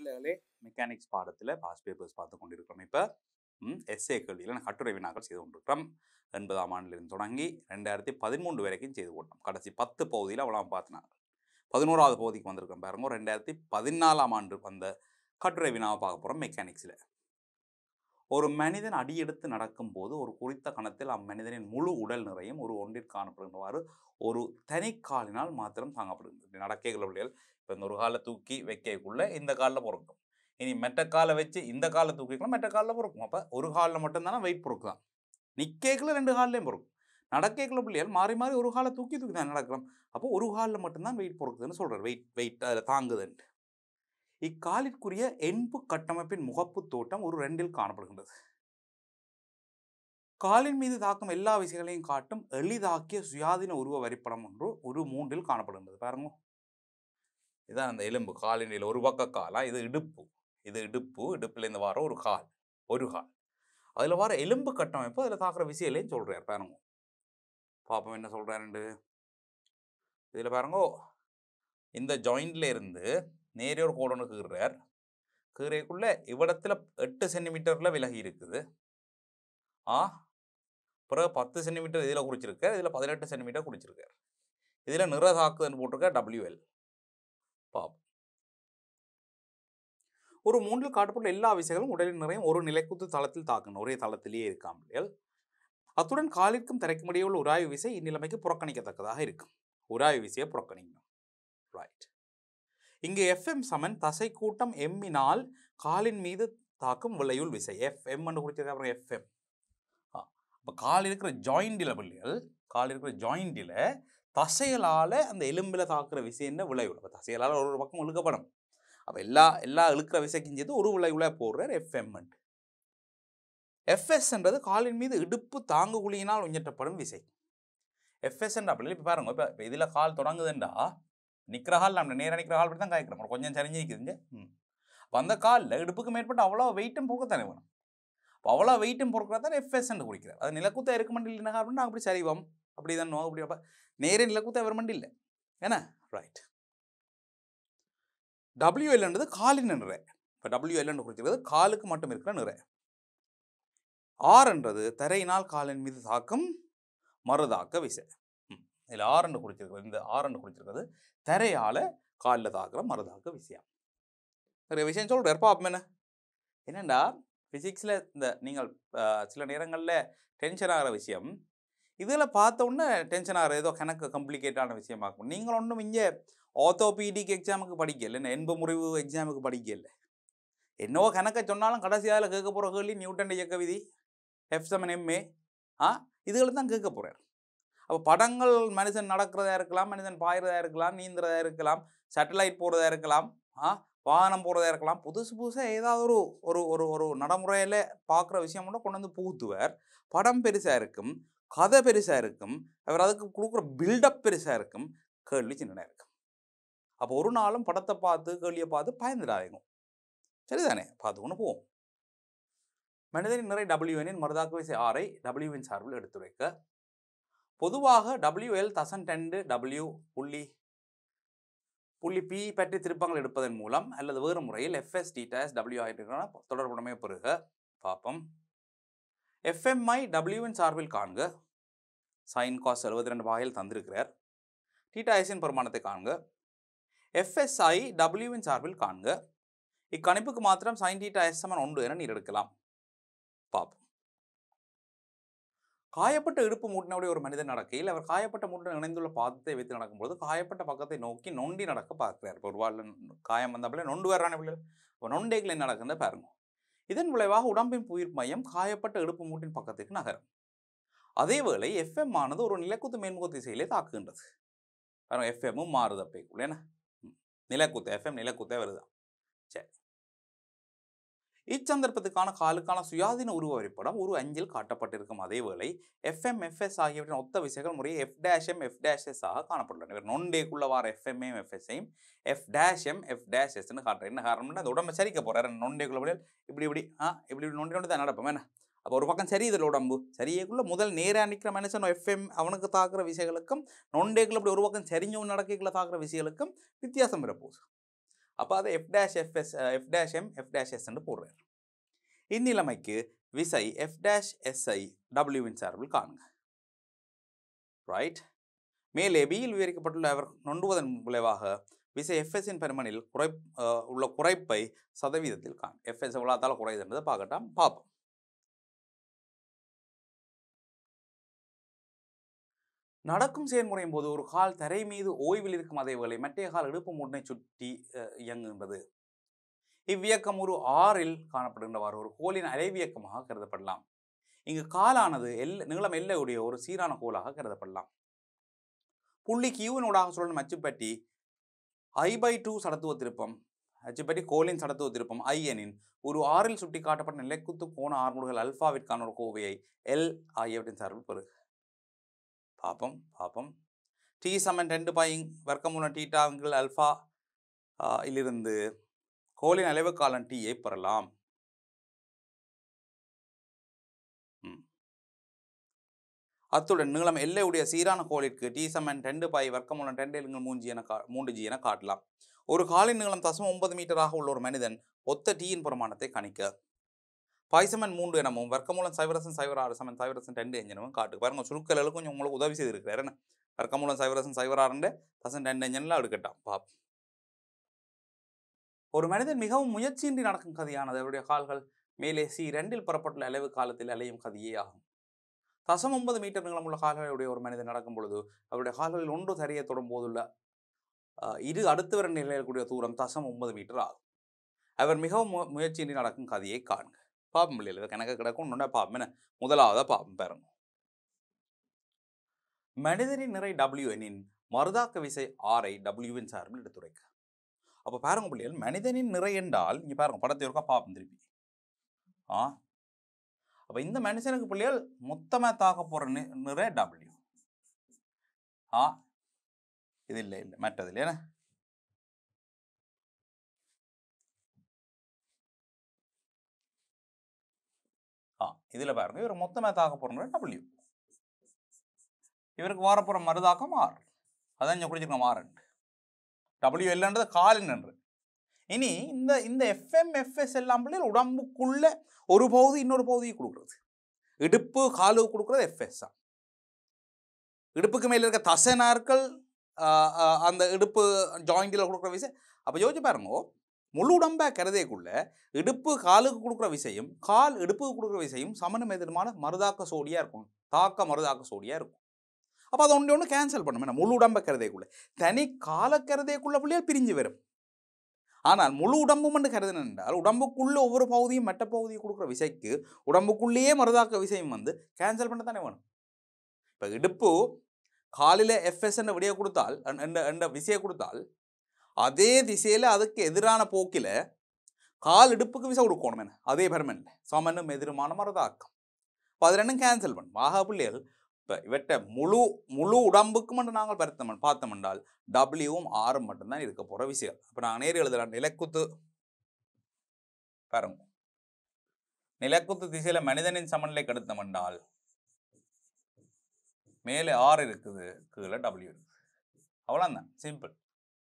பிள்ளைகளே மெக்கானிக்ஸ் பாடத்தில் pass papers பார்த்து கொண்டிருக்கிறோம் இப்போ எஸ்ஏ கேள்வியில் கட்டுரை வினாக்கள் செய்து கொண்டிருக்கிறோம் எண்பதாம் ஆண்டிலிருந்து தொடங்கி ரெண்டாயிரத்தி பதிமூன்று வரைக்கும் செய்து கொண்டோம் கடைசி பத்து பகுதியில் அவ்வளோ பார்த்தினாங்க பதினோராவது பகுதிக்கு வந்திருக்கோம் பாருங்க ரெண்டாயிரத்தி பதினாலாம் ஆண்டு வந்த கட்டுரை வினாவை பார்க்க போகிறோம் மெக்கானிக்ஸில் ஒரு மனிதன் அடியெடுத்து நடக்கும்போது ஒரு குறித்த கணத்தில் அம்மனிதனின் முழு உடல் நிறையும் ஒரு ஒன்றிற்கு காணப்படுகின்றவாறு ஒரு தனிக்காலினால் மாத்திரம் தாங்கப்படுகிறது நடக்கைகள் பிள்ளைகள் இப்போ இந்த ஒரு காலை தூக்கி வைக்கக்குள்ள இந்த காலில் பொறுக்கும் இனி மெட்ட காலை வச்சு இந்த காலை தூக்கிக்கலாம் மெட்ட காலில் பொறுக்கும் அப்போ ஒரு காலில் மட்டும்தானே வெயிட் பொறுக்குதான் நிற்கக்குள்ள ரெண்டு கால்லையும் பொறுக்கும் நடக்கைக்குள்ள பிள்ளைகள் மாறி மாறி ஒரு காலை தூக்கி தூக்கி தான் நடக்கலாம் அப்போ ஒரு காலில் மட்டும்தான் வெயிட் பொறுக்குதுன்னு சொல்கிறார் வெயிட் வெயிட் அதில் தாங்குதுன்ட்டு இக்காலிற்குரிய என்பு கட்டமைப்பின் முகப்பு தோட்டம் ஒரு ரெண்டில் காணப்படுகின்றது காலின் மீது தாக்கும் எல்லா விசைகளையும் காட்டும் எளிதாக்கிய சுயாதீன உருவ வரிப்படம் ஒன்று ஒரு மூன்றில் காணப்படுகின்றது பாருங்க இதான் அந்த எலும்பு காலின் ஒரு பக்க காலா இது இடுப்பு இது இடுப்பு இடுப்புலேருந்து வர ஒரு கால் ஒரு கால் அதில் வர எலும்பு கட்டமைப்பு அதில் தாக்குற விசையிலையும் சொல்கிறார் பாருங்க பாப்போம் என்ன சொல்கிறாருண்டு இதில் பாருங்க இந்த ஜாயிண்ட்ல இருந்து நேரே ஒரு கோடொன்று கீறுறார் கீரைக்குள்ள இவ்விடத்துல எட்டு சென்டிமீட்டரில் விலகி இருக்குது ஆ பிறகு பத்து சென்டிமீட்டர் இதில் குறிச்சிருக்கார் இதில் பதினெட்டு சென்டிமீட்டர் குறிச்சிருக்கார் இதில் நிற தாக்குதல் போட்டிருக்கார் டபிள்யூஎல் பாப் ஒரு மூன்றில் காட்டப்பட்ட எல்லா விசைகளும் உடலின் நிறையும் ஒரு நிலைக்குத்து தளத்தில் தாக்கணும் ஒரே தளத்திலேயே இருக்காமல் அத்துடன் காலிற்கும் தரைக்கும் இடையே உள்ள உராய்வு விசை இந்நிலைமைக்கு புறக்கணிக்கத்தக்கதாக இருக்கும் உராய்வு விசையை புறக்கணிக்கணும் ரைட் இங்கு எஃப்எம் சமன் தசை கூட்டம் எம்மினால் காலின் மீது தாக்கும் விளையுள் விசை எஃப் எம் குறிச்சிருக்க அப்புறம் எஃப்எம் இப்போ கால் இருக்கிற ஜாயிண்டில் பிள்ளைகள் கால் இருக்கிற ஜாயிண்டில் தசைகளால் அந்த எலும்பில் தாக்குற விசை என்ன விளைவுள் அப்போ தசைகளால் ஒரு ஒரு பக்கம் இழுக்கப்படும் அப்போ எல்லா எல்லா இழுக்கிற விசைக்கும் சேர்த்து ஒரு விளைவுல போடுறார் எஃப்எம் எஃப்எஸ்ன்றது காலின் மீது இடுப்பு தாங்கு குழியினால் உஞ்சட்டப்படும் விசை எஃப்எஸ் என்ற பிள்ளை இப்போ பாருங்க இப்போ இப்போ இதில் கால் தொடங்குதுண்டா நிற்கிற கால் நம்ம நேராக நிற்கிற கால் படி தான் காய்க்கிறோம் கொஞ்சம் சரிஞ்சு நிற்குதுங்க ம் அப்போ அந்த காலில் இடுப்புக்கு மேற்பட்டு அவ்வளோ வெயிட்டும் பொறுக்கத்தானே வேணும் அப்போ அவ்வளோ வெயிட்டும் பொறுக்கிறதா தான் எஃப்எஸ் என்று குறிக்கிறார் அது நிலக்குத்த இருக்க மண்டில் என்ன காரணம் நாங்கள் அப்படி சரிவோம் அப்படி தான் அப்படி அப்போ நேரே நிலக்குத்த வர மண்டில் என்ன ரைட் டபிள்யூஎல்ன்றது காலின் நிறை இப்போ டபிள்யூஎல்னு குறிக்கிறது காலுக்கு மட்டும் இருக்கிற நிறை ஆறுன்றது தரையினால் காலின் மீது தாக்கும் மறுதாக்க விசை இதில் ஆறுன்னு குறிச்சிருக்கிறது இந்த ஆறுன்னு குறிச்சிருக்கிறது தரையால் காலில் தாக்குற மறுதாக்க விசையா நிறைய விஷயம் சொல்கிறார் பாப்போம் என்ன என்னண்டா ஃபிசிக்ஸில் இந்த நீங்கள் சில நேரங்களில் டென்ஷன் ஆகிற விஷயம் இதில் பார்த்த உடனே டென்ஷன் ஆகிற ஏதோ கணக்கு கம்ப்ளிகேட்டான விஷயமாக்கும் நீங்கள் ஒன்றும் இங்கே ஆர்த்தோபீடிக் எக்ஸாமுக்கு படிக்கல என்ன என்பு முறிவு எக்ஸாமுக்கு படிக்கல என்னவோ கணக்கை சொன்னாலும் கடைசியால் கேட்க போகிற கேள்வி நியூட்டன் இயக்க விதி எஃப் செவன் எம்ஏ ஆ இதுகளை தான் கேட்க போகிறார் அப்போ படங்கள் மனுஷன் நடக்கிறதா இருக்கலாம் மனுஷன் பாயிறதா இருக்கலாம் நீந்துறதா இருக்கலாம் சேட்டலைட் போகிறதா இருக்கலாம் ஆ வாகனம் போகிறதா இருக்கலாம் புதுசு புதுசாக ஏதாவது ஒரு ஒரு ஒரு ஒரு நடைமுறையில் பார்க்குற விஷயம் கூட கொண்டு வந்து புகுத்துவார் படம் பெருசாக இருக்கும் கதை பெருசாக இருக்கும் அவர் அதுக்கு கொடுக்குற பில்டப் பெருசாக இருக்கும் கேள்வி சின்னதாக இருக்கும் அப்போ ஒரு நாளும் படத்தை பார்த்து கேள்வியை பார்த்து பயந்துடாதீங்க சரிதானே பார்த்து கொண்டு போவோம் மனிதனின் நிறை டபிள்யூஎனின் மருதாக்கு விசை ஆரை டபிள்யூவின் சார்பில் எடுத்துரைக்க பொதுவாக டபிள்யூஎல் தசன் டெண்டு டபிள்யூ புள்ளி புள்ளி பி பற்றி திருப்பங்கள் எடுப்பதன் மூலம் அல்லது வேறு முறையில் எஃப்எஸ் டீட்டாஸ் டபிள்யூ ஆகிட்டு தொடர்புடமே பெறுக பார்ப்போம் எஃப்எம்ஐ டபிள்யூவின் சார்பில் காண்க சைன் காஸ் எழுபத்தி ரெண்டு வகையில் தந்திருக்கிறார் டீட்டாஎஸின் பெருமானத்தை காண்க எஃப்எஸ்ஐ டபிள்யூவின் சார்பில் காண்க இக்கணிப்புக்கு மாத்திரம் சைன் டீட்டா எஸ் சமன் ஒன்று என நீர் எடுக்கலாம் பார்ப்போம் காயப்பட்ட இடுப்பு மூட்டினுடைய ஒரு மனிதன் நடக்கையில் அவர் காயப்பட்ட மூட்டுடன் இணைந்துள்ள பாதத்தை வைத்து நடக்கும்போது காயப்பட்ட பக்கத்தை நோக்கி நொண்டி நடக்க பார்க்கிறார் இப்போ ஒரு வாழ் காயம் வந்தப்பல நொண்டு வரான பிள்ளை இப்போ நொண்டைகளை நடக்குன்னு பாருங்க இதன் விளைவாக உடம்பின் புயிர் மையம் காயப்பட்ட இடுப்பு மூட்டின் பக்கத்துக்கு நகரும் அதேவேளை எஃப்எம் ஆனது ஒரு நிலக்குத்து மேன்முக திசையிலே தாக்குகின்றது பாருங்க எஃப்எம்மும் மாறுது அப்பைக்குள்ள என்ன நிலக்குத்து எஃப்எம் நிலக்குத்தே வருதான் சரி இச்சந்தர்ப்பத்துக்கான காலுக்கான சுயாதீன உருவ வரைபடம் ஒரு அஞ்சில் காட்டப்பட்டிருக்கும் அதேவேளை எஃப்எம் எஃப்எஸ் ஆகியவற்றின் ஒத்த விசைகள் முறையே F dash M F dash S ஆக காணப்பட்டுள்ளன இவர் நொண்டேக்குள்ள வார எஃப்எம்ஏம் எஃப்எஸ்ஐயும் F dash M F dash எஸ்ன்னு காட்டுறேன் என்ன காரணம்னா அந்த உடம்பை சரிக்க போறாரு நொண்டேக்குள்ள போய் இப்படி இப்படி ஆ இப்படி இப்படி நொண்டி நொண்டி தான் நடப்போம் என்ன அப்போ ஒரு பக்கம் சரி இதில் உடம்பு சரியேக்குள்ள முதல் நேராக நிற்கிற மனுஷன் எஃப்எம் அவனுக்கு தாக்குற விசைகளுக்கும் நொண்டேக்குள்ள இப்படி ஒரு பக்கம் சரிஞ்சவன் நடக்கைக்குள்ள தாக்குற விசைகளுக்கும் வித்தியாசம் வரப்போகுது அப்போ அதை F dash FS F dash M F dash எஸ்ன்னு போடுறார் இந்நிலைமைக்கு விசை எஃப் டேஷ் எஸ்ஐ டபிள்யூவின் சார்பில் காணுங்க ரைட் மேலே பியில் விவரிக்கப்பட்டுள்ள அவர் நொண்டுவதன் விளைவாக விசை எஃப்எஸ்ஸின் பெருமனில் குறை அஹ், உள்ள குறைப்பை சதவீதத்தில் காண் எஃப்எஸ் எவ்வளோத்தால் குறையுதுன்றதை பார்க்கட்டாம் பார்ப்போம் நடக்கும் செயல்முறையின் போது ஒரு கால் தரை மீது ஓய்வில் இருக்கும் அதே வேளை மற்றைய கால் இடுப்பு மூட்டனை சுற்றி அஹ், இயங்குகின்றது இவ்வியக்கம் ஒரு ஆறில் காணப்படுகின்றவாறு ஒரு கோலின் அலைவியக்கமாக கருதப்படலாம் இங்கு காலானது எல் நீளம் எல்லையுடைய ஒரு சீரான கோலாக கருதப்படலாம் புள்ளி கியூவினூடாக சுழலும் அச்சுப்பட்டி ஐ பை டூ சடத்துவ திருப்பம் அச்சுப்பட்டி கோலின் சடத்துவ திருப்பம் ஐ எனின் ஒரு ஆறில் சுட்டி காட்டப்பட்ட நிலைக்குத்து கோண ஆர்முடுகள் அல்பாவிற்கான ஒரு கோவையை எல் ஆகியவற்றின் சார்பில் பெறு பார்ப்போம் பார்ப்போம் டி சமன் ரெண்டு பைங் வர்க்கமூலம் டீட்டாங்கள் அல்ஃபா ஆ, இலிருந்து கோலின் அலைவு காலம் டீயை பெறலாம் ம். அத்துடன் நீளம் எல்லையுடைய சீரான கோலிற்கு டி சமன் ரெண்டு பை வர்க்கமூலம் ரெண்டு எல்லுங்கள் மூன்று என கா மூன்று ஜி என காட்டலாம் ஒரு காலின் நீளம் தசம் ஒன்பது மீட்டராக உள்ள ஒரு மனிதன் ஒத்த டீயின் பிரமாணத்தை கணிக்க பாய்சமன் மூன்று எனமும் வர்க்கமூலம் சைவரசன் சைவர ஆறு சமன் சைவரசன் ரெண்டு எஞ்சனமும் காட்டு பாருங்க சுருக்கலுக்கு கொஞ்சம் உங்களுக்கு உதவி செய்திருக்கிறார் என்ன வர்க்கமூலம் சைவரசன் சைவர ஆறுண்டு தசன் ரெண்டு எஞ்சன்லாம் எடுக்கட்டாம் பாப் ஒரு மனிதன் மிகவும் முயற்சியின்றி நடக்கும் கதையானது அவருடைய கால்கள் மேலே சி ரெண்டில் புறப்பட்டுள்ள அளவு காலத்தில் அலையும் கதையே ஆகும் தசம் ஒன்பது மீட்டர் நீளமுள்ள கால்களுடைய ஒரு மனிதன் நடக்கும் பொழுது அவருடைய கால்களில் ஒன்று சரிய தொடும் போதுள்ள ஆஹ், இரு அடுத்து வர நிலையக்கூடிய தூரம் தசம் ஒன்பது மீட்டர் ஆகும் அவர் மிகவும் மு- முயற்சியின்றி நடக்கும் கதையை காண்க பாப்பம் பிள்ளைகள் கணக்கு கிடக்கும் ஒன்று பாப்பம் என்ன முதலாவதா பாப்பம் பாருங்க மனிதனின் நிறை டபிள்யூ எனின் மருதாக்க விசை ஆரை டபிள்யூவின் சார்பில் எடுத்துரைக்க அப்போ பாருங்க பிள்ளைகள் மனிதனின் நிறை என்றால் இங்கே பாருங்க படத்தை ஒருக்கா பாப்போம் திருப்பி ஆ அப்போ இந்த மனுஷனுக்கு பிள்ளைகள் மொத்தமாக தாக்க போகிற நி நிறை டபிள்யூ ஆ இது இல்லை இல்லை மற்றது இல்லையா ஆ இதில் பாருங்க இவர் மொத்தமாக தாக்க போகிற டபிள்யூ இவருக்கு வரப்போகிற மருதாக்கம் ஆர் அதான் இங்கே குடிச்சிருக்கோம் ஆர்ன்ட்டு டபிள்யூ எல்ன்றது காலின் என்று இனி இந்த இந்த எஃப்எம் எஃப்எஸ் எல்லாம் பிள்ளைகள் உடம்புக்குள்ள ஒரு பகுதி இன்னொரு பகுதியை கொடுக்குறது இடுப்பு காலு கொடுக்குறது எஃப்எஸ் தான் இடுப்புக்கு மேலே இருக்க தசை நாட்கள் அந்த இடுப்பு ஜாயிண்டில் கொடுக்குற விஷயம் அப்போ யோசிச்சு பாருங்க முழு உடம்பை கருதைக்குள்ள இடுப்பு காலுக்கு கொடுக்குற விஷயம் கால் இடுப்புக்கு கொடுக்குற விஷயம் சமணம் எதிர்மான மருதாக்க சோடியாக இருக்கும் தாக்க மருதாக்க சோடியாக இருக்கும் அப்போ அதை ஒன்று ஒன்று கேன்சல் பண்ணும் என்ன முழு உடம்பை கருதைக்குள்ள தனி கால கருதைக்குள்ள பிள்ளைகள் பிரிஞ்சு வரும் ஆனால் முழு உடம்பும் என்று கருதுன என்றால் உடம்புக்குள்ள ஒவ்வொரு பகுதியும் மற்ற பகுதியை கொடுக்குற விசைக்கு உடம்புக்குள்ளேயே மருதாக்க விஷயம் வந்து கேன்சல் பண்ண தானே வேணும் இப்போ இடுப்பு காலில் எஃப்எஸ் என்ற விடையை கொடுத்தால் என்ற- என்ற என்ற விசையை கொடுத்தால் அதே திசையில் அதுக்கு எதிரான போக்கில் கால் இடுப்புக்கு விசை கொடுக்கணும் என்ன அதே பெர்மனண்ட் சமனும் எதிருமான மருதாக்கம் இப்போ அது ரெண்டும் கேன்சல் பண்ணும் ஆகா பிள்ளைகள் இப்போ இவற்றை முழு முழு உடம்புக்கு மட்டும் நாங்கள் பருத்தம் பார்த்தோம் என்றால் டபிள்யூவும் ஆறும் மட்டும்தான் இருக்க போகிற விஷயம் இப்போ நாங்கள் நேர் எழுதலாம் நிலக்குத்து பாருங்க நிலக்குத்து திசையில் மனிதனின் சமநிலை கெடுத்தோம் என்றால் மேலே ஆறு இருக்குது கீழே டபிள்யூ இருக்குது அவ்வளோதான் சிம்பிள்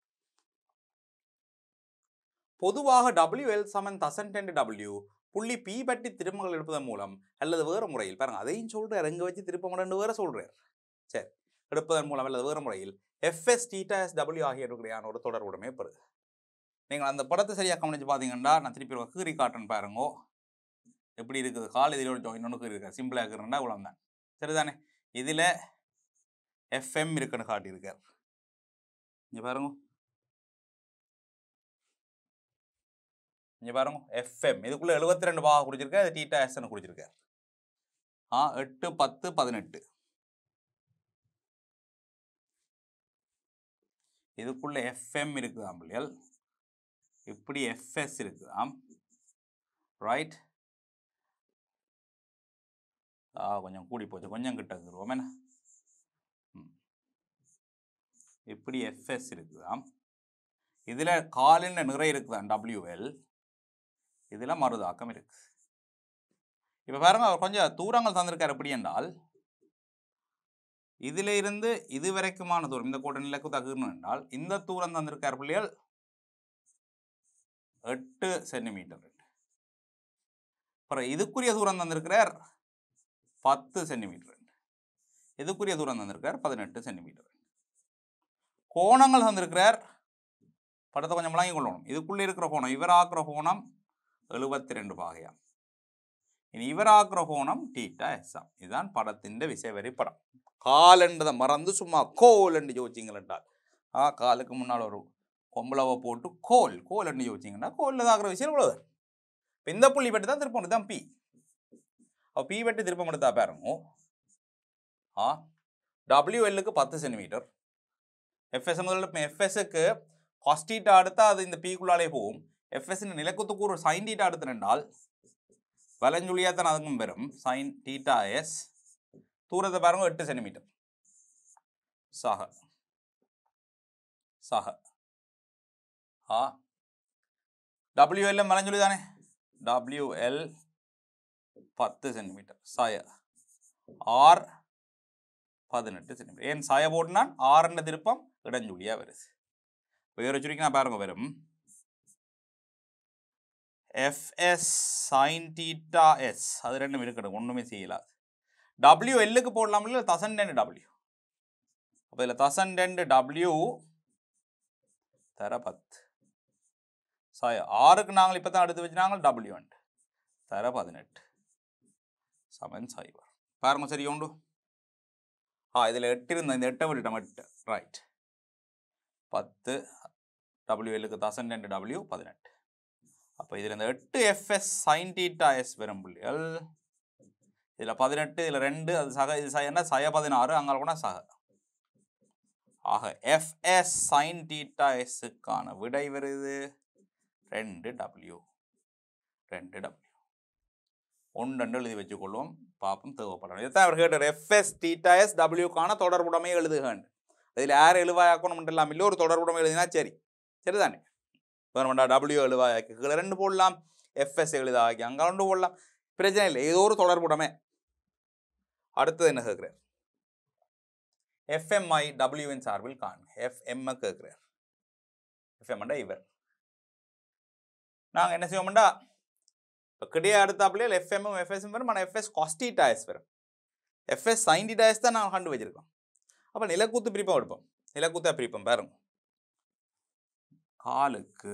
பொதுவாக டபிள்யூ எல் சமன் தசன் டென் டபிள்யூ புள்ளி பி பட்டி திரும்பங்கள் எடுப்பதன் மூலம் அல்லது வேறு முறையில் பாருங்க அதையும் சொல்றார் எங்க வச்சு திருப்ப மாட்டேன்னு வேற சொல்றார் சரி எடுப்பதன் மூலம் அல்லது வேறு முறையில் எஃப்எஸ் டீட்டா எஸ் டபிள்யூ ஆகியவற்றுடையான ஒரு தொடர்புடமே பெறுது நீங்கள் அந்த படத்தை சரியாக கவனிச்சு பார்த்தீங்கன்னா நான் திருப்பி ஒரு கீறி காட்டுறேன் பாருங்கோ எப்படி இருக்குது கால் இதிலோட ஜாயின் ஒன்று கீறி இருக்கு சிம்பிளாக இருக்கிறேன்னா இவ்வளோ தான் சரிதானே இதில் எஃப்எம் இருக்குன்னு காட்டியிருக்கார் இங்கே பாருங்க இங்கே பாருங்க எஃப்எம் இதுக்குள்ளே எழுபத்தி ரெண்டு பாகம் குடிச்சிருக்கேன் அது டீட்டா எஸ்ன்னு குடிச்சிருக்கார் ஆ எட்டு பத்து பதினெட்டு இதுக்குள்ள எஃப்எம் இருக்குதாம் பிள்ளைகள் இப்படி எஃப்எஸ் இருக்குதாம் ரைட் ஆ கொஞ்சம் கூடி போச்சு கொஞ்சம் கிட்ட வந்துருவோம் என்ன ம். இப்படி எஃப்எஸ் இருக்குதாம் இதில் காலின் நிறை இருக்குதான் டபிள்யூஎல் இதில் மருதாக்கம் இருக்கு இப்போ பாருங்க அவர் கொஞ்சம் தூரங்கள் தந்திருக்கார் எப்படி என்றால் இதில் இருந்து இது வரைக்குமான தூரம் இந்த கோட்டை நிலைக்கு தகுன்னு என்றால் இந்த தூரம் தந்திருக்கார் பிள்ளைகள் எட்டு சென்டிமீட்டர் அப்புறம் இதுக்குரிய தூரம் தந்திருக்கிறார் பத்து சென்டிமீட்டர் இதுக்குரிய தூரம் தந்திருக்கிறார் பதினெட்டு சென்டிமீட்டர் கோணங்கள் தந்திருக்கிறார் படத்தை கொஞ்சம் விளங்கி கொள்ளணும் இதுக்குள்ளே இருக்கிற கோணம் இவர் ஆக்குற கோணம் எழுபத்தி ரெண்டு பாகையா இனி இவர் ஆக்குற கோணம் டீட்டா எஸ்ஆம் இதுதான் படத்தின் விசைவரி படம் காலன்றதை மறந்து சும்மா கோல் என்று யோசிச்சிங்களென்றால் ஆ காலுக்கு முன்னால் ஒரு கொம்பளவை போட்டு கோல் கோல் என்று யோசிச்சிங்கன்னா கோலில் ஆகிற விஷயம் இவ்வளோதான் இப்போ இந்த புள்ளி வெட்டி தான் திருப்பம் இதுதான் பி அப்போ பி வெட்டி திருப்பம் எடுத்தா பாருங்க ஆ டபிள்யூஎல்லுக்கு பத்து சென்டிமீட்டர் எஃப்எஸ் முதல்ல எஃப்எஸ்க்கு காஸ்டீட்டா அடுத்தா அது இந்த பீக்குள்ளாலே போகும் எஃப்எஸ் நிலக்குத்துக்கு ஒரு சைன் டீட்டா அடுத்து ரெண்டால் வலஞ்சுழியா தான் அதுக்கும் பெறும் சைன் டீட்டா எஸ் தூரத்தை பாருங்க எட்டு சென்டிமீட்டர் சக சக ஆ டபிள்யூஎல் மலஞ்சுழி தானே டபிள்யூஎல் பத்து சென்டிமீட்டர் சாய ஆர் பதினெட்டு சென்டிமீட்டர் ஏன் சாய போட்டுனான் ஆறுன்ற திருப்பம் இடஞ்சுழியா வருது வேறு சுருக்கி நான் பாருங்க வரும் எஃப்எஸ் சைன் டீட்டா எஸ் அது ரெண்டும் இருக்கட்டும் ஒன்றுமே செய்யலாது டபிள்யூ எல்லுக்கு போடலாம் இல்லை தசன் ரெண்டு டபிள்யூ அப்போ இதில் தசன் ரெண்டு டபிள்யூ தர பத்து சாய் ஆறுக்கு நாங்கள் இப்போ தான் எடுத்து வச்சுனாங்க டபிள்யூ அண்ட் தர பதினெட்டு செவன் சைபர் பாருங்க சரி உண்டு ஆ இதில் எட்டு இருந்த இந்த எட்டை விட்டுட்டோம் எட்டு ரைட் பத்து டபிள்யூ எல்லுக்கு தசன் ரெண்டு டபிள்யூ பதினெட்டு அப்போ இதில் இந்த எட்டு எஃப்எஸ் சைன் டீட்டா எஸ் வரும் புள்ளிகள் இதில் பதினெட்டு இதில் ரெண்டு அது சக இது ச என்ன சய பதினாறு அங்கே கூட சக ஆக எஃப்எஸ் சைன் டீட்டா எஸ்ஸுக்கான விடை வருது ரெண்டு டபிள்யூ ரெண்டு டபிள்யூ ஒன்று ரெண்டு எழுதி வச்சுக்கொள்வோம் பார்ப்போம் தேவைப்படணும் இதுதான் அவர் கேட்டார் எஃப்எஸ் டீட்டா எஸ் டபிள்யூக்கான தொடர்புடைமை எழுதுகண்டு இதில் யார் எழுவாயாக்கணும் இல்லாமல் இல்லை ஒரு தொடர்புடைமை எழுதினா சரி சரிதானே வேணுமெண்டா டபிள்யூ எழுவாயாக்கி கீழே ரெண்டு போடலாம் எஃப்எஸ் எழுதாக்கி அங்கே ரெண்டு போடலாம் பிரச்சனை இல்லை ஏதோ ஒரு தொடர்புடைமை அடுத்தது என்ன கேட்குறார் எஃப்எம்ஐ டபிள்யூவின் சார்பில் காணுங்க எஃப்எம்ஐ கேட்குறார் எஃப்எம்டா இவர் நாங்கள் என்ன செய்வோம்டா இப்போ கிடையே அடுத்தாப்புலேயே எஃப்எம்மும் எஃப்எஸ்எம் வரும் ஆனால் எஃப்எஸ் காஸ்டிடாயஸ் வரும் எஃப்எஸ் சைன்டிடாயஸ் தான் நாங்கள் கண்டு வச்சிருக்கோம் அப்போ நிலக்கூத்து பிரிப்போம் எடுப்போம் நிலக்கூத்தா பிரிப்போம் பாருங்க காலுக்கு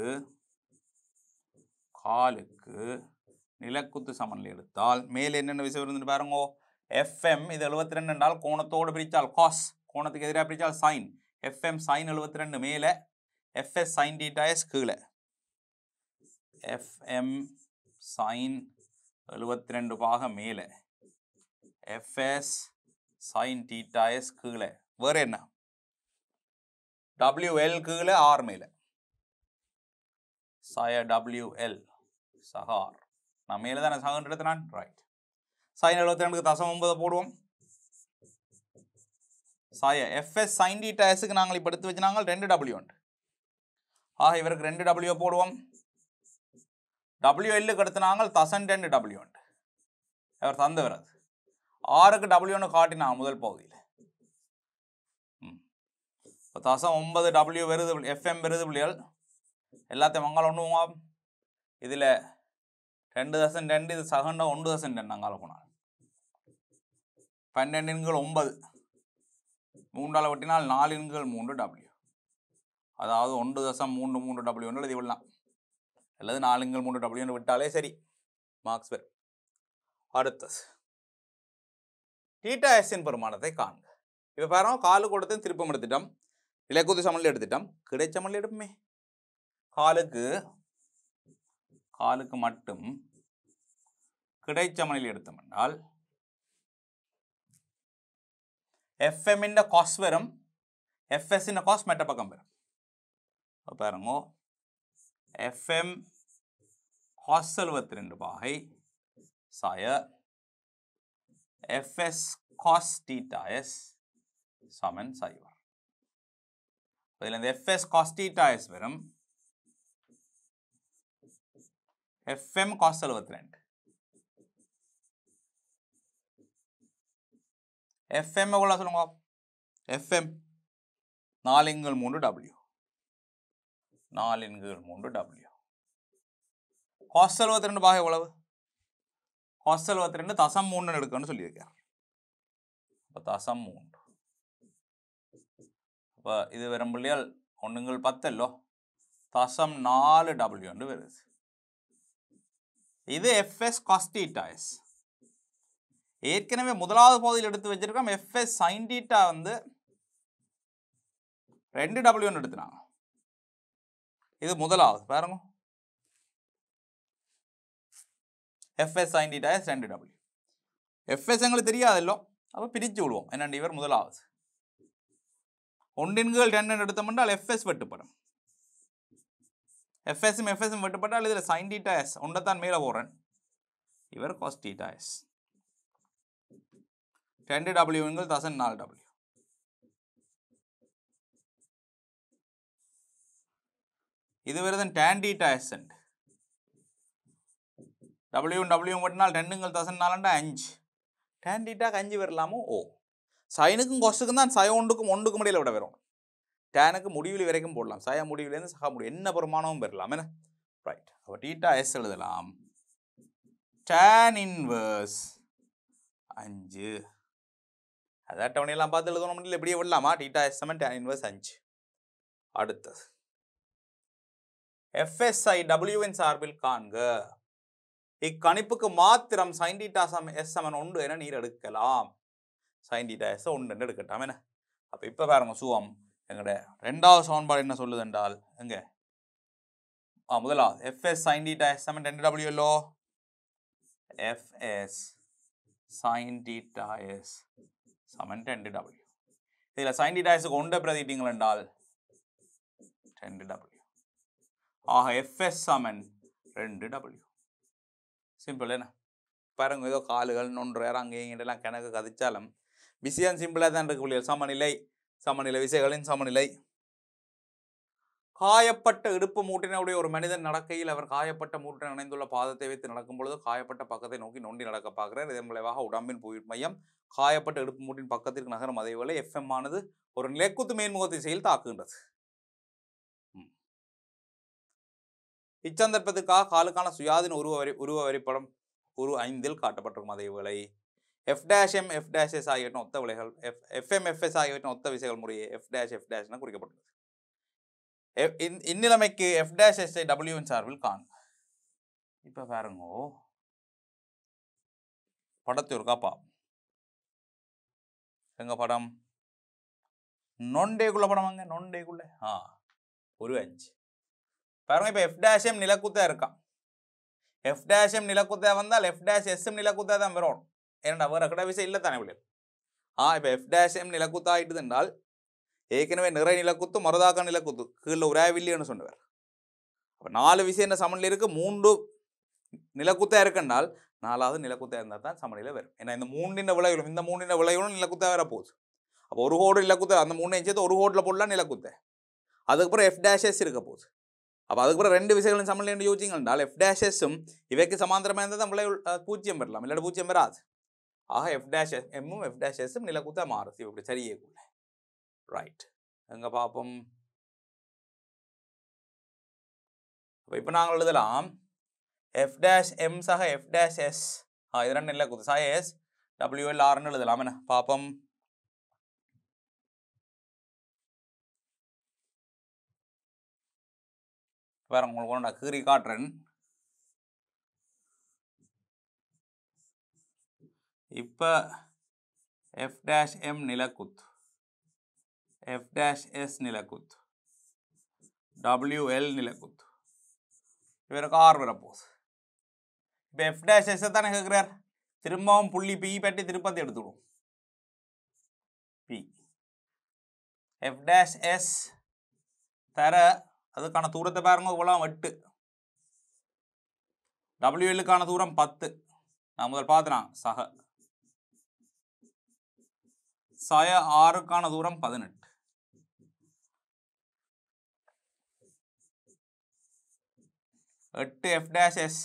காலுக்கு நிலக்குத்து சமநிலை எடுத்தால் மேலே என்னென்ன விஷயம் இருந்துட்டு பாருங்க எஃப்எம் இது எழுபத்தி ரெண்டு என்றால் கோணத்தோடு பிரித்தால் காஸ் கோணத்துக்கு எதிராக பிரித்தால் சைன் எஃப்எம் சைன் எழுபத்தி ரெண்டு மேலே எஃப்எஸ் சைன் டீட்டாயஸ் கீழே எஃப்எம் சைன் எழுபத்தி ரெண்டு பாக மேலே எஃப்எஸ் சைன் டீட்டாயஸ் கீழே வேறு என்ன டபிள்யூஎல் கீழே ஆர் மேலே சய டபிள்யூஎல் சகார் நான் மேலே தானே சகன் எடுத்தனான் ரைட் சைன் எழுபத்தி ரெண்டுக்கு தசம் ஒன்பதை போடுவோம் சாய எஃப்எஸ் சைன் டீட்டாயஸுக்கு நாங்கள் இப்போ எடுத்து வச்சுனாங்க ரெண்டு டபிள்யூ உண்டு ஆக இவருக்கு ரெண்டு டபிள்யூ போடுவோம் டபிள்யூ எல்லுக்கு எடுத்து நாங்கள் தசன் ரெண்டு டபிள்யூ உண்டு அவர் தந்தவர் அது ஆறுக்கு டபிள்யூன்னு காட்டினாங்க முதல் பகுதியில் ம் இப்போ தசம் ஒன்பது டபிள்யூ வருது எஃப்எம் வருது பிள்ளைகள் எல்லாத்தையும் மங்களம் ஒன்றுவோம் இதில் ரெண்டு தசம் ரெண்டு இது சகண்டம் ஒன்று தசம் ரெண்டு அங்கால போனால் பன்னெண்டு எண்கள் ஒன்பது மூன்றால் வெட்டினால் நாலு எண்கள் மூன்று டபிள்யூ அதாவது ஒன்று தசம் மூன்று மூன்று டபிள்யூன்னு எழுதி விடலாம் அல்லது நாலு எண்கள் மூன்று டபிள்யூன்னு விட்டாலே சரி மார்க்ஸ் வரும் அடுத்தது டீட்டா எஸ்ஸின் பெருமானத்தை காண்க இப்போ பாருங்க காலு கொடுத்து திருப்பம் எடுத்துட்டோம் இலக்குத்து சமநிலை எடுத்துட்டோம் கிடைச்சமநிலை எடுப்போமே காலுக்கு காலுக்கு மட்டும் கிடைச்சமனில் எடுத்தோம் என்றால் எஃப்எம்மின் காஸ் வரும் எஃப்எஸ்ஸின் காஸ் மெட்ட பக்கம் வரும் அப்ப பாருங்க எஃப்எம் காஸ் எழுபத்தி ரெண்டு பாகை சாய எஃப்எஸ் காஸ் டீட்டா எஸ் சமன் சைவர் இதில் இந்த எஃப்எஸ் காஸ் டீட்டா எஸ் வரும் எஃப்எம் காஸ் எழுபத்தி ரெண்டு எஃப்எம் எவ்வளோ சொல்லுங்க எஃப்எம் நாலுங்கள் மூன்று டபிள்யூ நாலுங்கள் மூன்று டபிள்யூ காஸ் எழுபத்தி ரெண்டு பாகம் எவ்வளவு காஸ் எழுபத்தி ரெண்டு தசம் மூணு எடுக்கணும்னு சொல்லியிருக்கார் அப்போ தசம் மூன்று அப்போ இது வரும் பிள்ளையால் ஒன்றுங்கள் பத்தல்லோ தசம் நாலு டபிள்யூன்னு வருது இது எஃப்எஸ் காஸ்டீட்டாஸ் ஏற்கனவே முதலாவது பகுதியில் எடுத்து வச்சிருக்கோம் எஃப்எஸ் சைன்டீட்டா வந்து ரெண்டு டபிள்யூன்னு எடுத்துனாங்க இது முதலாவது பாருங்க எஃப்எஸ் சைன்டீட்டாஸ் ரெண்டு டபிள்யூ எஃப்எஸ் எங்களுக்கு தெரியாதல்லோ அப்போ பிரித்து விடுவோம் என்னண்டு இவர் முதலாவது ஒன்றின்கள் ரெண்டு எடுத்தோம்னால் எஃப்எஸ் வெட்டுப்படும் எஃப்எஸும் எஃப்எஸும் வெட்டுப்பட்டால் இதில் சைன் டீட்டா எஸ் ஒன்றைத்தான் மேலே போடுறேன் இவர் காஸ் டீட்டா எஸ் ரெண்டு டபிள்யூங்கள் தசன் நாலு டபிள்யூ இது வருதன் tan theta S W W மட்டுனால் ரெண்டுங்கள் தசன் நாலண்டா அஞ்சு டேன் டீட்டாக்கு அஞ்சு வரலாமோ ஓ சைனுக்கும் கொஸ்டுக்கும் தான் சய ஒன்றுக்கும் ஒன்றுக்கும் இடையில விட வரும் டேனுக்கு முடிவில் வரைக்கும் போடலாம் சய முடிவிலேருந்து சக முடிவு என்ன பிரமாணமும் பெறலாம் என்ன ரைட் அப்போ டீட்டா எஸ் எழுதலாம் டேன் இன்வர்ஸ் அஞ்சு அது அட்டவணையெல்லாம் பார்த்து எழுதணும் இல்லை இப்படியே விடலாமா டீட்டா எஸ் சமன் டேன் இன்வர்ஸ் அஞ்சு அடுத்தது எஃப்எஸ்ஐ டபிள்யூஎன் சார்பில் காண்க இக்கணிப்புக்கு மாத்திரம் சைன் டீட்டா சம எஸ் சமன் ஒன்று என நீர் எடுக்கலாம் சைன் டீட்டா எஸ் ஒன்று எடுக்கட்டாம் என்ன அப்போ இப்போ பாருங்க சுவம் எங்கட ரெண்டாவது சமன்பாடு என்ன சொல்லுது என்றால் எங்க ஆ முதலாவது எஃப்எஸ் சைன் டீட்டா எஸ் சமன் ரெண்டு டபிள்யூ எல்லோ எஃப்எஸ் சைன் டீட்டா எஸ் சமன் ரெண்டு டபிள்யூ இதில் சைன் டீட்டா எஸ்க்கு ஒன்றை பிரதிட்டீங்கள் என்றால் ரெண்டு டபிள்யூ ஆக எஃப்எஸ் சமன் ரெண்டு டபிள்யூ சிம்பிள் என்ன பாருங்க ஏதோ காலுகள் நொன்றாயிரம் அங்கே இங்கெல்லாம் கணக்கு கதிச்சாலும் விஷயம் சிம்பிளாக தான் இருக்கு புள்ளியல் சமநிலை சமநிலை விசைகளின் சமநிலை காயப்பட்ட இடுப்பு மூட்டினுடைய ஒரு மனிதன் நடக்கையில் அவர் காயப்பட்ட மூட்டின் இணைந்துள்ள பாதத்தை வைத்து நடக்கும் பொழுது காயப்பட்ட பக்கத்தை நோக்கி நொண்டி நடக்க பார்க்கிறார் இதன் விளைவாக உடம்பின் புவியின் மையம் காயப்பட்ட இடுப்பு மூட்டின் பக்கத்திற்கு நகரும் அதேவேளை எஃப்எம் ஆனது ஒரு நிலைக்குத்து மேன்முக திசையில் தாக்குகின்றது ம். இச்சந்தர்ப்பத்துக்காக காலுக்கான சுயாதீன உருவ வரி உருவ வரிப்படம் உரு ஐந்தில் காட்டப்பட்டிருக்கும் அதேவேளை F dash M F dash S ஆகியவற்றின் ஒத்த விலைகள் எஃப் எஃப்எம் எஃப்எஸ் ஆகியவற்றின் ஒத்த விசைகள் முறையே எஃப் டேஷ் எஃப் டேஷ்னு குறிக்கப்பட்டுள்ளது எ- இந்- இந்நிலைமைக்கு எஃப் டேஷ் எஸ் டபிள்யூவின் சார்பில் காண் இப்போ பாருங்கோ படத்தை ஒரு காப்பா எங்க படம் நொண்டேக்குள்ள படம் அங்க நொண்டேக்குள்ள ஆ ஒரு அஞ்சு பாருங்க இப்போ எஃப் டேஷ் எம் நிலக்குத்தா இருக்கான் எஃப் டேஷ் எம் நிலக்குத்தா வந்தால் எஃப் டேஷ் எஸ் எம் நிலக்குத்தா தான் வரும் ஏன்னா வேற கடை விசை இல்லை தானே விளையாடு ஆ இப்போ எஃப் டேஷ் எம் நிலக்குத்தா ஆயிட்டுது என்றால் ஏற்கனவே நிறை நிலக்குத்து மருதாக்க நிலக்குத்து கீழே உராவில்லைன்னு சொன்னவர் அப்போ நாலு விஷயம் என்ன சமநிலை இருக்கு மூன்று நிலக்குத்தா இருக்குன்னால் நாலாவது நிலக்குத்தா இருந்தால் தான் சமநிலை வரும் ஏன்னா இந்த மூன்றின விளைவுகளும் இந்த மூன்றின விளைவுகளும் நிலக்குத்தா வர போகுது அப்போ ஒரு கோடு நிலக்குத்தா அந்த மூணு சேர்த்து ஒரு கோட்டில் போடலாம் நிலக்குத்தை அதுக்கப்புறம் எஃப் டேஷஸ் இருக்க போகுது அப்போ அதுக்கப்புறம் ரெண்டு விஷயங்களும் சமநிலை யோசிச்சிங்க என்றால் எஃப் டேஷஸும் இவைக்கு சமாந்தரமாக இருந்தால் தான் விளைவு அஹ், பூஜ்ஜியம் பெறலாம் இல்லாட்டி பூஜ்ஜியம் பெறாது ஆக எஃப் டேஷ் எம்மும் எஃப் டேஷ் எஸ்ஸும் நிலக்குத்தா மாறுது இப்படி சரியே கூட ரைட் எங்க பார்ப்போம் அப்போ இப்போ நாங்கள் எழுதலாம் எஃப் டேஷ் எம் சக எஃப் டேஷ் எஸ் ஆ இது ரெண்டு இல்லை குத்து சக எஸ் டபிள்யூஎல் ஆர்னு எழுதலாம் என்ன பார்ப்போம் வேற உங்களுக்கு ஒன்று நான் கீறி காட்டுறேன் இப்போ எஃப் டேஷ் எம் நிலக்குத் எஃப் டேஷ் எஸ் நிலக்குத் டபிள்யூஎல் நிலக்குத் இவருக்கு ஆர் வரப்போகுது இப்போ எஃப் டேஷ் எஸ் தானே கேட்குறார் திரும்பவும் புள்ளி பி பற்றி திருப்பத்தை எடுத்துவிடும் பி எஃப் டேஷ் எஸ் தர அதுக்கான தூரத்தை பாருங்க இவ்வளோ எட்டு டபிள்யூஎல்லுக்கான தூரம் பத்து நான் முதல் பார்த்துறான் சக சய ஆறுக்கான தூரம் பதினெட்டு எட்டு எஃப் டேஷ் எஸ்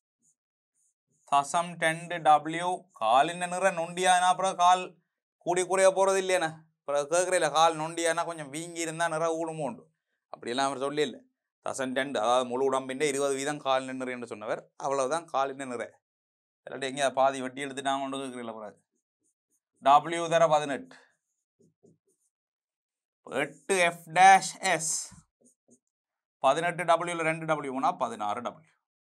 தசம் டென்டு டபிள்யூ காலின் நிற நொண்டியானா அப்புறம் கால் கூடி கூடிய போகிறது இல்லையாண்ணே அப்புறம் கேட்குறீல கால் நொண்டியானா கொஞ்சம் வீங்கி இருந்தால் நிற ஊடுமோ உண்டு அப்படியெல்லாம் அவர் சொல்லல தசன் ரெண்டு அதாவது முழு உடம்பின் இருபது வீதம் காலின நிறை என்று சொன்னவர் அவ்வளவுதான் காலின நிறை இல்லாட்டி எங்கேயா பாதி வட்டி எடுத்து நான் கொண்டு இருக்கிறீங்களா போறாது டபிள்யூ தர பதினெட்டு எட்டு எஃப் டேஷ் எஸ் பதினெட்டு டபிள்யூல ரெண்டு டபிள்யூனா பதினாறு டபிள்யூ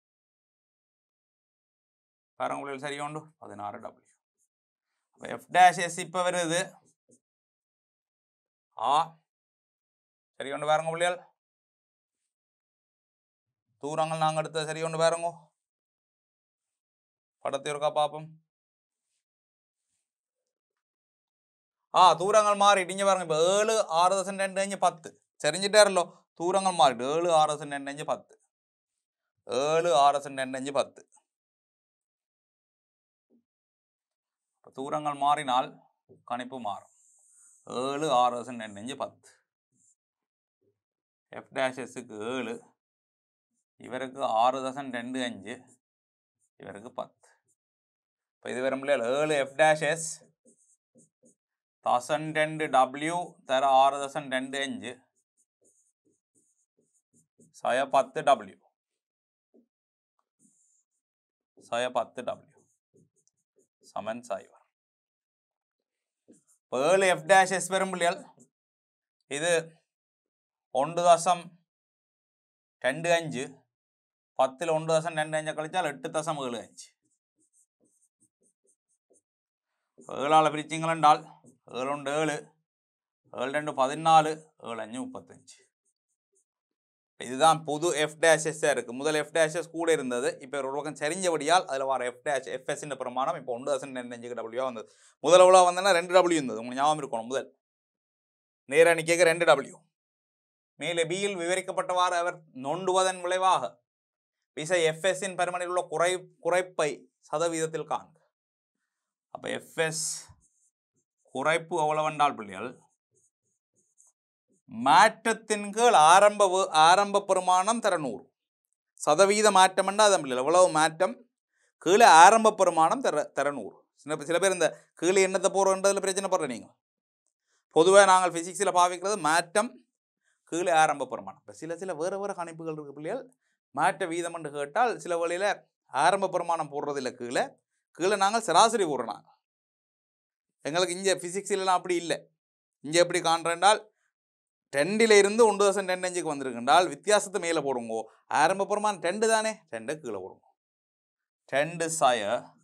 பாருங்க உங்களுக்கு சரியா உண்டு பதினாறு டபிள்யூ அப்போ எஃப் டேஷ் எஸ் இப்போ வருது ஆ சரி ஒன்று பாருங்க பிள்ளைகள் தூரங்கள் நாங்கள் எடுத்தது சரி ஒன்று பாருங்க படத்தை இருக்கா பார்ப்போம் ஆ தூரங்கள் மாறிட்டு இங்கே பாருங்க இப்போ ஏழு ஆறு தசம் ரெண்டு அஞ்சு பத்து செறிஞ்சிட்டாரല്ലോ தூரங்கள் மாறிட்டு ஏழு ஆறு தசம் ரெண்டு அஞ்சு பத்து ஏழு ஆறு தசம் ரெண்டு அஞ்சு பத்து அப்ப தூரங்கள் மாறினால் கணிப்பு மாறும் ஏழு ஆறு தசம் ரெண்டு அஞ்சு பத்து எஃப் டேஷஸுக்கு ஏழு இவருக்கு ஆறு தசம் ரெண்டு அஞ்சு இவருக்கு பத்து இப்போ இது வரும் இல்லையா ஏழு எஃப் டேஷஸ் தசன் ரெண்டு டபிள்யூ தர ஆறு தசம் ரெண்டு அஞ்சு சய பத்து டபிள்யூ சய பத்து டபிள்யூ சமன் சைவர் இப்போ ஏழு எஃப் டேஷ் எஸ் வரும் பிள்ளைகள் இது ஒன்று தசம் ரெண்டு அஞ்சு பத்தில் ஒன்று தசம் ரெண்டு அஞ்சு கழிச்சால் எட்டு தசம் ஏழு அஞ்சு ஏழால் பிரிச்சிங்களென்றால் ஏழு ஒன்று ஏழு ஏழு ரெண்டு பதினாலு ஏழு அஞ்சு முப்பத்தஞ்சு இதுதான் புது எஃப் டேஷஸாக இருக்குது முதல் எஃப் டேஷஸ் கூட இருந்தது இப்போ ஒரு பக்கம் சரிஞ்சபடியால் அதில் வர எஃப் டேஷ் எஃப்எஸ்ன்ற பிரமாணம் இப்போ ஒன்று தசம் ரெண்டு அஞ்சுக்கு டபிள்யூ வந்தது முதல் எவ்வளோ வந்ததுன்னா ரெண்டு டபிள்யூ இருந்தது உங்களுக்கு ஞாபகம் இருக்கணும் முதல் நேராக நிற்க ரெண்டு டபிள்யூ மேலே பியில் விவரிக்கப்பட்டவாறு அவர் நொண்டுவதன் விளைவாக விசை எஃப்எஸ்ஸின் பெருமனில் உள்ள குறை குறைப்பை சதவீதத்தில் காண்க அப்போ எஃப்எஸ் குறைப்பு எவ்வளவென்றால் பிள்ளைகள் மாற்றத்தின் கீழ் ஆரம்ப வே- ஆரம்ப பெருமானம் தர நூறு சதவீத மாற்றம் என்றால் அதன் பிள்ளைகள் எவ்வளவு மாற்றம் கீழே ஆரம்ப பெருமானம் தர தர நூறு சில சில பேர் இந்த கீழே என்னத்தை போகிறோன்றதில் பிரச்சனை படுற நீங்கள் பொதுவாக நாங்கள் ஃபிசிக்ஸில் பாவிக்கிறது மாற்றம் கீழே ஆரம்ப பெருமானம் இப்போ சில சில வேறு வேறு கணிப்புகள் இருக்குது பிள்ளைகள் மாற்ற வீதம் என்று கேட்டால் சில வழியில் ஆரம்ப பெருமானம் போடுறதில்ல கீழே கீழே நாங்கள் சராசரி போடுறோம் நாங்கள் எங்களுக்கு இங்கே ஃபிசிக்ஸ்லாம் அப்படி இல்லை இங்கே எப்படி காண்றேன்டால் ரெண்டில் இருந்து ஒன்று தசம் ரெண்டு அஞ்சுக்கு வந்திருக்குன்றால் வித்தியாசத்தை மேலே போடுங்க ஆரம்ப பெருமானம் ரெண்டு தானே ரெண்டு கீழே போடுங்க ரெண்டு சாய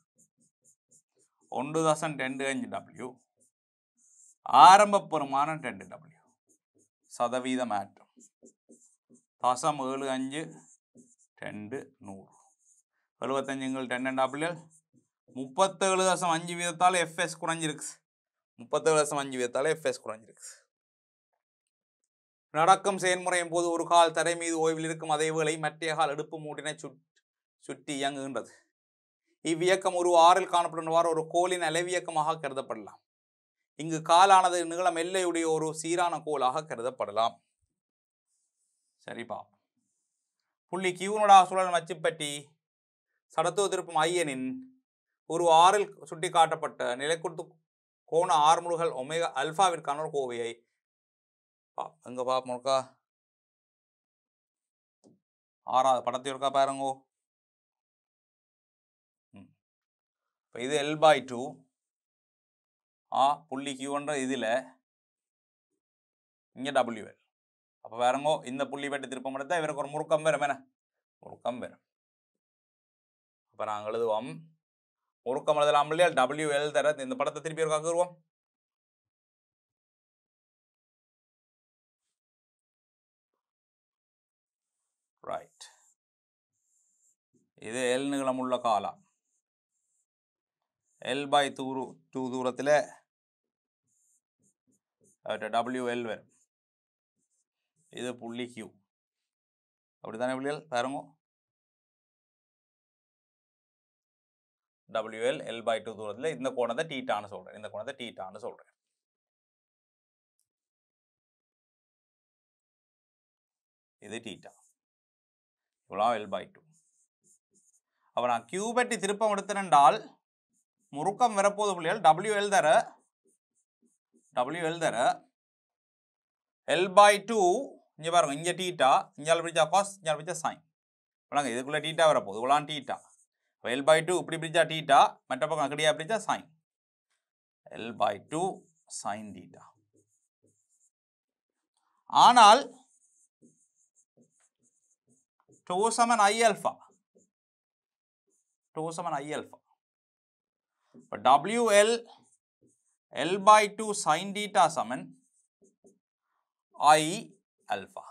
ஒன்று தசம் ரெண்டு அஞ்சு டபிள்யூ ஆரம்ப பெருமானம் ரெண்டு டபிள்யூ சதவீத மாற்றம் தசம் ஏழு அஞ்சு ரெண்டு நூறு எழுபத்தஞ்சுங்கள் டென் அண்ட் டபிள்யூ முப்பத்தேழு தசம் அஞ்சு வீதத்தால் எஃப்எஸ் குறைஞ்சிருக்கு முப்பத்தேழு தசம் அஞ்சு வீதத்தால் எஃப்எஸ் குறைஞ்சிருக்கு நடக்கும் செயல்முறையின் போது ஒரு கால் தரை மீது ஓய்வில் இருக்கும் அதே வேளை மற்றைய கால் எடுப்பு மூட்டினை சுட் சுற்றி இயங்குகின்றது இவ்வியக்கம் ஒரு ஆறில் காணப்படுவார் ஒரு கோலின் அலைவியக்கமாக கருதப்படலாம் இங்கு காலானது நீளம் எல்லையுடைய ஒரு சீரான கோலாக கருதப்படலாம் சரிப்பா புள்ளி கியூனடா சுழல் மச்சுப்பட்டி சடத்துவ திருப்பும் ஐயனின் ஒரு ஆறில் சுட்டிக்காட்டப்பட்ட நிலைக்குத்து கோண ஆறுமுடுகள் ஒமேகா அல்ஃபாவிற்கான ஒரு கோவையை பா எங்க பாப்போம் இருக்கா ஆறாவது படத்தை இருக்கா பாருங்கோ ம். இப்போ இது எல் பை டூ ஆ புள்ளி கியூன்ற இதில் இங்கே டபிள்யூஎல் அப்போ பாருங்கோ இந்த புள்ளி வெட்டி திருப்பம் எடுத்தால் இவருக்கு ஒரு முறுக்கம் வரும் என்ன முறுக்கம் வரும் அப்போ நாங்கள் எழுதுவோம் முறுக்கம் எழுதலாம் இல்லையா டபிள்யூ எல் தர இந்த படத்தை திருப்பி ஒரு கக்குருவோம் ரைட் இது எல் நீளமுள்ள காலம் எல் பை தூரு டூ தூரத்தில் டபிள்யூ எல் வரும் இது புள்ளி கியூ அப்படித்தானே புள்ளிகள் பாருங்க டபிள்யூஎல் எல் பை டூ தூரத்தில் இந்த கோணத்தை டீட்டான்னு சொல்கிறேன் இந்த கோணத்தை டீட்டான்னு சொல்கிறேன் இது டீட்டா இவ்வளோ எல் பை டூ அப்போ நான் கியூபெட்டி திருப்பம் எடுத்தேன்டால் முறுக்கம் வரப்போது புள்ளிகள் டபிள்யூஎல் தர டபிள்யூஎல் தர எல் பை டூ இங்கே பாருங்க இங்கே டீட்டா இங்கே பிடிச்சா காஸ் இங்கே பிடிச்சா சைன் வழங்க இதுக்குள்ளே டீட்டா வரப்போகுது இவ்வளோ டீட்டா எல் பை டூ இப்படி பிடிச்சா டீட்டா மற்ற பக்கம் கிடையா பிடிச்சா sine L by two sine theta ஆனால் டூ சமன் ஐ அல்ஃபா டூ சமன் ஐ அல்ஃபா இப்போ WL L by two sine theta சமன் ஐ அல்ஃபா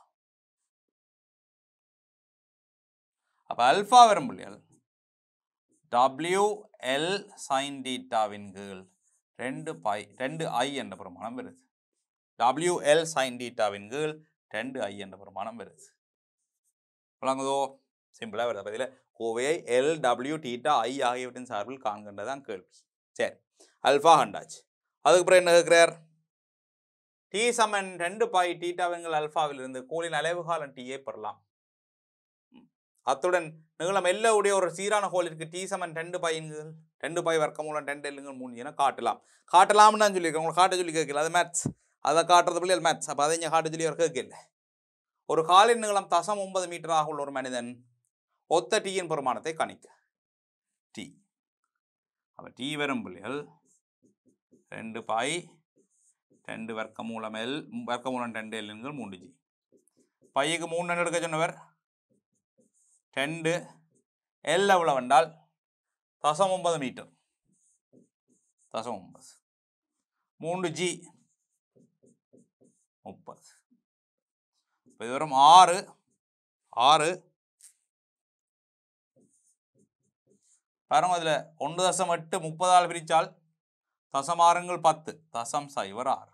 அப்போ அல்ஃபா வரும் புள்ளிகள் டபிள்யூ எல் சைன் டீட்டாவின் கீழ் ரெண்டு பை ரெண்டு ஐ என்ற பிரமாணம் வருது டபிள்யூ எல் சைன் டீட்டாவின் கீழ் ரெண்டு ஐ என்ற பிரமாணம் வருது விளங்குதோ சிம்பிளாக வருது அப்போ இதில் கோவையை எல் டபிள்யூ டீட்டா ஐ ஆகியவற்றின் சார்பில் காண்கின்றதான் கேள்வி சரி அல்ஃபா கண்டாச்சு அதுக்கப்புறம் என்ன கேட்குறார் டி சமன் ரெண்டு பாய் டீட்டாவின்கள் அல்ஃபாவிலிருந்து கோளின் அலைவு காலம் டீயை பெறலாம் ம். அத்துடன் நீளம் எல்ல உடைய ஒரு சீரான கோளிற்கு டி சமன் ரெண்டு பாயின்கள் ரெண்டு பாய் வர்க்க மூலம் ரெண்டு எல்லுங்கள் மூணு என காட்டலாம் காட்டலாம்னு தான் சொல்லியிருக்கேன் உங்களுக்கு காட்ட சொல்லி கேட்கல அது மேத்ஸ் அதை காட்டுறது பிள்ளைகள் மேத்ஸ் அப்போ அதை இங்கே காட்ட சொல்லி அவர் கேட்கல ஒரு காலின் நீளம் தசம் ஒன்பது மீட்டராக உள்ள ஒரு மனிதன் ஒத்த டீயின் பெருமானத்தை கணிக்க டி அப்போ டி வரும் பிள்ளைகள் ரெண்டு பாய் ரெண்டு வர்க்க மூலம் எல் வர்க்க மூலம் ரெண்டு எல்லுங்கள் மூன்று ஜி பையக்கு மூணு ரெண்டு எடுக்க சொன்னவர் ரெண்டு எல் எவ்வளவு என்றால் தசம் ஒன்பது மீட்டர் தசம் ஒன்பது மூன்று ஜி முப்பது இப்போ இது வரும் ஆறு ஆறு பாருங்க அதில் ஒன்று தசம் எட்டு முப்பதால் பிரித்தால் தசமாறுங்கள் பத்து தசம் சைவர் ஆறு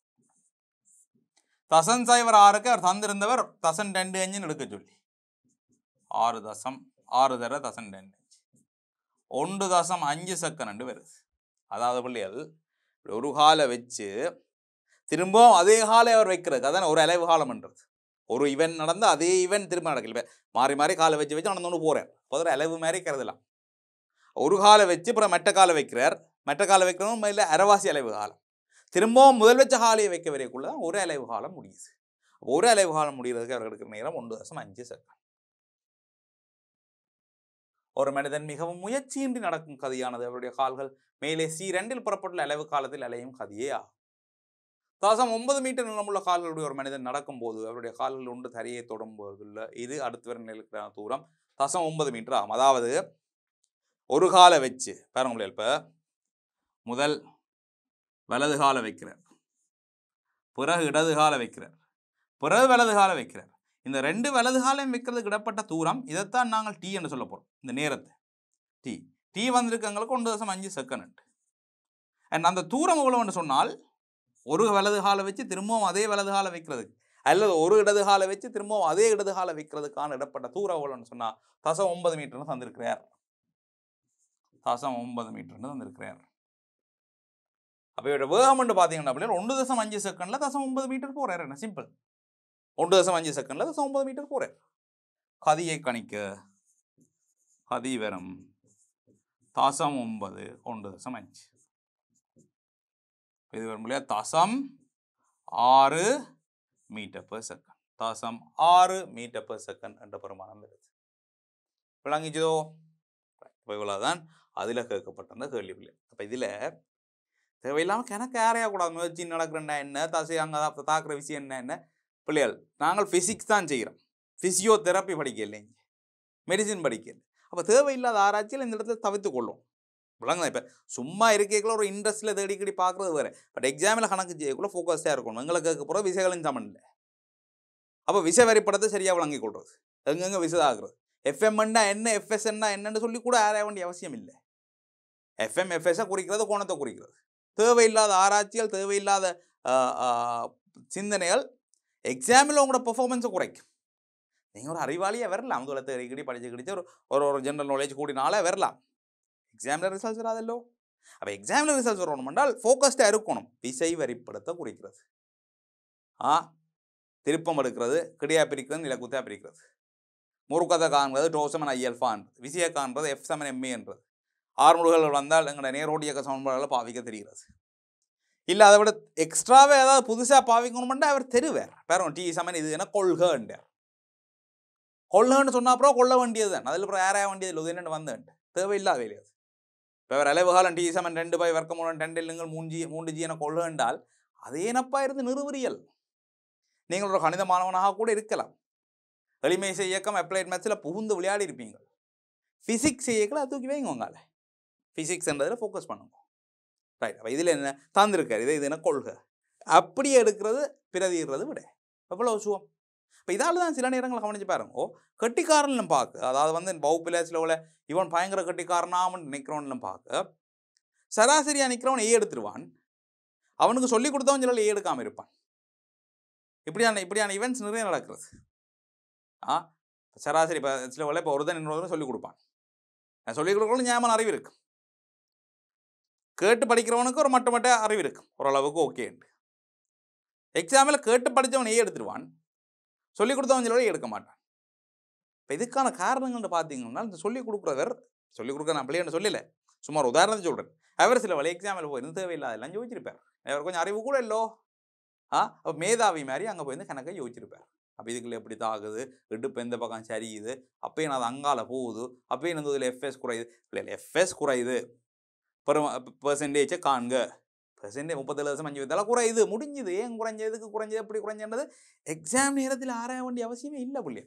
தசம் சைவர் ஆறுக்கு அவர் தந்திருந்தவர் தசன் ரெண்டு அஞ்சுன்னு எடுக்க சொல்லி ஆறு தசம் ஆறு தர தசன் ரெண்டு அஞ்சு ஒன்று தசம் அஞ்சு செகண்ட் வருது அதாவது பிள்ளைகள் இப்படி ஒரு காலை வச்சு திரும்பவும் அதே காலை அவர் வைக்கிறது அதான் ஒரு அலைவு காலம்ன்றது ஒரு இவன் நடந்து அதே இவன் திரும்ப நடக்கல இப்ப மாறி மாறி காலை வச்சு வச்சு நடந்து போகிறார் அப்போ ஒரு அலைவு மாதிரி கருதலாம் ஒரு காலை வச்சு அப்புறம் மெட்ட காலை வைக்கிறார் மெட்ட காலை வைக்கிறதும் இல்லை அரைவாசி அலைவு காலம் திரும்பவும் முதல் வச்ச காலையை வைக்க வரைக்குள்ள தான் ஒரு அலைவு காலம் முடியுது ஒரு அலைவு காலம் முடிகிறதுக்கு அவர் எடுக்கிற நேரம் ஒன்று தசம் அஞ்சு செகண்ட் ஒரு மனிதன் மிகவும் முயற்சியின்றி நடக்கும் கதியானது அவருடைய கால்கள் மேலே சி ரெண்டில் புறப்பட்டுள்ள அளவு காலத்தில் அலையும் கதியே ஆகும் தசம் ஒன்பது மீட்டர் நீளமுள்ள கால்களுடைய ஒரு மனிதன் நடக்கும்போது அவருடைய கால்கள் ஒன்று தரையை தொடும்போதுள்ள இது அடுத்து வர நிலைக்கான தூரம் தசம் ஒன்பது மீட்டர் ஆகும் அதாவது ஒரு காலை வச்சு பாருங்க இப்போ முதல் வலது காலை வைக்கிறார் பிறகு இடது காலை வைக்கிறார் பிறகு வலது காலை வைக்கிறார் இந்த ரெண்டு வலது காலையும் வைக்கிறதுக்கு இடப்பட்ட தூரம் இதைத்தான் நாங்கள் டி என்று சொல்ல போகிறோம் இந்த நேரத்தை டி டி வந்திருக்கங்களுக்கு ஒன்று தசம் அஞ்சு செகண்ட் அண்ட் அந்த தூரம் எவ்வளோன்னு சொன்னால் ஒரு வலது காலை வச்சு திரும்பவும் அதே வலது காலை வைக்கிறதுக்கு அல்லது ஒரு இடது காலை வச்சு திரும்பவும் அதே இடது காலை வைக்கிறதுக்கான இடப்பட்ட தூரம் எவ்வளோன்னு சொன்னால் தசம் ஒன்பது மீட்டர்னு தந்திருக்கிறார் தசம் ஒன்பது மீட்டர்னு தந்திருக்கிறார் அப்போ இவரோட வேகம் என்று பார்த்தீங்கன்னா அப்படின்னா ஒன்று தசம் அஞ்சு செகண்டில் தசம் ஒன்பது மீட்டர் போகிறார் என்ன சிம்பிள் ஒன்று தசம் அஞ்சு செகண்டில் தசம் ஒன்பது மீட்டர் போகிறார் கதியை கணிக்க கதி வரும் தசம் ஒன்பது ஒன்று தசம் அஞ்சு இது வரும் இல்லையா தசம் ஆறு மீட்டர் per செகண்ட் தசம் ஆறு மீட்டர் per செகண்ட் என்ற பெருமானம் வருது விளங்கிச்சதோ இப்போ இவ்வளோதான் அதில் கேட்கப்பட்ட அந்த கேள்வி பிள்ளை அப்போ இதில் தேவையில்லாமல் கணக்கு யாரையா கூடாது முயற்சி நடக்கிறேன்னா என்ன தசை அங்கே தாக்குற விஷயம் என்ன என்ன பிள்ளைகள் நாங்கள் ஃபிசிக்ஸ் தான் செய்கிறோம் ஃபிசியோதெரப்பி படிக்கல இங்கே மெடிசின் படிக்கல அப்போ தேவையில்லாத ஆராய்ச்சியில் இந்த இடத்துல தவிர்த்து கொள்ளும் விளங்குதா இப்போ சும்மா இருக்கைக்குள்ள ஒரு இன்ட்ரெஸ்ட்டில் தேடிக்கடி பார்க்குறது வேறு பட் எக்ஸாமில் கணக்கு செய்யக்குள்ள ஃபோக்கஸ்டாக இருக்கணும் எங்களை கேட்க போகிற விசைகளின் சமன் இல்லை அப்போ விசை வரிப்படத்தை சரியாக விளங்கி கொள்வது எங்கெங்கே விசதாகிறது எஃப்எம்னா என்ன எஃப்எஸ்ன்னா என்னன்னு சொல்லி கூட ஆராய வேண்டிய அவசியம் இல்லை எஃப்எம் எஃப்எஸ்ஸை குறிக்கிறது கோணத்தை குறிக்கிறது தேவையில்லாத ஆராய்ச்சிகள் தேவையில்லாத ஆ, ஆ, சிந்தனைகள் எக்ஸாமில் உங்களோட பெர்ஃபார்மன்ஸை குறைக்கும் நீங்கள் ஒரு அறிவாளியாக வரலாம் முதலத்தை அடிக்கடி படிச்சு கிடிச்சு ஒரு ஒரு ஒரு ஜென்ரல் நாலேஜ் கூடினாலே வரலாம் எக்ஸாமில் ரிசல்ட்ஸ் வராதல்லோ அப்போ எக்ஸாமில் ரிசல்ட்ஸ் வரணும் என்றால் ஃபோக்கஸ்டாக இருக்கணும் விசை வரிப்படத்தை குறிக்கிறது ஆ திருப்பம் எடுக்கிறது கிடையா பிரிக்கிறது நிலக்குத்தா பிரிக்கிறது முறுக்கத்தை காண்கிறது டோசமன் ஐஎல்ஃபான் விசையை காண்றது எஃப் செமன் எம்ஏன்றது ஆறுமுடுகள் வந்தால் எங்களோட நேரோடியக்க சமன்பாடுகளை பாவிக்க தெரிகிறது இல்லை அதை விட எக்ஸ்ட்ராவே ஏதாவது புதுசாக பாவிக்கணுமெண்டா அவர் தெருவார் பாருங்க டி சமன் இது என்ன கொள்கைன்றார் கொள்கைன்னு சொன்ன அப்புறம் கொள்ள வேண்டியது தான் அதில் அப்புறம் யாரையா வேண்டியது இல்லை இது என்னென்னு வந்தேன் தேவையில்லாத வேலை அது இப்போ அவர் அளவு காலம் டி சமன் ரெண்டு பை வர்க்க மூலம் ரெண்டு இல்லுங்கள் மூஞ்சி மூன்று ஜி என கொள்கை என்றால் அது ஏனப்பா இருந்து நிறுவரியல் நீங்கள் ஒரு கணித மாணவனாக கூட இருக்கலாம் எளிமை இயக்கம் அப்ளைட் மேத்ஸில் புகுந்து விளையாடி இருப்பீங்க ஃபிசிக்ஸ் இயக்கில் அது தூக்கி வைங்க உங்கால ஃபிசிக்ஸ்ன்றதில் ஃபோக்கஸ் பண்ணுங்க ரைட் அப்போ இதில் என்ன தந்திருக்காரு இது இது என்ன கொள்கை அப்படி எடுக்கிறது பிரதிடுறது விட எவ்வளோ சுவம் இப்போ இதால் தான் சில நேரங்களில் கவனிச்சு பாருங்க ஓ கட்டிக்காரன் பார்க்க அதாவது வந்து வகுப்பில் சில உள்ள இவன் பயங்கர கட்டிக்காரனாமன்னு நிற்கிறவன்லாம் பார்க்க சராசரியாக நிற்கிறவன் ஏ எடுத்துருவான் அவனுக்கு சொல்லி கொடுத்தவன் சில ஏ எடுக்காமல் இருப்பான் இப்படியான இப்படியான ஈவெண்ட்ஸ் நிறைய நடக்கிறது ஆ சராசரி இப்போ சில வேலை இப்போ ஒருத்தன் இன்னொருத்தன் சொல்லிக் கொடுப்பான் நான் சொல்லிக் கொடுக்கறது ஞாபகம் அறிவு இருக்கும் கேட்டு படிக்கிறவனுக்கு ஒரு மட்ட மட்ட அறிவு இருக்கும் ஓரளவுக்கு ஓகேன்ட்டு எக்ஸாமில் கேட்டு படித்தவன் ஏ எடுத்துருவான் சொல்லிக் கொடுத்தவன் சில எடுக்க மாட்டான் இப்போ இதுக்கான காரணங்கள்னு பார்த்தீங்கன்னா இந்த சொல்லிக் கொடுக்குறவர் சொல்லிக் கொடுக்க நான் பிள்ளைன்னு சொல்லல சுமார் உதாரணத்தை சொல்கிறேன் அவர் சில வழி எக்ஸாமில் போயிருந்து தேவையில்லாதெல்லாம் யோசிச்சிருப்பார் அவர் கொஞ்சம் அறிவு கூட இல்லோ ஆ அப்போ மேதாவி மாதிரி அங்கே போயிருந்து கணக்கை யோசிச்சிருப்பார் அப்போ இதுக்குள்ள எப்படி தாகுது இடுப்பு எந்த பக்கம் சரியுது அப்பயும் அது அங்கால போகுது அப்பயும் இந்த இதில் எஃப்எஸ் குறையுது இல்லை எஃப்எஸ் குறையுது பெரும் பெர்சன்டேஜை காண்க பெர்சன்டேஜ் முப்பத்தேழு லட்சம் அஞ்சு வித்தால குறையுது முடிஞ்சுது ஏன் குறைஞ்சதுக்கு குறைஞ்சது எப்படி குறைஞ்சது எக்ஸாம் நேரத்தில் ஆராய வேண்டிய அவசியமே இல்லை பிள்ளைங்க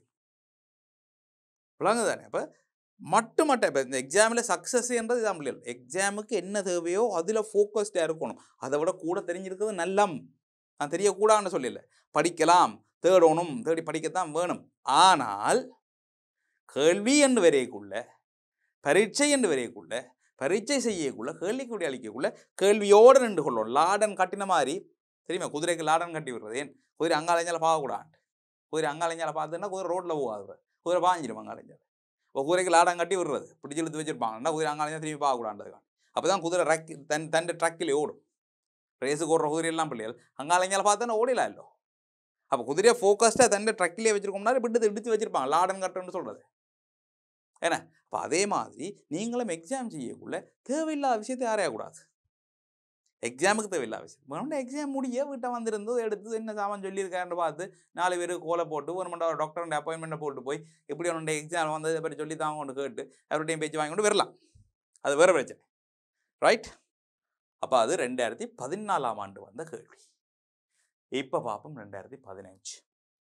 விளங்குதானே அப்போ மட்டு மட்டும் இப்போ இந்த எக்ஸாமில் சக்ஸஸ்ன்றது இதான் பிள்ளைகள் எக்ஸாமுக்கு என்ன தேவையோ அதில் ஃபோக்கஸ்டாக இருக்கணும் அதை விட கூட தெரிஞ்சிருக்கிறது நல்லம் நான் தெரியக்கூடாதுன்னு சொல்லல படிக்கலாம் தேடணும் தேடி படிக்கத்தான் வேணும் ஆனால் கேள்வி என்று வரையக்குள்ள பரீட்சை என்று வரையக்குள்ள பரீட்சை செய்யக்குள்ள கேள்விக்குடி அளிக்கக்குள்ள கேள்வியோடு நின்று கொள்ளணும் லாடன் கட்டின மாதிரி தெரியுமா குதிரைக்கு லாடன் கட்டி விடுறது ஏன் குதிரை அங்காளைஞ்சால பார்க்கக்கூடாது குதிரை அங்காளைஞ்சால பார்த்துன்னா குதிரை ரோட்டில் போகாது குதிரை பாஞ்சிடும் அங்காளைஞ்சால இப்போ குதிரைக்கு லாடம் கட்டி விடுறது பிடிச்சி இழுத்து வச்சிருப்பாங்கன்னா குதிரை அங்காளைஞ்சா திரும்பி பார்க்கக்கூடாதுக்கான அப்போ தான் குதிரை ரக் தன் தன் ட்ரக்கில் ஓடும் ரேஸுக்கு ஓடுற குதிரையெல்லாம் பிள்ளைகள் அங்காளைஞ்சால பார்த்தோன்னா ஓடிலாம் இல்லை அப்போ குதிரையை ஃபோக்கஸ்டாக தன் ட்ரக்கிலே வச்சிருக்கோம்னா விட்டு இடித்து வச்சிருப்பாங்க லாடன் கட்டுன்னு சொல்கிறது ஏன்னா அப்போ அதே மாதிரி நீங்களும் எக்ஸாம் செய்யக்குள்ள தேவையில்லாத விஷயத்தை அறையக்கூடாது எக்ஸாமுக்கு தேவையில்லாத விஷயம் வேணும்னா எக்ஸாம் முடிய வீட்டை வந்திருந்து எடுத்து என்ன சாமான் சொல்லியிருக்காருன்னு பார்த்து நாலு பேர் கோலை போட்டு ஒரு மண்டா டாக்டர் அப்பாயின்மெண்ட்டை போட்டு போய் இப்படி அவனுடைய எக்ஸாம் வந்து இதை பற்றி சொல்லி தான் கொண்டு கேட்டு அவர்கிட்டையும் பேச்சு வாங்கி கொண்டு வரலாம் அது வேறு பிரச்சனை ரைட் அப்போ அது ரெண்டாயிரத்தி பதினாலாம் ஆண்டு வந்த கேள்வி இப்போ பார்ப்போம் ரெண்டாயிரத்தி பதினஞ்சு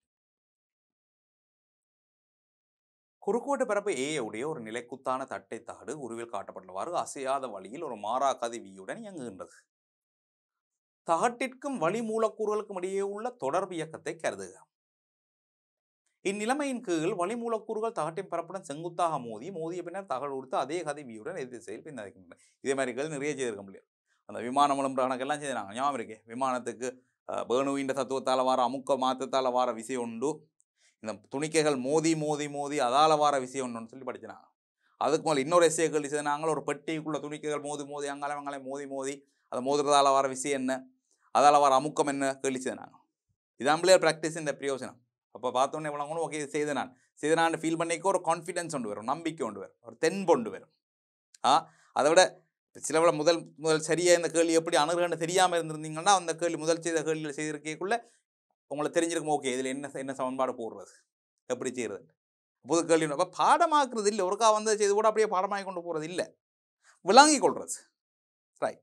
குறுக்கோட்டு பரப்பு ஏ உடைய ஒரு நிலைக்குத்தான தட்டை தாடு உருவில் காட்டப்பட்டுள்ளவாறு அசையாத வழியில் ஒரு மாறா கதிவியுடன் இயங்குகின்றது தகட்டிற்கும் வழி மூலக்கூறுகளுக்கும் இடையே உள்ள தொடர்பு இயக்கத்தை கருதுக இந்நிலைமையின் கீழ் வழி மூலக்கூறுகள் தகட்டின் பரப்புடன் செங்குத்தாக மோதி மோதிய பின்னர் தகடு கொடுத்து அதே கதிவியுடன் எதிர் திசையில் பின்னடைக்கின்றன இதே மாதிரி கேள்வி நிறைய செய்திருக்க முடியாது அந்த விமானம் விளம்பர கணக்கெல்லாம் செய்தாங்க ஞாபகம் இருக்கே விமானத்துக்கு பேணுவின் தத்துவத்தால் வார அமுக்க மாற்றத்தால் வார விஷயம் உண்டு இந்த துணிக்கைகள் மோதி மோதி மோதி அதால வார விஷயம் ஒன்றுன்னு சொல்லி படிச்சினாங்க அதுக்கு மேலே இன்னொரு எஸ்ஏ கேள்வி செய்தாங்க ஒரு பெட்டிக்குள்ள துணிக்கைகள் மோதி மோதி அங்கால அங்கால மோதி மோதி அதை மோதுறதால வர விஷயம் என்ன அதால் வர அமுக்கம் என்ன கேள்வி செய்தாங்க இதான் பிள்ளையர் ப்ராக்டிஸ் இந்த பிரயோஜனம் அப்போ பார்த்தோன்னே இவ்வளோ ஓகே செய்த நான் செய்த நான் ஃபீல் பண்ணிக்க ஒரு கான்ஃபிடென்ஸ் கொண்டு வரும் நம்பிக்கை கொண்டு வரும் ஒரு தென்பு கொண்டு வரும் ஆ அதை விட சில விட முதல் முதல் சரியாக இந்த கேள்வி எப்படி அணுகுன்னு தெரியாமல் இருந்திருந்தீங்கன்னா அந்த கேள்வி முதல் செய்த கேள்வியில் செய்திருக்கக்குள்ள உங்களுக்கு தெரிஞ்சிருக்கும் ஓகே இதில் என்ன என்ன சமன்பாடு போடுறது எப்படி செய்கிறது புது கேள்வி அப்போ பாடமாக்குறது இல்லை ஒருக்கா வந்து செய்து கூட அப்படியே பாடமாகி கொண்டு போகிறது இல்லை விளங்கி கொள்றது ரைட்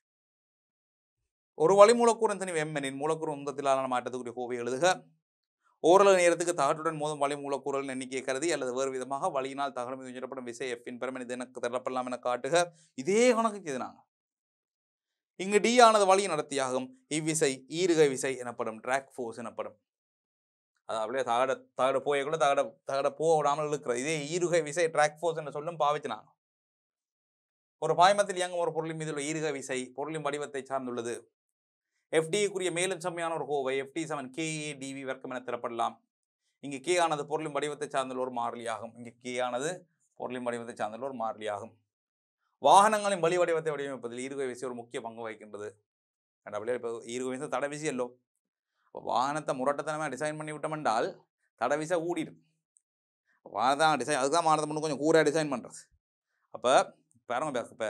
ஒரு வழி மூலக்கூறு தனி வெம்மனின் மூலக்கூறு உந்தத்திலான மாற்றத்துக்குரிய கோவை எழுதுக ஓரளவு நேரத்துக்கு தகட்டுடன் மோதும் வழி மூலக்கூறுகளின் எண்ணிக்கையை கருதி அல்லது வேறு விதமாக வழியினால் தகடு மீது உயரப்படும் விசை எஃபின் பெருமன் இது எனக்கு தரப்படலாம் என காட்டுக இதே கணக்கு செய்தாங்க இங்கு டி ஆனது வழி நடத்தியாகும் இவ்விசை ஈருகை விசை எனப்படும் ட்ராக் ஃபோர்ஸ் எனப்படும் அது அப்படியே தகட தகட போயக்குள்ள தகட தகட போக விடாமல் இருக்கிறது இதே ஈருகை விசை ட்ராக் ஃபோர்ஸ் என்று சொல்லும் பாவிச்சினாங்க ஒரு பாய்மத்தில் இயங்கும் ஒரு பொருளின் மீது உள்ள ஈருகை விசை பொருளின் வடிவத்தை சார்ந்துள்ளது எஃப்டிக்குரிய மேலும் செம்மையான ஒரு கோவை எஃப்டி செவன் கேஏ டிவி வர்க்கம் என திறப்படலாம் இங்கு கே ஆனது பொருளின் வடிவத்தை சார்ந்துள்ள ஒரு மாறிலியாகும் இங்கு கே ஆனது பொருளின் வடிவத்தை சார்ந்துள்ள ஒரு மாறிலியாகும் வாகனங்களின் வழி வடிவத்தை வடிவமைப்பதில் ஈருகை விசை ஒரு முக்கிய பங்கு வகிக்கின்றது அப்படியே இப்போ ஈருகை விசை தடை விசை இல்லோ இப்போ வாகனத்தை முரட்டத்தனமாக டிசைன் பண்ணி விட்டோம் என்றால் தடை விசை ஊடிடும் வாகனத்தான் டிசைன் அதுக்கு தான் வாகனத்தை முன்னும் கொஞ்சம் கூறாக டிசைன் பண்ணுறது அப்போ பாருங்க இப்போ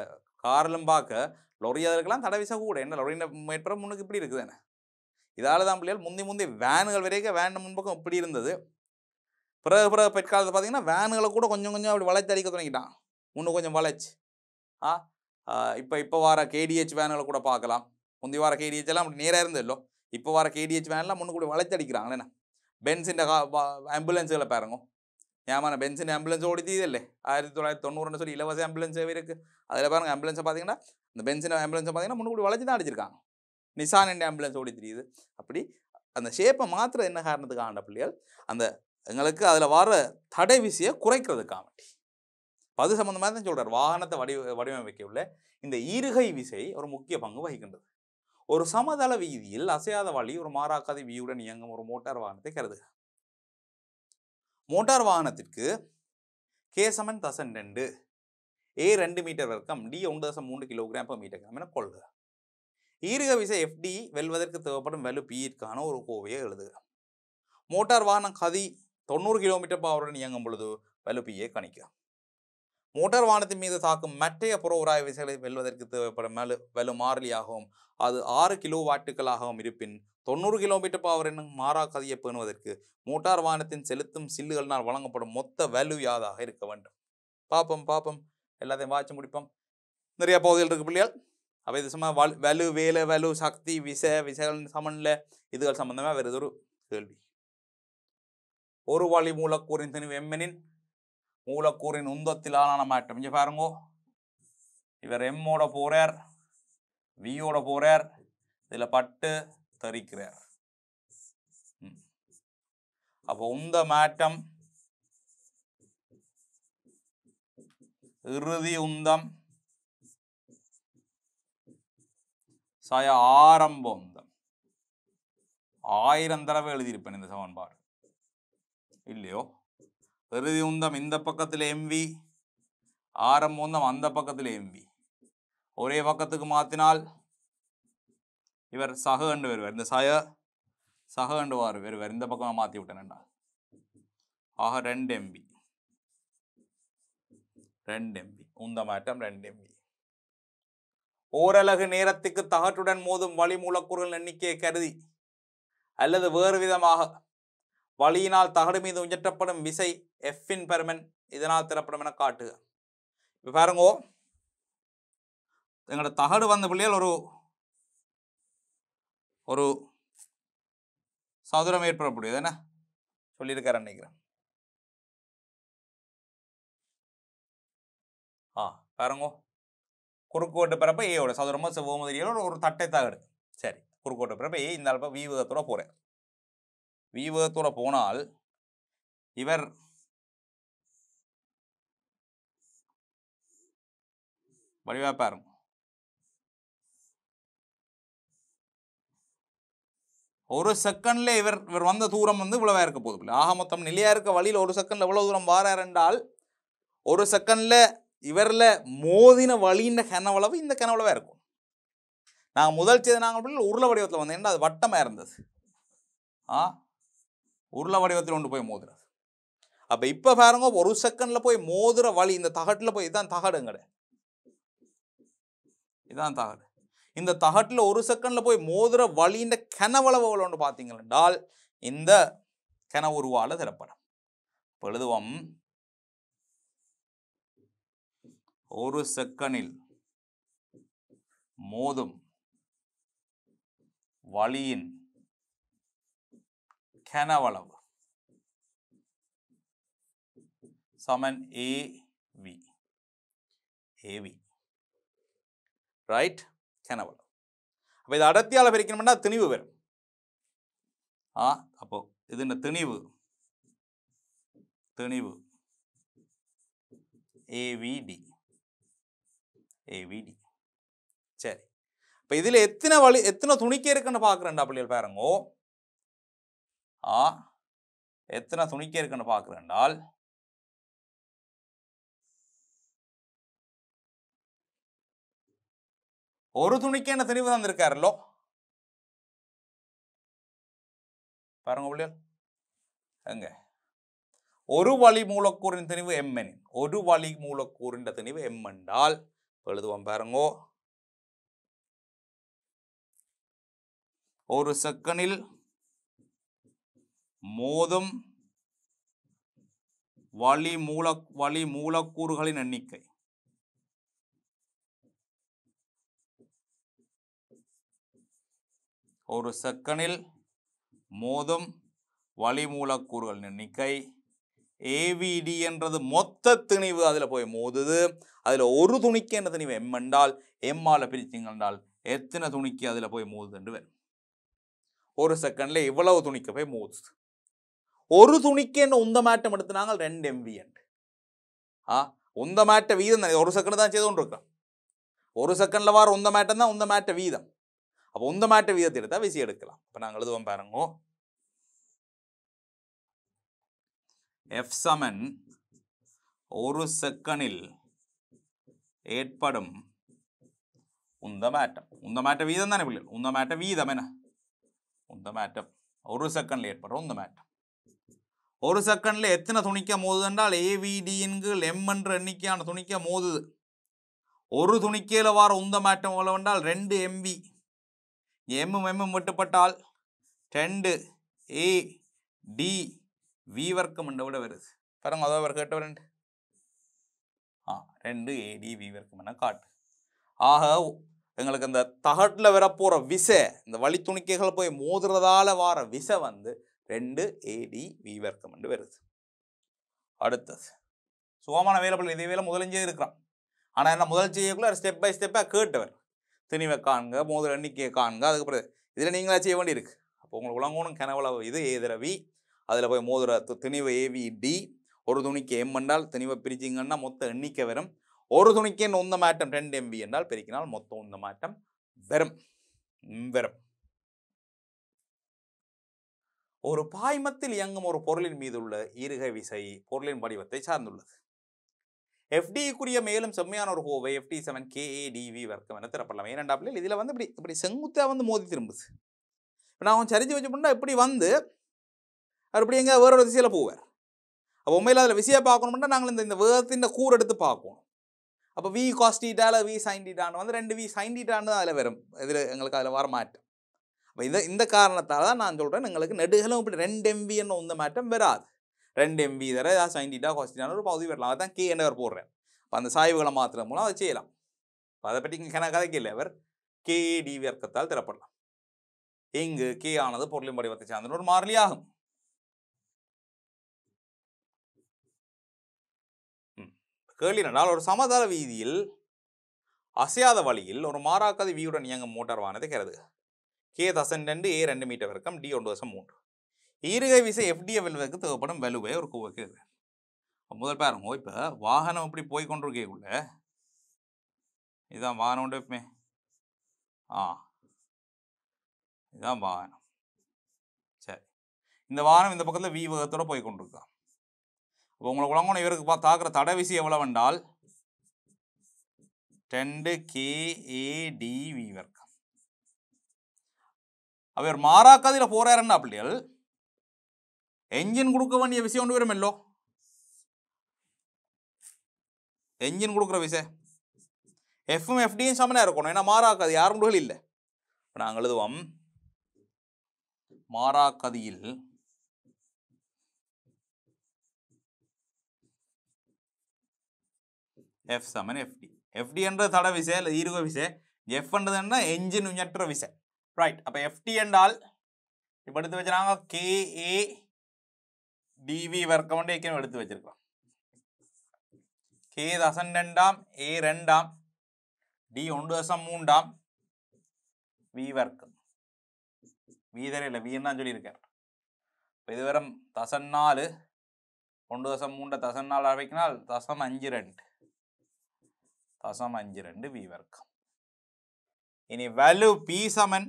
காரிலும் பார்க்க லொரி அதற்கெல்லாம் தடை விசா கூட என்ன லொரியின் மேற்புறம் முன்னுக்கு இப்படி இருக்குது என்ன இதால தான் பிள்ளைகள் முந்தி முந்தி வேனுகள் வரைக்கும் வேன் முன்பக்கம் இப்படி இருந்தது பிறகு பிறகு பிற்காலத்தில் பார்த்தீங்கன்னா வேனுகளை கூட கொஞ்சம் கொஞ்சம் அப்படி வளைச்சு அடிக்க தொடங்கிட்டான் இன்னும் கொஞ்சம் வளைச்சு ஆ இப்போ இப்போ வர கேடிஹெச் வேனுகளை கூட பார்க்கலாம் முந்தி வார கேடிஹெச் எல்லாம் அப்படி நேராக இருந்ததில்லோ இப்போ வர கேடிஹெச் வேன்லாம் முன்னு கூட வளைச்சு அடிக்கிறாங்க என்ன பென்ஸின் ஆம்புலன்ஸுகளை பாருங்க ஏமான பென்சின் ஆம்புலன்ஸ் ஓடித்தீதல்லே ஆயிரத்தி தொள்ளாயிரத்தி தொண்ணூறுன்னு சொல்லி இலவச ஆம்புலன்ஸ் இருக்குது அதில் பாருங்க ஆம்புலன்ஸை பார்த்தீங்கன்னா இந்த பென்சின் ஆம்புலன்ஸை பார்த்தீங்கன்னா முன்னு கூட வளைச்சு தான் அடிச்சிருக்காங்க நிசான் என்ற ஆம்புலன்ஸ் ஓடி தெரியுது அப்படி அந்த ஷேப்பை மாத்திர என்ன காரணத்துக்கு ஆண்ட பிள்ளைகள் அந்த எங்களுக்கு அதில் வர தடை விசையை குறைக்கிறதுக்காக வேண்டி அது சம்மந்தமாக தான் சொல்கிறார் வாகனத்தை வடி வடிவமைக்க உள்ள இந்த ஈருகை விசை ஒரு முக்கிய பங்கு வகிக்கின்றது ஒரு சமதள வீதியில் அசையாத வழி ஒரு மாறாக்காத வியுடன் இயங்கும் ஒரு மோட்டார் வாகனத்தை கருதுக மோட்டார் வாகனத்திற்கு கே சமன் தசன் ரெண்டு ஏ ரெண்டு மீட்டர் வர்க்கம் டி ஒன்று தசம் மூன்று கிலோகிராம் per மீட்டர் கிராம் என கொள்க ஈருக விசை எஃப்டி வெல்வதற்கு தேவைப்படும் வலு பியிற்கான ஒரு கோவையை எழுதுக மோட்டார் வாகனம் கதி தொண்ணூறு கிலோமீட்டர் பவருடன் இயங்கும் பொழுது வலு பியை கணிக்க மோட்டார் வாகனத்தின் மீது தாக்கும் மற்றைய புற உராய் விசைகளை வெல்வதற்கு தேவைப்படும் வலு வலு மாறிலியாகவும் அது ஆறு கிலோ வாட்டுகளாகவும் இருப்பின் தொண்ணூறு கிலோமீட்டர் பவர் என்னும் மாறா கதியை பேணுவதற்கு மோட்டார் வாகனத்தின் செலுத்தும் சில்லுகளினால் வழங்கப்படும் மொத்த வேல்யூ யாதாக இருக்க வேண்டும் பார்ப்போம் பார்ப்போம் எல்லாத்தையும் வாய்ச்சி முடிப்போம் நிறைய பகுதிகள் இருக்கு பிள்ளைகள் அவை இது சும்மா வலு வலு வேலை வலு சக்தி விசை விசைகள் சமன்ல இதுகள் சம்பந்தமாக வேறு ஒரு கேள்வி ஒரு வழி மூலக்கூறின் திணிவு எம்மெனின் மூலக்கூறின் உந்தத்திலான மாற்றம் இங்கே பாருங்கோ இவர் எம்மோட போறார் வியோட போறார் இதில் பட்டு தரிக்கிறார் ம். அப்போ உந்த மாற்றம் இறுதி உந்தம் சய ஆரம்ப உந்தம் ஆயிரம் தடவை எழுதியிருப்பேன் இந்த சமன்பாடு இல்லையோ இறுதி உந்தம் இந்த பக்கத்தில் எம்வி ஆரம்ப உந்தம் அந்த பக்கத்தில் எம்வி ஒரே பக்கத்துக்கு மாற்றினால் இவர் சகண்டு வருவார் இந்த சய சகண்டு வார் வருவார் இந்த பக்கம் மாற்றி விட்டேன்டா ஆக ரெண்டு எம்பி ரெண்டு எம்பி உந்த மாற்றம் ரெண்டு எம்பி ஓரலகு நேரத்துக்கு தகட்டுடன் மோதும் வழி மூலக்கூறுகள் எண்ணிக்கையை கருதி அல்லது வேறு விதமாக வழியினால் தகடு மீது உயற்றப்படும் விசை எஃப்பின் பெருமன் இதனால் திறப்படும் என காட்டுக இப்போ பாருங்கோ எங்களோட தகடு வந்த பிள்ளைகள் ஒரு ஒரு சதுரம் ஏற்படக்கூடியது என்ன சொல்லியிருக்காரு நினைக்கிறேன் ஆ பாருங்கோ குறுக்கோட்டு பிறப்ப ஏயோட சதுரமோ செவ்வமோ தெரியல ஒரு தட்டை தகடு சரி குறுக்கோட்டு பிறப்ப ஏ இந்த அளப்ப வீவகத்தோட போகிறார் வீவகத்தோட போனால் இவர் வடிவா பாருங்க ஒரு செகண்ட்ல இவர் இவர் வந்த தூரம் வந்து இவ்வளவா இருக்க போகுது ஆக மொத்தம் நிலையா இருக்க வழியில் ஒரு செகண்ட்ல எவ்வளவு தூரம் வாரார் என்றால் ஒரு செகண்ட்ல இவர்ல மோதின வழியின் கனவளவு இந்த கனவளவா இருக்கும் நாங்கள் முதல் செய்த நாங்கள் பிள்ளை உருளை வடிவத்தில் வந்தோம் ஏன்னா அது வட்டமா இருந்தது ஆ உருளை வடிவத்தில் கொண்டு போய் மோதுறது அப்ப இப்ப பாருங்க ஒரு செகண்ட்ல போய் மோதுற வழி இந்த தகட்டுல போய் இதான் தகடுங்கட இதான் தகடு இந்த தகட்டுல ஒரு செகண்ட்ல போய் மோதுற வழியின் கனவளவு எவ்வளோன்னு பார்த்தீங்கன்னா இந்த கன உருவால திறப்படம் இப்ப எழுதுவோம் ஒரு செகண்டில் மோதும் வழியின் கனவளவு சமன் ஏவி ஏவி ரைட் கனவளவு அப்போ இது அடர்த்தியால் பிரிக்கணும்னா திணிவு வரும் ஆ அப்போ இது என்ன திணிவு திணிவு ஏவிடி ஏவிடி சரி இப்போ இதில் எத்தனை வழி எத்தனை துணிக்கை இருக்குன்னு பார்க்குறேன்டா பிள்ளைகள் பாருங்கோ ஆ எத்தனை துணிக்கை இருக்குன்னு பார்க்குறேன்டால் ஒரு துணிக்கு என்ன திணிவு தந்திருக்காருல்லோ பாருங்க பிள்ளைகள் எங்க ஒரு வழி மூலக்கூறின் திணிவு எம்என் ஒரு வழி மூலக்கூறின் திணிவு எம் என்றால் எழுதுவோம் பாருங்கோ ஒரு செகண்டில் மோதும் வளி மூல வளி மூலக்கூறுகளின் எண்ணிக்கை ஒரு செகண்டில் மோதும் வளி மூலக்கூறுகளின் எண்ணிக்கை ஏவிடி என்றது மொத்த திணிவு அதில் போய் மோதுது அதில் ஒரு துணிக்கு என்ன திணிவு எம் என்றால் எம்மால பிரிச்சிங்க என்றால் எத்தனை துணிக்கு அதில் போய் மோதுதுன்னு வரும் ஒரு செகண்ட்ல இவ்வளவு துணிக்கு போய் மோதுது ஒரு துணிக்கு என்ன உந்த மாட்டம் எடுத்துனாங்க ரெண்டு எம்பி ஆ உந்த மாட்ட வீதம் தான். ஒரு செகண்ட் தான் செய்து கொண்டிருக்கிறோம் ஒரு செகண்ட்ல வர உந்த மாட்டம் தான் உந்த மாட்ட வீதம் அப்போ உந்த மாட்ட வீதத்தை எடுத்தா விசி எடுக்கலாம் இப்போ நாங்கள் எழுதுவோம் பாருங்க எஃப் சமன் ஒரு செகண்டில் ஏற்படும் உந்த மாட்டம் உந்த மாட்ட வீதம் தானே பிள்ளைகள் உந்த மாட்ட வீதம் என்ன உந்த மாட்டம் ஒரு செகண்ட்ல ஏற்படும் உந்த மாட்டம் ஒரு செகண்ட்ல எத்தனை துணிக்க மோதுது என்றால் ஏவிடின்கள் எம் என்ற எண்ணிக்கையான துணிக்க மோதுது ஒரு துணிக்கையில வார உந்த மாட்டம் எவ்வளவு என்றால் ரெண்டு எம்பி எம்மும் எம்மும் வெட்டுப்பட்டால் ரெண்டு ஏ டி வி வர்க்கம் என்ற விட வருது பாருங்க அதோ அவர் கேட்ட ரெண்டு ஆ ரெண்டு ஏடி வி வர்க்கம் என காட்டு ஆக எங்களுக்கு அந்த தகட்டில் வரப்போகிற விசை இந்த வழி துணிக்கைகள் போய் மோதுறதால வார விசை வந்து ரெண்டு ஏடி வி வர்க்கம் என்று வருது அடுத்தது சுகமான வேலைப்பள் இதே வேலை முதலஞ்சே இருக்கிறான் ஆனால் என்ன முதல் செய்யக்குள்ள ஸ்டெப் பை ஸ்டெப்பாக கேட்டவர் திணிவை காண்க மோதிர எண்ணிக்கையை காண்க அதுக்கப்புறம் இதில் நீங்களா செய்ய வேண்டியிருக்கு அப்போ உங்களுக்கு உலங்கோணும் கனவளவு இது ஏதிரவி அதில் போய் மோதிர து- திணிவு ஏவி டி ஒரு துணிக்கு எம் என்றால் திணிவை பிரிச்சிங்கன்னா மொத்த எண்ணிக்கை வரும் ஒரு துணிக்கு என்ன உந்த மாட்டம் ரெண்டு எம்பி என்றால் பெருக்கினால் மொத்தம் உந்த மாட்டம் வரும் ம், வரும் ஒரு பாய்மத்தில் இயங்கும் ஒரு பொருளின் மீது உள்ள ஈருகை விசை பொருளின் வடிவத்தை சார்ந்துள்ளது எஃப்டிக்குரிய மேலும் செம்மையான ஒரு கோவை எஃப்டி செவன் கேஏடிவி வர்க்கம் என திறப்படலாம் ஏனெண்டா பிள்ளை இதில் வந்து இப்படி இப்படி செங்குத்தா வந்து மோதி திரும்புது இப்போ நான் அவன் சரிஞ்சு வச்சு பண்ணா இப்படி வந்து அவர் இப்படி எங்கே வேற ஒரு திசையில் போவார் அப்போ உண்மையில் அதில் விசையை பார்க்கணும்னா நாங்கள் இந்த இந்த வேகத்தின் கூர் எடுத்து பார்க்கணும் அப்போ வி காஸ்டீட்டால வி சைன்டீட்டான்னு வந்து ரெண்டு வி சைன்டீட்டான்னு தான் அதில் வரும் இதில் எங்களுக்கு அதில் வர மாட்டோம் அப்போ இந்த இந்த காரணத்தால் தான் நான் சொல்கிறேன் எங்களுக்கு நெடுகளும் இப்படி ரெண்டு எம்பி என்ன உந்த மாட்டம் வராது ரெண்டு எம்பி தர ஏதாவது சைன்டீட்டா காஸ்டீட்டான ஒரு பகுதி வரலாம் அதான் கே என்ன போடுறேன் அப்போ அந்த சாய்வுகளை மாற்றுறது மூலம் அதை செய்யலாம் அப்ப அதை பற்றி இங்கே கணக்கு இல்லை அவர் கேஏடி வர்க்கத்தால் திறப்படலாம் இங்கு கே ஆனது பொருளின் வடிவத்தை சார்ந்த ஒரு மாறிலி ஆகும் ம். கேள்வி என்றால் ஒரு சமதள வீதியில் அசையாத வழியில் ஒரு மாறாக்கதி வியுடன் இயங்கும் மோட்டார் வாகனத்தை கருது கே தசன் ரெண்டு ஏ ரெண்டு மீட்டர் வரைக்கும் டி ஒன்று வருஷம் மூன்று ஈருகை விசை எஃப்டிஏ வெல்வதற்கு தேவைப்படும் வலுவை ஒரு கூவக்கு முதல் பாருங்க இப்போ வாகனம் இப்படி போய் கொண்டிருக்கக்குள்ள இதுதான் வாகனம் உண்டு எப்பவுமே ஆ இதுதான் வாகனம் சரி இந்த வாகனம் இந்த பக்கத்தில் வி வேகத்தோட போய் கொண்டிருக்கான் அப்போ உங்களுக்கு உலகம் இவருக்கு பா தாக்குற தடை விசை எவ்வளவு என்றால் ரெண்டு கேஏடி வி வர்க்கம் அவர் மாறாக்கதில் போறாருன்னா பிள்ளைகள் என்ஜின் கொடுக்க வேண்டிய விஷயம் ஒன்று வருமல்லோ என்ஜின் கொடுக்குற விசை எஃப்எம் எஃப்டியும் சமனாக இருக்கணும் ஏன்னா மாறாக்கது யார் முடிகள் இல்லை இப்போ நாங்கள் எழுதுவோம் மாறாக்கதியில் எஃப் சமன் எஃப்டி எஃப்டி என்ற தட விசை இல்லை ஈருக விசை எஃப் என்றது என்ன என்ஜின் உயற்ற விசை ரைட் அப்போ எஃப்டி என்றால் இப்போ எடுத்து வச்சுறாங்க கேஏ டிவி வர்க்கம் வந்து ஏற்கனவே எடுத்து வச்சிருக்கோம் கே தசன் ரெண்டாம் ஏ ரெண்டாம் டி ஒன்று தசம் மூன்றாம் வி வர்க்கம் வி தெரியல வின்னு தான் சொல்லியிருக்கார் இப்போ இது வரும் தசன் நாலு ஒன்று தசம் மூன்று தசன் நாலு அவைக்கினால் தசம் அஞ்சு ரெண்டு தசம் அஞ்சு ரெண்டு வி வர்க்கம் இனி வலு பி சமன்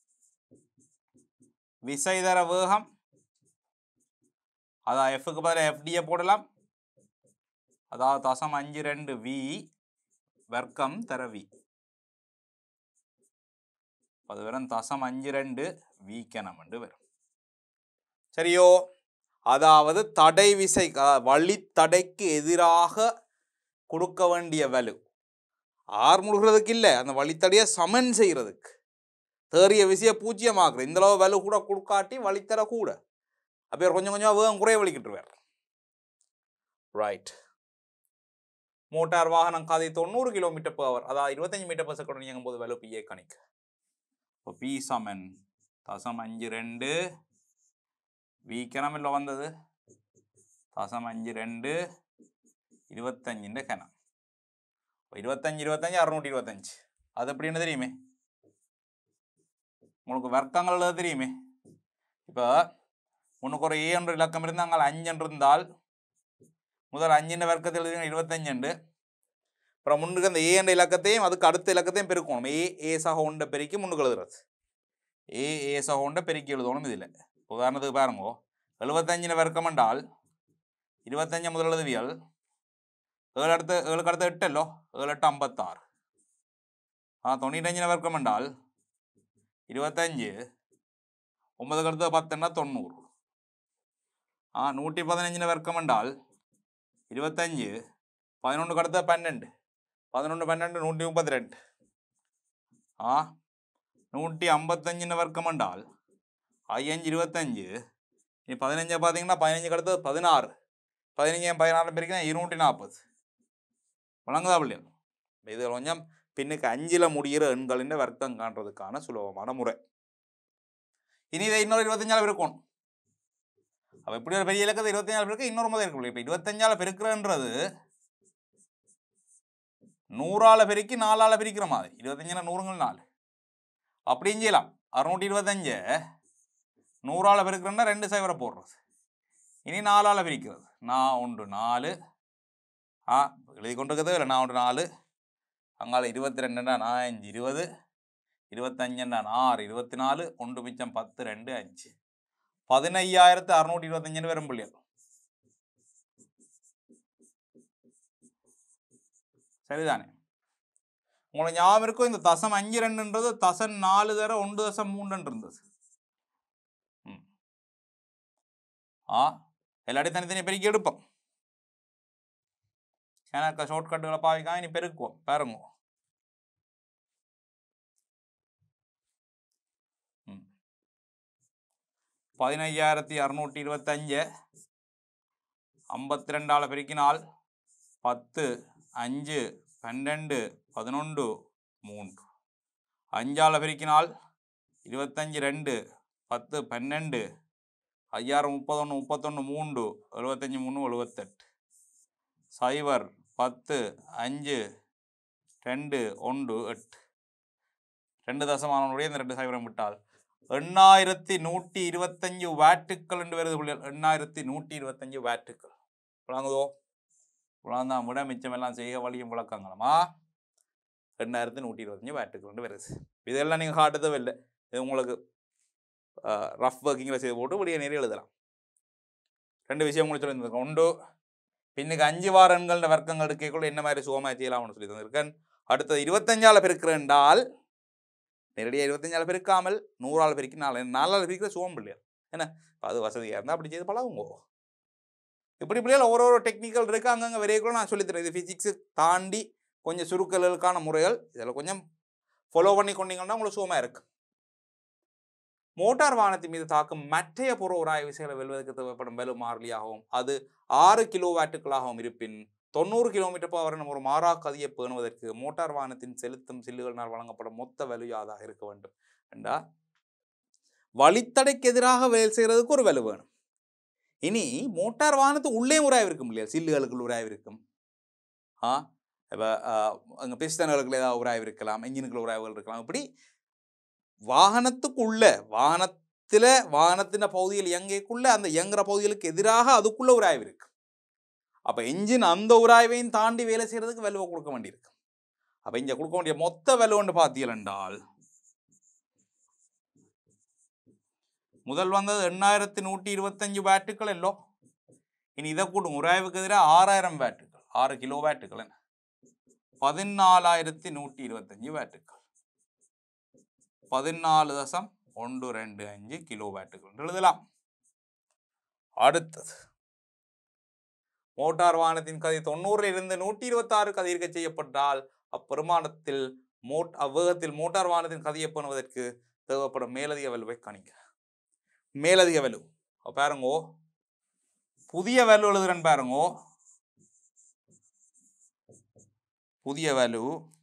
விசைதர வேகம் அதான் எஃப்க்கு பதிலாக எஃப்டியை போடலாம் அதாவது தசம் அஞ்சு ரெண்டு வி வர்க்கம் தர வி அது வெறும் தசம் அஞ்சு ரெண்டு வீக்கனம் என்று வரும் சரியோ அதாவது தடை விசை அஹ், வழித்தடைக்கு எதிராக கொடுக்க வேண்டிய வலு ஆர் முழுகிறதுக்கு இல்லை அந்த வழித்தடையை சமன் செய்கிறதுக்கு தேறிய விஷய பூஜ்ஜியமாக்குற இந்த அளவு விலை கூட கொடுக்காட்டி வழித்தட கூட அப்போ கொஞ்சம் கொஞ்சம் வேகம் குறைய வலிக்கிட்டுருவார் ரைட் மோட்டார் வாகனம் காதை தொண்ணூறு கிலோமீட்டர் per ஹவர் அதாவது இருபத்தஞ்சு மீட்டர் per செகண்ட் இயங்கும் போது விலை பிஏ கணிக்க இப்போ பி சமன் தசம் அஞ்சு ரெண்டு வீக்கணம் இல்லை வந்தது தசம் அஞ்சு ரெண்டு இருபத்தஞ்சுன்ற கணம் இப்போ இருபத்தஞ்சு இருபத்தஞ்சு அறுநூற்றி இருபத்தஞ்சு அது எப்படின்னு தெரியுமே உங்களுக்கு வர்க்கங்கள் எழுத தெரியுமே இப்போ உனக்கு ஒரு ஏ என்ற இலக்கம் இருந்தால் அங்கே அஞ்சு என்று இருந்தால் முதல் அஞ்சுன்ற வர்க்கத்தில் எழுதுங்க இருபத்தஞ்சுண்டு அப்புறம் முன்னுக்கு அந்த ஏ என்ற இலக்கத்தையும் அதுக்கு அடுத்த இலக்கத்தையும் பெருக்கணும் ஏ ஏ சக உண்ட பெருக்கி முன்னுக்கு எழுதுறது ஏ ஏ சக உண்ட பெருக்கி எழுதணும் இதில் உதாரணத்துக்கு பாருங்கோ எழுபத்தஞ்சின வர்க்கம் என்றால் இருபத்தஞ்சு முதல் எழுதுவியல் ஏழு அடுத்து ஏழுக்கு அடுத்து எட்டല്ലോ ஏழு எட்டு ஐம்பத்தாறு ஆ தொண்ணூற்றஞ்சின வர்க்கம் என்றால் இருபத்தஞ்சு ஒன்பதுக்கு அடுத்து பத்துன்னா தொண்ணூறு ஆ நூற்றி பதினஞ்சின வர்க்கம் என்றால் இருபத்தஞ்சு பதினொன்றுக்கு அடுத்த பன்னெண்டு பதினொன்று பன்னெண்டு நூற்றி முப்பத்தி ரெண்டு ஆ நூற்றி ஐம்பத்தஞ்சின வர்க்கம் என்றால் ஐயஞ்சு இருபத்தஞ்சு இனி பதினஞ்சை பார்த்தீங்கன்னா பதினஞ்சுக்கு அடுத்தது பதினாறு பதினஞ்சு பதினாறு பிரிக்கினா இருநூற்றி நாற்பது வழங்குதா பிள்ளைகள் இது கொஞ்சம் பின்னுக்கு அஞ்சில் முடிகிற எண்களின் வர்க்கம் காண்றதுக்கான சுலபமான முறை இனி இதை இன்னொரு இருபத்தஞ்சால பெருக்கணும் அப்போ இப்படி ஒரு பெரிய இலக்கத்தை இருபத்தஞ்சால பெருக்க இன்னொரு முதல் இருக்கு இப்போ இருபத்தஞ்சால பெருக்கிறன்றது நூறால பெருக்கி நாலால பிரிக்கிற மாதிரி இருபத்தஞ்சுனா நூறுங்கள் நாலு அப்படியும் செய்யலாம் அறுநூற்றி இருபத்தஞ்சு நூறால பெருக்கிறன்னா ரெண்டு சைவரை போடுறது இனி நாலால பிரிக்கிறது நான் ஒன்று நாலு ஆ எழுதி கொண்டிருக்கிறது இல்லை நான் ஒன்று நாலு அங்கால இருபத்தி ரெண்டுன்னா நான் அஞ்சு இருபது இருபத்தஞ்சுன்னா நான் ஆறு இருபத்தி நாலு ஒன்று மிச்சம் பத்து ரெண்டு அஞ்சு பதினையாயிரத்து அறுநூற்றி இருபத்தஞ்சுன்னு வரும் பிள்ளைகள் சரிதானே உங்களுக்கு ஞாபகம் இருக்கும் இந்த தசம் அஞ்சு ரெண்டுன்றது தசம் நாலு தர ஒன்று தசம் மூணுன்னு இருந்தது ம். ஆ எல்லாத்தையும் தனித்தனி பெருக்கி எடுப்போம் எனக்கு ஷார்ட்கட்டுகளை பாவிக்காம இனி பெருக்குவோம் பாருங்க ம். பதினையாயிரத்தி அறுநூற்றி இருபத்தஞ்சு ஐம்பத்தி ரெண்டால பெருக்கினால் பத்து அஞ்சு பன்னெண்டு பதினொன்று மூன்று அஞ்சால பெருக்கினால் இருபத்தஞ்சு ரெண்டு பத்து பன்னெண்டு ஐயாயிரம் முப்பத்தொன்று முப்பத்தொன்று மூன்று எழுபத்தஞ்சி மூணு எழுபத்தெட்டு சைபர் பத்து அஞ்சு ரெண்டு ஒன்று எட்டு ரெண்டு தசமானவனுடைய இந்த ரெண்டு சைபரம் விட்டால் எண்ணாயிரத்தி நூற்றி இருபத்தஞ்சு வாட்டுக்கள் என்று வருது பிள்ளைகள் எண்ணாயிரத்தி நூற்றி இருபத்தஞ்சு வாட்டுக்கள் விளங்குதோ விளந்தான் விட மிச்சமெல்லாம் செய்ய வழியும் விளக்கங்களமா எண்ணாயிரத்தி நூற்றி இருபத்தஞ்சு வாட்டுக்கள் என்று வருது இதெல்லாம் நீங்கள் காட்டுதவே இல்லை இது உங்களுக்கு ரஃப் ஒர்க்கிங்கில் செய்து போட்டு விடிய நேரம் எழுதலாம் ரெண்டு விஷயம் உங்களுக்கு சொல்லியிருந்திருக்கேன் ஒன்று பின்னுக்கு அஞ்சு வாரங்கள்ன்ற வர்க்கங்கள் இருக்கக்குள்ள என்ன மாதிரி சுகமாக செய்யலாம்னு சொல்லி தந்திருக்கேன் அடுத்தது இருபத்தஞ்சால பெருக்கிறேன்டால் நேரடியாக இருபத்தஞ்சால பெருக்காமல் நூறால் பெருக்கி நாலு நாலால் பெருக்கிற சுகம் பிள்ளையார் என்ன இப்ப அது வசதியாக இருந்தால் அப்படி செய்து பழகுங்கோ இப்படி பிள்ளைகள் ஒரு ஒரு டெக்னிக்கல் இருக்குது அங்கங்கே வரைக்கும் நான் சொல்லித்தரேன் இது ஃபிசிக்ஸு தாண்டி கொஞ்சம் சுருக்கல்களுக்கான முறைகள் இதில் கொஞ்சம் ஃபாலோ பண்ணி கொண்டீங்கன்னா உங்களுக்கு சுகமாக இருக்கு மோட்டார் வாகனத்தின் மீது தாக்கும் மற்றைய புற உராய்வு விசைகளை வெல்வதற்கு தேவைப்படும் வலு மாறிலியாகவும் அது ஆறு கிலோ வாட்டுகளாகவும் இருப்பின் தொண்ணூறு கிலோமீட்டர் பவர் எனும் ஒரு மாறா கதியை பேணுவதற்கு மோட்டார் வாகனத்தின் செலுத்தும் சில்லுகளினால் வழங்கப்படும் மொத்த வலு யாதாக இருக்க வேண்டும் என்றா வழித்தடைக்கு எதிராக வேலை செய்கிறதுக்கு ஒரு வலு வேணும் இனி மோட்டார் வாகனத்து உள்ளே உராய்வு இருக்கும் இல்லையா சில்லுகளுக்குள் உராய்வு இருக்கும் ஆ இப்போ அங்கே பிஸ்டன்களுக்குள்ள ஏதாவது உராய்வு இருக்கலாம் இன்ஜினுக்குள்ள உராய்வுகள் இருக்கலாம் இப்படி வாகனத்துக்குள்ள வாகனத்தில் வாகனத்தின் பகுதியில் இயங்கக்குள்ள அந்த இயங்குற பகுதிகளுக்கு எதிராக அதுக்குள்ள உராய்வு இருக்கு அப்போ என்ஜின் அந்த உராய்வையும் தாண்டி வேலை செய்யறதுக்கு வலுவை கொடுக்க வேண்டியிருக்கு அப்போ இங்கே கொடுக்க வேண்டிய மொத்த வலுவன்னு பார்த்தீர்கள் என்றால் முதல் வந்தது எண்ணாயிரத்தி நூற்றி இருபத்தஞ்சு பேட்டுகள் எல்லோ இனி இதை கூட்டும் உராய்வுக்கு எதிராக ஆறாயிரம் பேட்டுகள் ஆறு கிலோ பேட்டுகள் என்ன பதினாலாயிரத்தி நூற்றி இருபத்தஞ்சு பேட்டுகள் பதினாலு தசம் ஒன்று ரெண்டு அஞ்சு கிலோ வாட்டுகள் என்று எழுதலாம் அடுத்தது மோட்டார் வாகனத்தின் கதை தொண்ணூறில் இருந்து நூற்றி இருபத்தாறு கதிர்க்க செய்யப்பட்டால் அப்பெருமானத்தில் மோட் அவ்வேகத்தில் மோட்டார் வாகனத்தின் கதையை பண்ணுவதற்கு தேவைப்படும் மேலதிக வலுவை கணிங்க மேலதிக வலு அப்ப பாருங்கோ புதிய வலு எழுதுறேன் பாருங்கோ புதிய வலு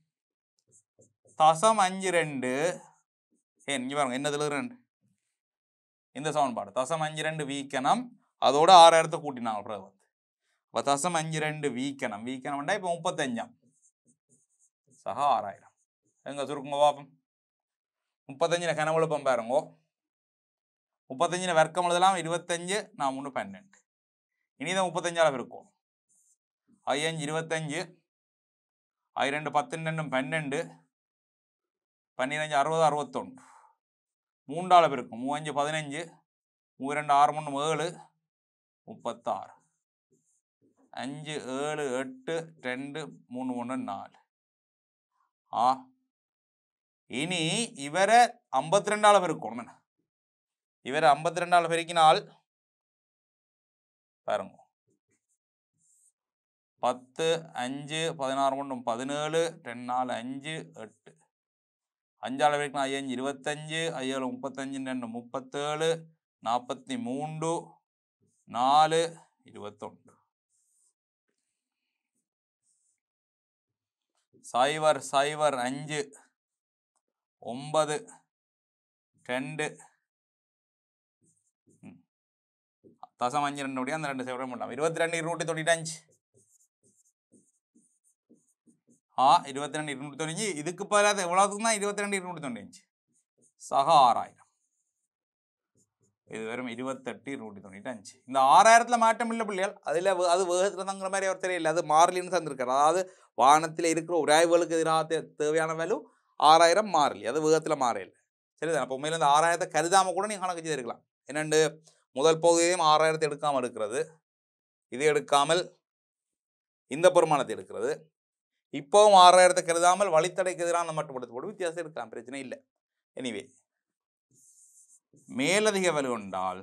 தசம் அஞ்சு ரெண்டு ஏன் இங்க பாருங்க என்னது ரெண்டு இந்த சமன்பாடு தசம் அஞ்சு ரெண்டு வீக்கணம் அதோட ஆறாயிரத்தை கூட்டினாங்க பிறகு வந்து அப்போ தசம் அஞ்சு ரெண்டு வீக்கணம் வீக்கணம்டா இப்போ முப்பத்தஞ்சாம் சக ஆறாயிரம் எங்க சுருக்குங்க பாப்போம் முப்பத்தஞ்சில் கனவுழுப்பம் பாருங்கோ முப்பத்தஞ்சில் வர்க்கம் எழுதலாம் இருபத்தஞ்சு நான் மூணு பன்னெண்டு இனிதான் முப்பத்தஞ்சால இருக்கும் ஐயஞ்சு இருபத்தஞ்சு ஐ ரெண்டு பத்து ரெண்டும் பன்னெண்டு பன்னிரஞ்சு அறுபது அறுபத்தொன்று மூன்றால இருக்கும் மூவஞ்சு பதினஞ்சு மூ ரெண்டு ஆறு மூணு ஏழு முப்பத்தாறு அஞ்சு ஏழு எட்டு ரெண்டு மூணு ஒன்று நாலு ஆ இனி இவரை ஐம்பத்தி ரெண்டால பெருக்கணும் என்ன இவரை ஐம்பத்தி ரெண்டால பெருக்கினால் பாருங்க பத்து அஞ்சு பதினாறு ஒன்றும் பதினேழு ரெண்டு நாலு அஞ்சு எட்டு அஞ்சால வரைக்கும் ஐயஞ்சு இருபத்தஞ்சு ஐயாறு முப்பத்தஞ்சு ரெண்டு முப்பத்தேழு நாற்பத்தி மூன்று நாலு இருபத்தொன்று சைவர் சைவர் அஞ்சு ஒன்பது ரெண்டு ம். தசம் அஞ்சு ரெண்டு முடியும் அந்த ரெண்டு சைவரம் பண்ணலாம் இருபத்தி ரெண்டு இருநூற்றி தொண்ணூற்றஞ்சு ஆ இருபத்தி ரெண்டு இருநூற்றி தொண்ணூற்றி இதுக்கு பதிலாக எவ்வளோத்துக்கு தான் இருபத்தி ரெண்டு இருநூற்றி தொண்ணூற்றி சக ஆறாயிரம் இது வெறும் இருபத்தெட்டு இருநூற்றி தொண்ணூற்றி அஞ்சு இந்த ஆறாயிரத்தில் மாற்றம் இல்லை பிள்ளைகள் அதில் அது வேகத்தில் தங்குற மாதிரி அவர் தெரியல அது மாறிலின்னு தந்திருக்காரு அதாவது வானத்தில் இருக்கிற உராய்வுகளுக்கு எதிராக தே- தேவையான வேலு ஆறாயிரம் மாறலி அது வேகத்தில் மாறல சரிதான் அப்போ உண்மையில இந்த ஆறாயிரத்தை கருதாமல் கூட நீங்கள் கணக்கு செய்திருக்கலாம் என்னண்டு முதல் பகுதியையும் ஆறாயிரத்தை எடுக்காமல் எடுக்கிறது இது எடுக்காமல் இந்த பெருமானத்தை எடுக்கிறது இப்போவும் ஆறாயிரத்தை கருதாமல் வழித்தடைக்கு எதிரான மட்டுப்படுத்த போட்டு வித்தியாசம் இருக்கலாம் பிரச்சனை இல்லை எனிவே மேலதிக வலு கொண்டால்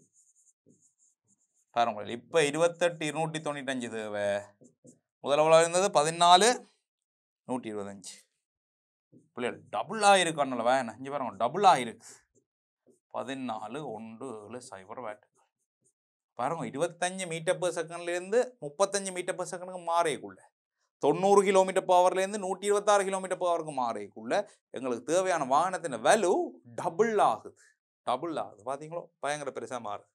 பாருங்கள் இப்போ இருபத்தெட்டு இருநூற்றி தொண்ணூத்தஞ்சு தேவை முதல் எவ்வளோ இருந்தது பதினாலு நூற்றி இருபத்தஞ்சு பிள்ளைகள் டபுள் ஆகிருக்கு வேணாம் இங்கே பாருங்க டபுள் ஆகிருக்கு பதினாலு ஒன்று ஏழு சைபர் வேட்டு பாருங்க இருபத்தஞ்சு மீட்டர் per செகண்ட்லேருந்து முப்பத்தஞ்சு மீட்டர் per செகண்டுக்கு மாறைக்குள்ள தொண்ணூறு கிலோமீட்டர் பவர்லேருந்து நூற்றி இருபத்தாறு கிலோமீட்டர் பவருக்கு மாறைக்குள்ள எங்களுக்கு தேவையான வாகனத்தின் வேல்யூ டபுள் ஆகுது டபுள் ஆகுது பார்த்தீங்களோ பயங்கர பெருசாக மாறுது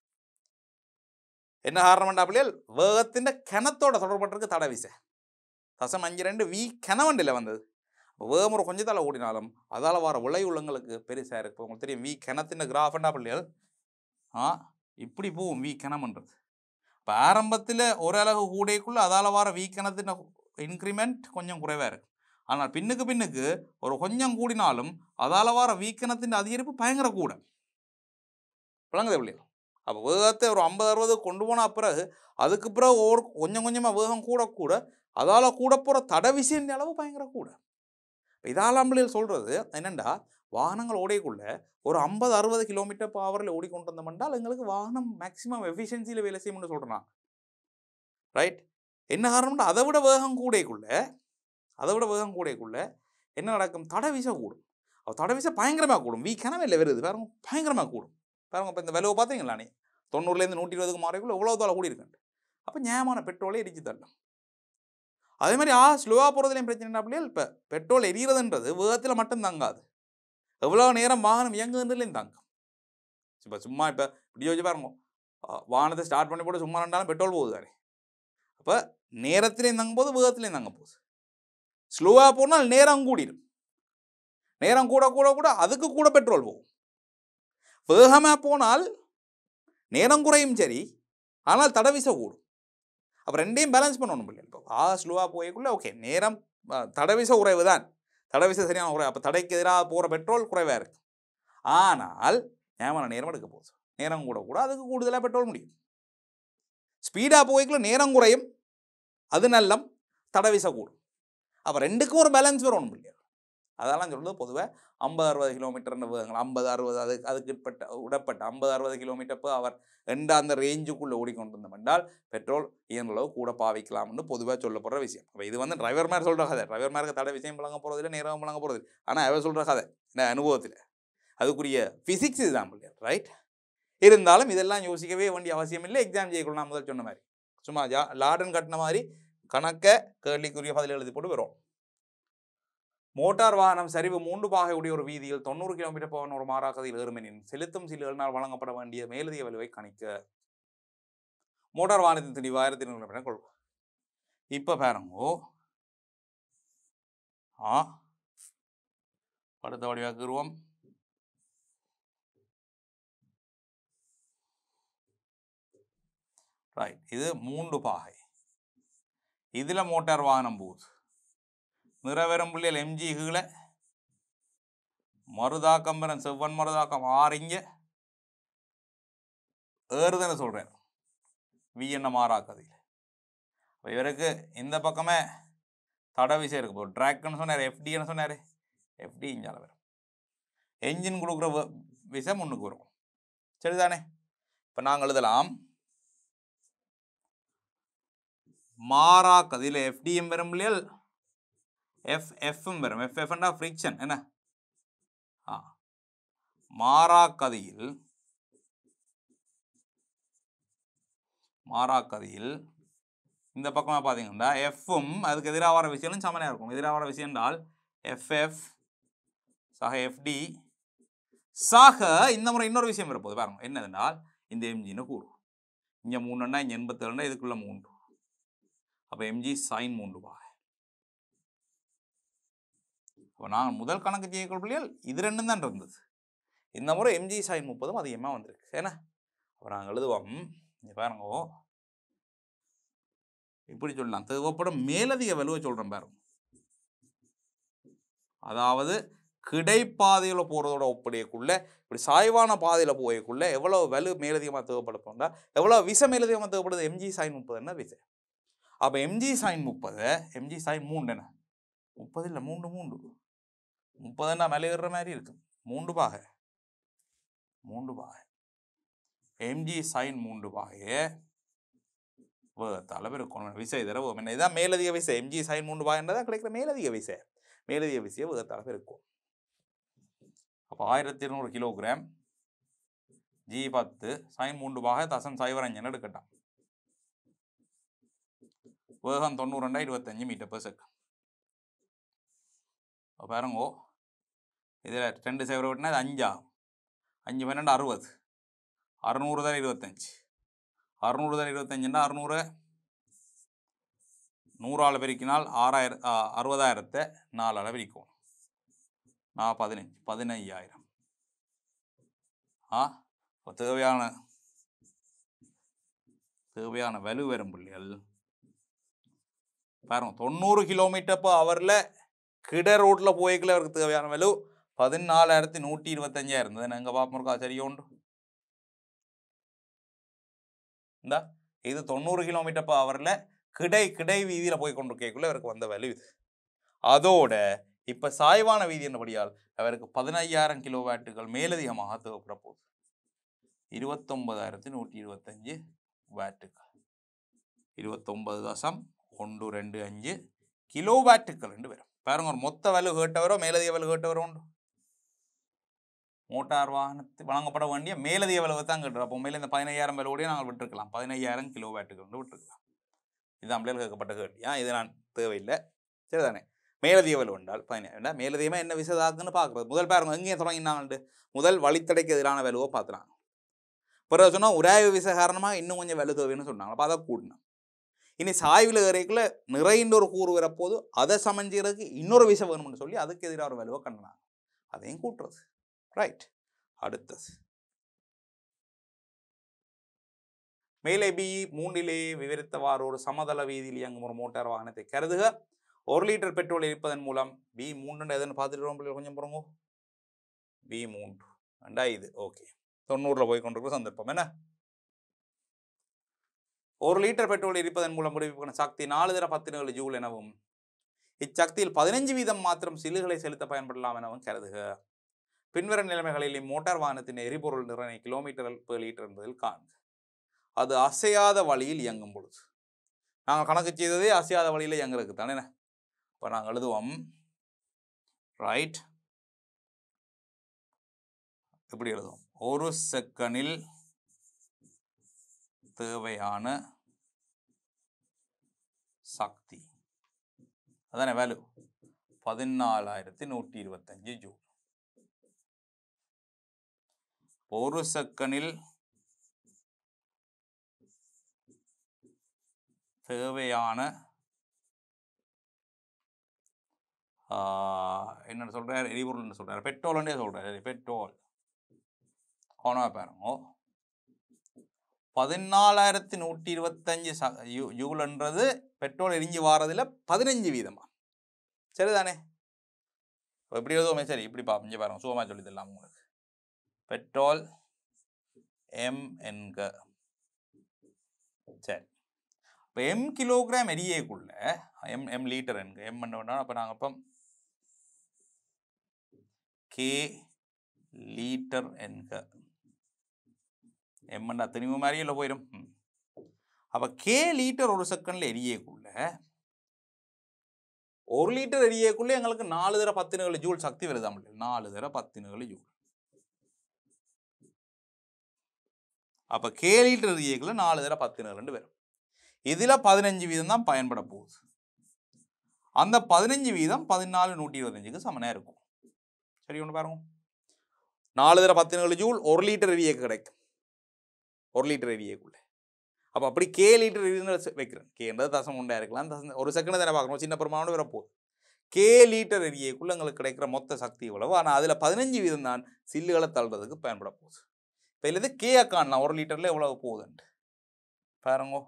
என்ன காரணம்டா பிள்ளைகள் வேகத்தின் கிணத்தோட தொடர்பட்டிருக்கு தடை விசை தசம் அஞ்சு ரெண்டு வி கிணவண்டில் வந்தது வேகம் ஒரு கொஞ்சம் தலை ஓடினாலும் அதால் வர விளை உள்ளங்களுக்கு பெருசாக இருக்கு இப்ப உங்களுக்கு தெரியும் வி கிணத்தின் கிராஃபண்டா பிள்ளைகள் ஆ இப்படி போகும் வி கிணம்ன்றது இப்போ ஆரம்பத்தில் ஓரளவு கூடைக்குள்ள அதால் வர வி கிணத்தின் இன்க்ரிமெண்ட் கொஞ்சம் குறைவாக இருக்கு ஆனால் பின்னுக்கு பின்னுக்கு ஒரு கொஞ்சம் கூடினாலும் அதால் வர வீக்கணத்தின் அதிகரிப்பு பயங்கர கூட விளங்குது பிள்ளைகள் அப்போ வேகத்தை ஒரு ஐம்பது அறுபது கொண்டு போன பிறகு அதுக்கு பிறகு ஒரு கொஞ்சம் கொஞ்சமாக வேகம் கூட கூட அதால் கூட போகிற தடை விஷயம் அளவு பயங்கர கூட இதாலாம் பிள்ளைகள் சொல்கிறது என்னென்னா வாகனங்கள் ஓடைக்குள்ள ஒரு ஐம்பது அறுபது கிலோமீட்டர் பவரில் ஓடிக்கொண்டு வந்தோம்னால் எங்களுக்கு வாகனம் மேக்ஸிமம் எஃபிஷியன்சியில் வேலை செய்யும்னு சொல்கிறேன் ரைட் என்ன காரணம்னா அதை விட வேகம் கூடைக்குள்ள அதை விட வேகம் கூடைக்குள்ள என்ன நடக்கும் தடை வீச கூடும் அப்போ தடை வீச பயங்கரமாக கூடும் வீக்கானவே இல்லை வருது பாருங்க பயங்கரமாக கூடும் பாருங்க இப்போ இந்த விலையை பார்த்தீங்களா நீ தொண்ணூறுலேருந்து நூற்றி இருபதுக்கு மாறக்குள்ள எவ்வளோ தூரம் கூடி இருக்குன்ட்டு அப்போ நியாயமான பெட்ரோலே எரிச்சு தரலாம் அதே மாதிரி ஆ ஸ்லோவாக போகிறதுலையும் பிரச்சனை என்ன அப்படியே இப்போ பெட்ரோல் எரியறதுன்றது வேகத்தில் மட்டும் தங்காது எவ்வளோ நேரம் வாகனம் இயங்குதுன்றதுலையும் தாங்கும் இப்போ சும்மா இப்போ இப்படி யோசிச்சு பாருங்க ஆ, வாகனத்தை ஸ்டார்ட் பண்ணி போட்டு சும்மா ரெண்டாலும் பெட்ரோல் போகுது தானே அப்போ நேரத்திலையும் தங்கும் போது வேகத்திலையும் தங்க போகுது ஸ்லோவாக போனால் நேரம் கூடிடும் நேரம் கூட கூட கூட அதுக்கு கூட பெட்ரோல் போகும் வேகமாக போனால் நேரம் குறையும் சரி ஆனால் தடவிச கூடும் அப்போ ரெண்டையும் பேலன்ஸ் பண்ணணும் பிள்ளை இப்போ ஆ ஸ்லோவாக போயக்குள்ள ஓகே நேரம் ஆ, தடவிச குறைவு தான் தடவிச சரியான குறைவு அப்போ தடைக்கு எதிராக போகிற பெட்ரோல் குறைவாக இருக்கு ஆனால் ஏமான நேரம் எடுக்க போகுது நேரம் கூட கூட அதுக்கு கூடுதலாக பெட்ரோல் முடியும் ஸ்பீடாக போய்க்குள்ள நேரம் குறையும் அது நல்லம் தடவிச கூடும் அப்போ ரெண்டுக்கும் ஒரு பேலன்ஸ் வரணும் இல்லையா அதெல்லாம் சொல்றது பொதுவாக ஐம்பது அறுபது கிலோமீட்டர்னு வேகங்கள் ஐம்பது அறுபது அது அதுக்குட்பட்ட உடப்பட்ட ஐம்பது அறுபது கிலோமீட்டர் per அவர் எந்த அந்த ரேஞ்சுக்குள்ளே ஓடிக்கொண்டிருந்தோம் என்றால் பெட்ரோல் இயன்றளவு கூட பாவிக்கலாம்னு பொதுவாக சொல்லப்படுற விஷயம் அப்போ இது வந்து டிரைவர் மாதிரி சொல்கிற கதை டிரைவர் மாதிரி தடை விஷயம் வழங்க போகிறது இல்லை நேரம் வழங்க போகிறது ஆனால் அவர் சொல்கிற கதை என்ன அனுபவத்தில் அதுக்குரிய ஃபிசிக்ஸ் இதுதான் பிள்ளையார் ரைட் இருந்தாலும் இதெல்லாம் யோசிக்கவே வேண்டிய அவசியம் இல்லை எக்ஸாம் செய்யக்கூடாது நான் முதல் சொன்ன மாதிரி சும்மா ஜா லாடன் கட்டின மாதிரி கணக்கை கேள்விக்குரிய பதில் எழுதி போட்டு வரும் மோட்டார் வாகனம் சரிவு மூன்று பாகையுடைய ஒரு வீதியில் தொண்ணூறு கிலோமீட்டர் பவன் ஒரு மாறாக்கதில் ஏறுமெனின் செலுத்தும் சிலுகளினால் வழங்கப்பட வேண்டிய மேலதிக வலுவை கணிக்க மோட்டார் வாகனத்தின் திணிவு ஆயிரத்தி நூறு கிலோமீட்டர் கொள்வோம் இப்போ பாருங்கோ ஆ படுத்த வடிவாக்குருவோம் ரைட் இது மூன்று பாகை இதில் மோட்டார் வாகனம் போகுது நிறவெறும் புள்ளியல் எம்ஜி கீழே மருதாக்கம் பெறன் செவ்வன் மருதாக்கம் ஆறிங்க ஏறுதனை சொல்கிறேன் வி என்ன மாறாக்கதில் அப்ப இவருக்கு இந்த பக்கமே தட விசை இருக்கு இப்போ ட்ராக்னு சொன்னார் எஃப்டின்னு சொன்னார் எஃப்டி இஞ்சால வரும் என்ஜின் கொடுக்குற வ- விசை முன்னுக்கு வரும் சரிதானே இப்போ நாங்கள் எழுதலாம் மாறாக்கதில் எஃப்டிஎம் வரும் இல்லையா எஃப் எஃப்எம் வரும் எஃப் எஃப்னா ஃப்ரிக்ஷன் என்ன ஆ மாறாக்கதியில் மாறாக்கதியில் இந்த பக்கமாக பார்த்தீங்கன்னா எஃப்பும் அதுக்கு எதிராக வர விஷயங்களும் சமனையாக இருக்கும் எதிராக வர விஷயம் என்றால் எஃப்எஃப் சக எஃப்டி சக இந்த முறை இன்னொரு விஷயம் வரப்போகுது பாருங்க என்னதுனால் இந்த எம்ஜின்னு கூறும் இங்கே மூணுன்னா இங்கே எண்பத்தேழுனா இதுக்குள்ள மூன்று அப்போ எம்ஜி சைன் மூன்று வா அப்போ நான் முதல் கணக்கு செய்யக்கூடிய பிள்ளைகள் இது ரெண்டும் தான் இருந்தது இந்த முறை எம்ஜி சைன் முப்பதும் அதிகமாக வந்திருக்கு ஏன்னா அப்போ நாங்கள் எழுதுவோம் இங்க பாருங்க இப்படி சொல்லலாம் தேவைப்படும் மேலதிக வலுவை சொல்கிறேன் பாருங்க அதாவது கிடைப்பாதையில் போகிறதோட ஒப்படையக்குள்ள இப்படி சாய்வான பாதையில் போயக்குள்ள எவ்வளோ வலு மேலதிகமாக தேவைப்படுத்தோம்னா எவ்வளோ விச மேலதிகமாக தேவைப்படுது எம்ஜி சைன் முப்பதுன்னா விசை அப்போ எம்ஜி சைன் முப்பது எம்ஜி சைன் மூணு என்ன முப்பது இல்லை மூன்று மூன்று முப்பதுன்னா மேலே ஏறுற மாதிரி இருக்கு மூன்று பாகை மூன்று பாகை எம்ஜி சைன் மூன்று பாகையே வேகத்தால் இருக்கணும் விசை தர வேகம் என்ன இதான் மேலதிக விசை எம்ஜி சைன் மூன்று பாகைன்றதான் கிடைக்கிற மேலதிக விசை மேலதிக விசையை வேகத்தால் இருக்கும் அப்போ ஆயிரத்தி இருநூறு கிலோகிராம் ஜி பத்து சைன் மூன்று பாகை தசம் சைவர் அஞ்சு எடுக்கட்டான் வேகம் தொண்ணூறு ரெண்டா இருபத்தஞ்சு மீட்டர் per செகண்ட் அப்போ பாருங்கோ இதில் ரெண்டு சைவர் விட்டுனா இது அஞ்சா அஞ்சு பன்னெண்டு அறுபது அறுநூறு தான் இருபத்தஞ்சு அறுநூறு தான் இருபத்தஞ்சுன்னா அறுநூறு நூறால் பெருக்கினால் ஆறாயிரம் ஆ, அறுபதாயிரத்தை நாலால் பிரிக்கும் நான் பதினஞ்சு பதினையாயிரம் ஆ இப்போ தேவையான தேவையான வலு வரும் புள்ளிகள் பாருங்க தொண்ணூறு கிலோமீட்டர் இப்போ அவரில் கிட ரோட்டில் போய்க்கல அவருக்கு தேவையான வலு பதினாலாயிரத்தி நூற்றி இருபத்தஞ்சாயிரம் இருந்தது எங்கள் பாப்பா சரியோண்டு இந்தா இது தொண்ணூறு கிலோமீட்டர் இப்போ அவரில் கிடை கிடை வீதியில் போய் கொண்டு கேட்குள்ள அவருக்கு வந்த வலு இது அதோட இப்போ சாய்வான வீதி என்னபடியால் அவருக்கு பதினையாயிரம் கிலோ வாட்டுகள் மேலதிகமாக தேவைப்பட போகுது இருபத்தொன்பதாயிரத்தி நூற்றி இருபத்தஞ்சு வாட்டுகள் இருபத்தொன்பது தசம் ஒன்று ரெண்டு அஞ்சு கிலோ வாட்டுகள் ரெண்டு வரும் பாருங்க ஒரு மொத்த வலு கேட்டவரோ மேலதிக வலு கேட்டவரோ உண்டு மோட்டார் வாகனத்து வழங்கப்பட வேண்டிய மேலதிக விலவை தான் கேட்டுரும் அப்போ உண்மையில இந்த பதினையாயிரம் விலவோடய நாங்கள் விட்டுருக்கலாம் பதினையாயிரம் கிலோ வாட்டுக்கு வந்து விட்டுருக்கலாம் இதுதான் பிள்ளைகள் கேட்கப்பட்ட கேள்வி ஏன் இது நான் தேவையில்லை சரிதானே மேலதிக விலை உண்டால் பதினாயிரம் மேலதிகமாக என்ன விசதாக்குன்னு பார்க்குறது முதல் பாருங்க எங்கேயும் தொடங்கினாங்கன்ட்டு முதல் வழித்தடைக்கு எதிரான விலுவை பார்த்துறாங்க பிறகு சொன்னால் உராய்வு விசை காரணமாக இன்னும் கொஞ்சம் விலை தேவைன்னு சொன்னாங்க அப்போ அதை கூட்டினோம் இனி சாய்வில் ஏறைக்குள்ள நிறைந்த ஒரு கூறு வரப்போது அதை சமைஞ்சிறதுக்கு இன்னொரு விசை வேணும்னு சொல்லி அதுக்கு எதிராக ஒரு விலுவை கண்டினாங்க அதையும் கூட்டுறது ரைட் அடுத்தது மேலே பி மூன்றிலே விவரித்தவாறு ஒரு சமதள வீதியில் இயங்கும் ஒரு மோட்டார் வாகனத்தை கருதுக ஒரு லிட்டர் பெட்ரோல் இருப்பதன் மூலம் பி மூன்று எதுன்னு பார்த்துட்டு கொஞ்சம் போகிறோமோ பி மூன்று ரெண்டா இது ஓகே தொண்ணூறில் போய் கொண்டிருக்கிற சந்தர்ப்பம் என்ன ஒரு லிட்டர் பெட்ரோல் இருப்பதன் மூலம் விடுவிக்கப்படும் சக்தி நாலு தர பத்து ஏழு ஜூல் எனவும் இச்சக்தியில் பதினஞ்சு வீதம் மாத்திரம் சில்லுகளை செலுத்த பயன்படலாம் எனவும் கருதுக பின்வரும் நிலைமைகளில் இம்மோட்டார் வாகனத்தின் எரிபொருள் நிறை கிலோமீட்டர் per லிட்டர் என்பதில் காண்க அது அசையாத வழியில் இயங்கும் பொழுது நாங்கள் கணக்கு செய்ததே அசையாத வழியில் இயங்குறதுக்கு தானே இப்போ நாங்கள் எழுதுவோம் ரைட் எப்படி எழுதுவோம் ஒரு செகண்டில் தேவையான சக்தி அதானே வேல்யூ பதினாலாயிரத்தி நூற்றி இருபத்தஞ்சு ஜூல் ஒரு செகண்டில் தேவையான ஆஹ், என்ன சொல்றாரு எரிபொருள்னு சொல்றாரு பெட்ரோல்னே சொல்றாரு பெட்ரோல் கோணா பாருங்க பதினாலாயிரத்தி நூற்றி இருபத்தஞ்சு ச யூ ஜூல்ன்றது பெட்ரோல் எரிஞ்சு வாரதில் பதினஞ்சு வீதமா சரிதானே இப்ப எப்படி எழுதுவோமே சரி இப்படி பா இங்கே பாருங்க சுகமாக சொல்லி தரலாம் உங்களுக்கு பெட்ரோல் எம் என்க சரி இப்போ எம் கிலோகிராம் எரியக்குள்ள எம் எம் லிட்டர் என்க எம் என்ன அப்போ நாங்கள் அப்போ கே லீட்டர் என்க எம்என் அத்தனைவு மாதிரியே இல்லை போயிடும் ம். அப்போ கே லீட்டர் ஒரு செகண்ட்ல எரியக்குள்ள ஒரு லிட்டர் எரியக்குள்ள எங்களுக்கு நாலு தர பத்து ஜூல் சக்தி வருதா முடியும் நாலு தர பத்து ஜூல் அப்போ கே லிட்டர் எரியக்குள்ள நாலு தர பத்து ரெண்டு வரும் இதில் பதினஞ்சு வீதம் தான் பயன்பட போகுது அந்த பதினஞ்சு வீதம் பதினாலு நூற்றி இருபத்தஞ்சுக்கு சமனாக இருக்கும் சரி ஒன்று பாருங்க நாலு தர பத்து ஜூல் ஒரு லிட்டர் எரிய கிடைக்கும் ஒரு லிட்டர் எரியக்குள்ள அப்போ அப்படி கே லிட்டர் எரியுன்னு வைக்கிறேன் கேன்றது தசம் உண்டா இருக்கலாம் தசம் ஒரு செகண்ட் தானே பார்க்கணும் சின்ன பெருமானோட வரப்போகுது கே லிட்டர் எரியக்குள்ள எங்களுக்கு கிடைக்கிற மொத்த சக்தி எவ்வளவு ஆனால் அதில் பதினஞ்சு வீதம் தான் சில்லுகளை தள்ளுறதுக்கு பயன்பட போகுது இப்போ இதில் கே காணலாம் ஒரு லிட்டரில் எவ்வளவு போகுதுன்ட்டு பாருங்க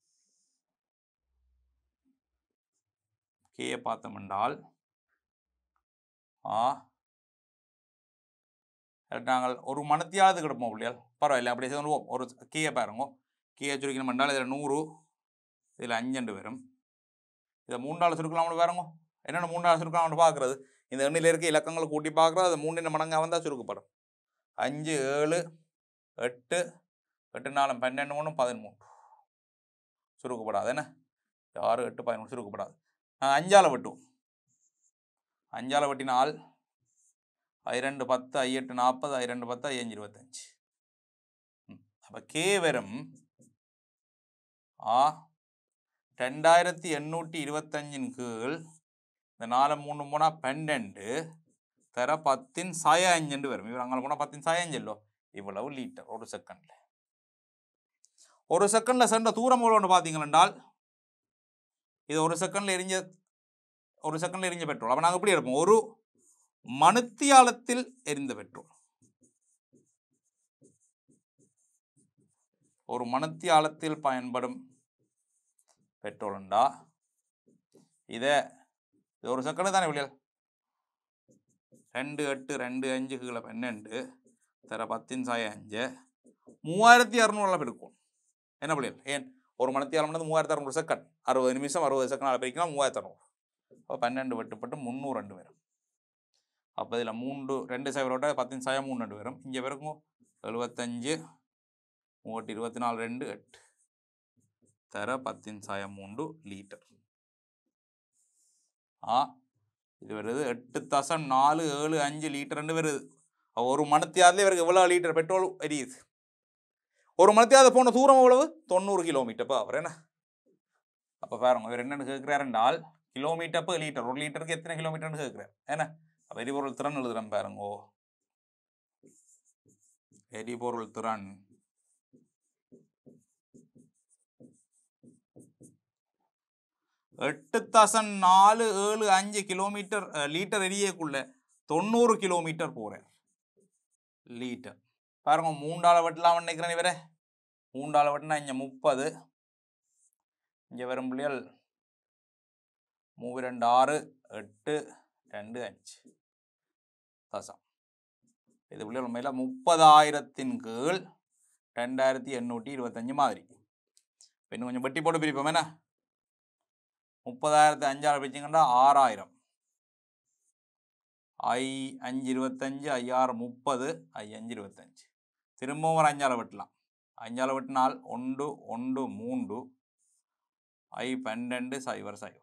கேயை பார்த்தோம் என்றால் ஆ அதுக்கு நாங்கள் ஒரு மணத்தியாவது கிடப்போம் இல்லையா பரவாயில்ல அப்படி சொல்லுவோம் ஒரு கீயை பாருங்க கீயை சுருக்கணும் என்றால் இதில் நூறு இதில் அஞ்சண்டு வரும் இதை மூன்றாள் சுருக்கலாம்னு பாருங்க என்னென்ன மூன்றாள் சுருக்கலாம்னு பார்க்குறது இந்த எண்ணில் இருக்க இலக்கங்களை கூட்டி பார்க்குறது அது மூணு மடங்காக வந்தால் சுருக்கப்படும் அஞ்சு ஏழு எட்டு எட்டு நாலு பன்னெண்டு மூணு பதிமூணு சுருக்கப்படாது என்ன ஆறு எட்டு பதிமூணு சுருக்கப்படாது நாங்கள் அஞ்சால வெட்டுவோம் அஞ்சால வெட்டினால் ஐரெண்டு பத்து ஐயெட்டு நாற்பது ஐரெண்டு பத்து ஐயஞ்சு இருபத்தஞ்சு அப்போ கே வரும் ஆ ரெண்டாயிரத்தி எண்ணூற்றி இருபத்தஞ்சின் கீழ் இந்த நாலு மூணு போனால் பன்னெண்டு தர பத்தின் சாய அஞ்சுண்டு வரும் இவர் அங்கே போனால் பத்தின் சாய அஞ்சல்லோ இவ்வளவு லிட்டர் ஒரு செகண்டில் ஒரு செகண்டில் சென்ற தூரம் எவ்வளோன்னு பார்த்தீங்களென்றால் இது ஒரு செகண்டில் எரிஞ்ச ஒரு செகண்டில் எரிஞ்ச பெட்ரோல் அப்போ நாங்கள் எப்படி எடுப்போம் ஒரு மணித்தியாலத்தில் எரிந்த பெட்ரோல் ஒரு மணித்தியாலத்தில் பயன்படும் பெட்ரோல்ண்டா இதை இது ஒரு செகண்ட் தானே விளையால் ரெண்டு எட்டு ரெண்டு அஞ்சு கீழே பன்னெண்டு தர பத்தின் சாய அஞ்சு மூவாயிரத்தி இரநூறுலாம் இருக்கும் என்ன பிள்ளைகள் ஏன் ஒரு மணித்தியாலம் மூவாயிரத்தி அறநூறு செகண்ட் அறுபது நிமிஷம் அறுபது செகண்ட் பிரிக்கலாம் மூவாயிரத்தி அறநூறு அப்போ பன்னெண்டு வெட்டுப்பட்டு முந்நூறு ரெண்டு வரும் அப்போ இதில் மூன்று ரெண்டு சைவரோட பத்தின் சாயம் மூணு ரெண்டு வரும் இங்கே வரைக்கும் எழுபத்தஞ்சு மூவட்டு இருபத்தி நாலு ரெண்டு எட்டு தர பத்தின் சாயம் மூன்று லீட்டர் ஆ இது வருது எட்டு தசம் நாலு ஏழு அஞ்சு லிட்டர்னு வருது அப்ப ஒரு மணத்தியாதுல இவருக்கு எவ்வளோ லிட்டர் பெட்ரோல் எரியுது ஒரு மணத்தியாவது போன தூரம் எவ்வளவு தொண்ணூறு கிலோமீட்டர் இப்போ அவர் என்ன அப்போ பாருங்க இவர் என்னன்னு கேட்குறாருண்டால் கிலோமீட்டர் per லிட்டர் ஒரு லிட்டருக்கு எத்தனை கிலோமீட்டர்னு கேட்குறாரு என்ன அப்ப எரிபொருள் திறன் எழுதுறேன் பாருங்கோ எரிபொருள் திறன் எட்டு தசம் நாலு ஏழு அஞ்சு கிலோமீட்டர் அஹ், லிட்டர் எரியக்குள்ள தொண்ணூறு கிலோமீட்டர் போகிறேன் லிட்டர் பாருங்க மூண்டால வெட்டலாம் நினைக்கிறேன் இவரே மூண்டால வெட்டினா இங்கே முப்பது இங்கே வரும் பிள்ளைகள் மூவி ரெண்டு ஆறு எட்டு ரெண்டு அஞ்சு தசம் இது பிள்ளைகள் உண்மையில் முப்பதாயிரத்தின் கீழ் ரெண்டாயிரத்தி எண்ணூற்றி இருபத்தஞ்சு மாதிரி இப்ப இன்னும் கொஞ்சம் வெட்டி போட்டு பிரிப்போம் என்ன முப்பதாயிரத்து அஞ்சாறு பிரிச்சிங்கன்னா ஆறாயிரம் ஐ அஞ்சு இருபத்தஞ்சு ஐயாறு முப்பது ஐ அஞ்சு இருபத்தஞ்சு திரும்பவும் ஒரு அஞ்சால வெட்டலாம் அஞ்சால வெட்டினால் ஒன்று ஒன்று மூன்று ஐ பன்னெண்டு சைபர் சைபர்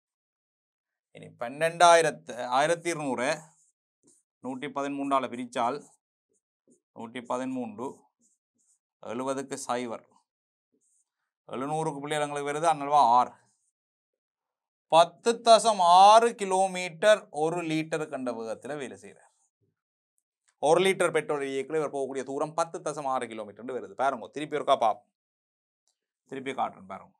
இனி பன்னெண்டாயிரத்து ஆயிரத்தி இருநூறு நூற்றி பதிமூன்றால் பிரித்தால் நூற்றி பதிமூன்று எழுபதுக்கு சைபர் எழுநூறுக்கு பிள்ளைகள் எங்களுக்கு வருது அன்னல்வா ஆறு பத்து தசம் ஆறு கிலோமீட்டர் ஒரு லிட்டர் கண்ட வேகத்தில் வேலை செய்கிறார் ஒரு லிட்டர் பெட்ரோல் இயக்கில் இவர் போகக்கூடிய தூரம் பத்து தசம் ஆறு கிலோமீட்டர்னு வருது பாருங்க திருப்பி இருக்கா பாப்போம் திருப்பி காட்டுறேன் பாருங்க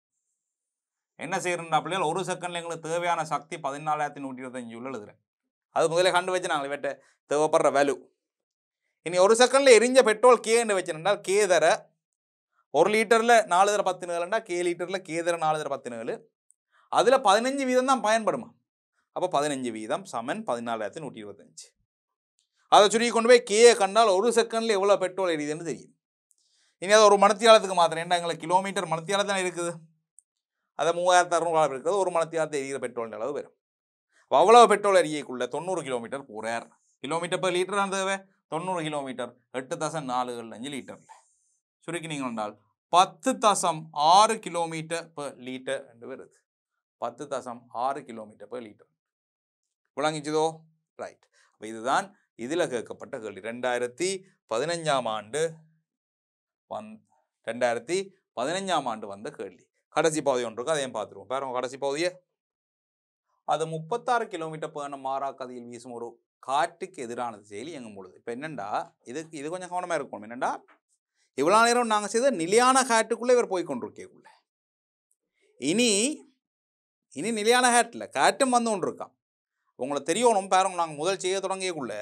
என்ன செய்யறா பிள்ளைகள் ஒரு செகண்ட்ல எங்களுக்கு தேவையான சக்தி பதினாலாயிரத்தி நூற்றி இருபத்தஞ்சு உள்ள எழுதுறேன் அது முதல்ல கண்டு வச்சு நாங்கள் இவட்ட தேவைப்படுற வேல்யூ இனி ஒரு செகண்ட்ல எரிஞ்ச பெட்ரோல் கேன்னு வச்சுருந்தால் கே தர ஒரு லிட்டரில் நாலு தர பத்து நேலுண்டா கே லிட்டரில் கே தர நாலு தர பத்து நேலு அதில் பதினஞ்சு வீதம் தான் பயன்படுமா அப்போ பதினஞ்சு வீதம் சமன் பதினாலாயிரத்தி நூற்றி இருபத்தஞ்சு அதை சுருக்கி கொண்டு போய் கேயை கண்டால் ஒரு செகண்டில் எவ்வளோ பெட்ரோல் எரியுதுன்னு தெரியும் இனி அது ஒரு மணத்தியாலத்துக்கு மாத்திரம் ஏன்டா எங்களுக்கு கிலோமீட்டர் மணத்தியாலம் தானே இருக்குது அதை மூவாயிரத்து அறுநூறு இருக்கிறது ஒரு மணத்தியாலத்தை எரிகிற பெட்ரோல் அளவு வரும் அப்ப அவ்வளவு பெட்ரோல் எரியக்குள்ள தொண்ணூறு கிலோமீட்டர் போறார் கிலோமீட்டர் per லிட்டர் அந்த தேவை தொண்ணூறு கிலோமீட்டர் எட்டு தசம் நாலு ஏழு அஞ்சு லிட்டரில் சுருக்கினீங்க என்றால் பத்து தசம் ஆறு கிலோமீட்டர் per லிட்டர் என்று வருது பத்து தசம் ஆறு கிலோமீட்டர் per லிட்டர் விளங்கிச்சுதோ ரைட் அப்போ இதுதான் இதில் கேட்கப்பட்ட கேள்வி ரெண்டாயிரத்தி பதினஞ்சாம் ஆண்டு வந் ரெண்டாயிரத்தி பதினஞ்சாம் ஆண்டு வந்த கேள்வி கடைசி பகுதி ஒன்று இருக்கு அதையும் பார்த்துருவோம் பாருங்க கடைசி பகுதியை அது முப்பத்தாறு கிலோமீட்டர் பேன மாறாக்கதியில் வீசும் ஒரு காற்றுக்கு எதிரான திசையில் இயங்கும் பொழுது இப்போ என்னண்டா இதுக்கு இது கொஞ்சம் கவனமாக இருக்கணும் என்னண்டா இவ்வளோ நேரம் நாங்கள் செய்த நிலையான காட்டுக்குள்ளே இவர் போய் கொண்டிருக்கேக்குள்ள இனி இனி நிலையான ஹேட்டில் காட்டும் வந்து கொண்டு இருக்கான் உங்களுக்கு தெரியணும் பாருங்க நாங்கள் முதல் செய்ய தொடங்கியக்குள்ள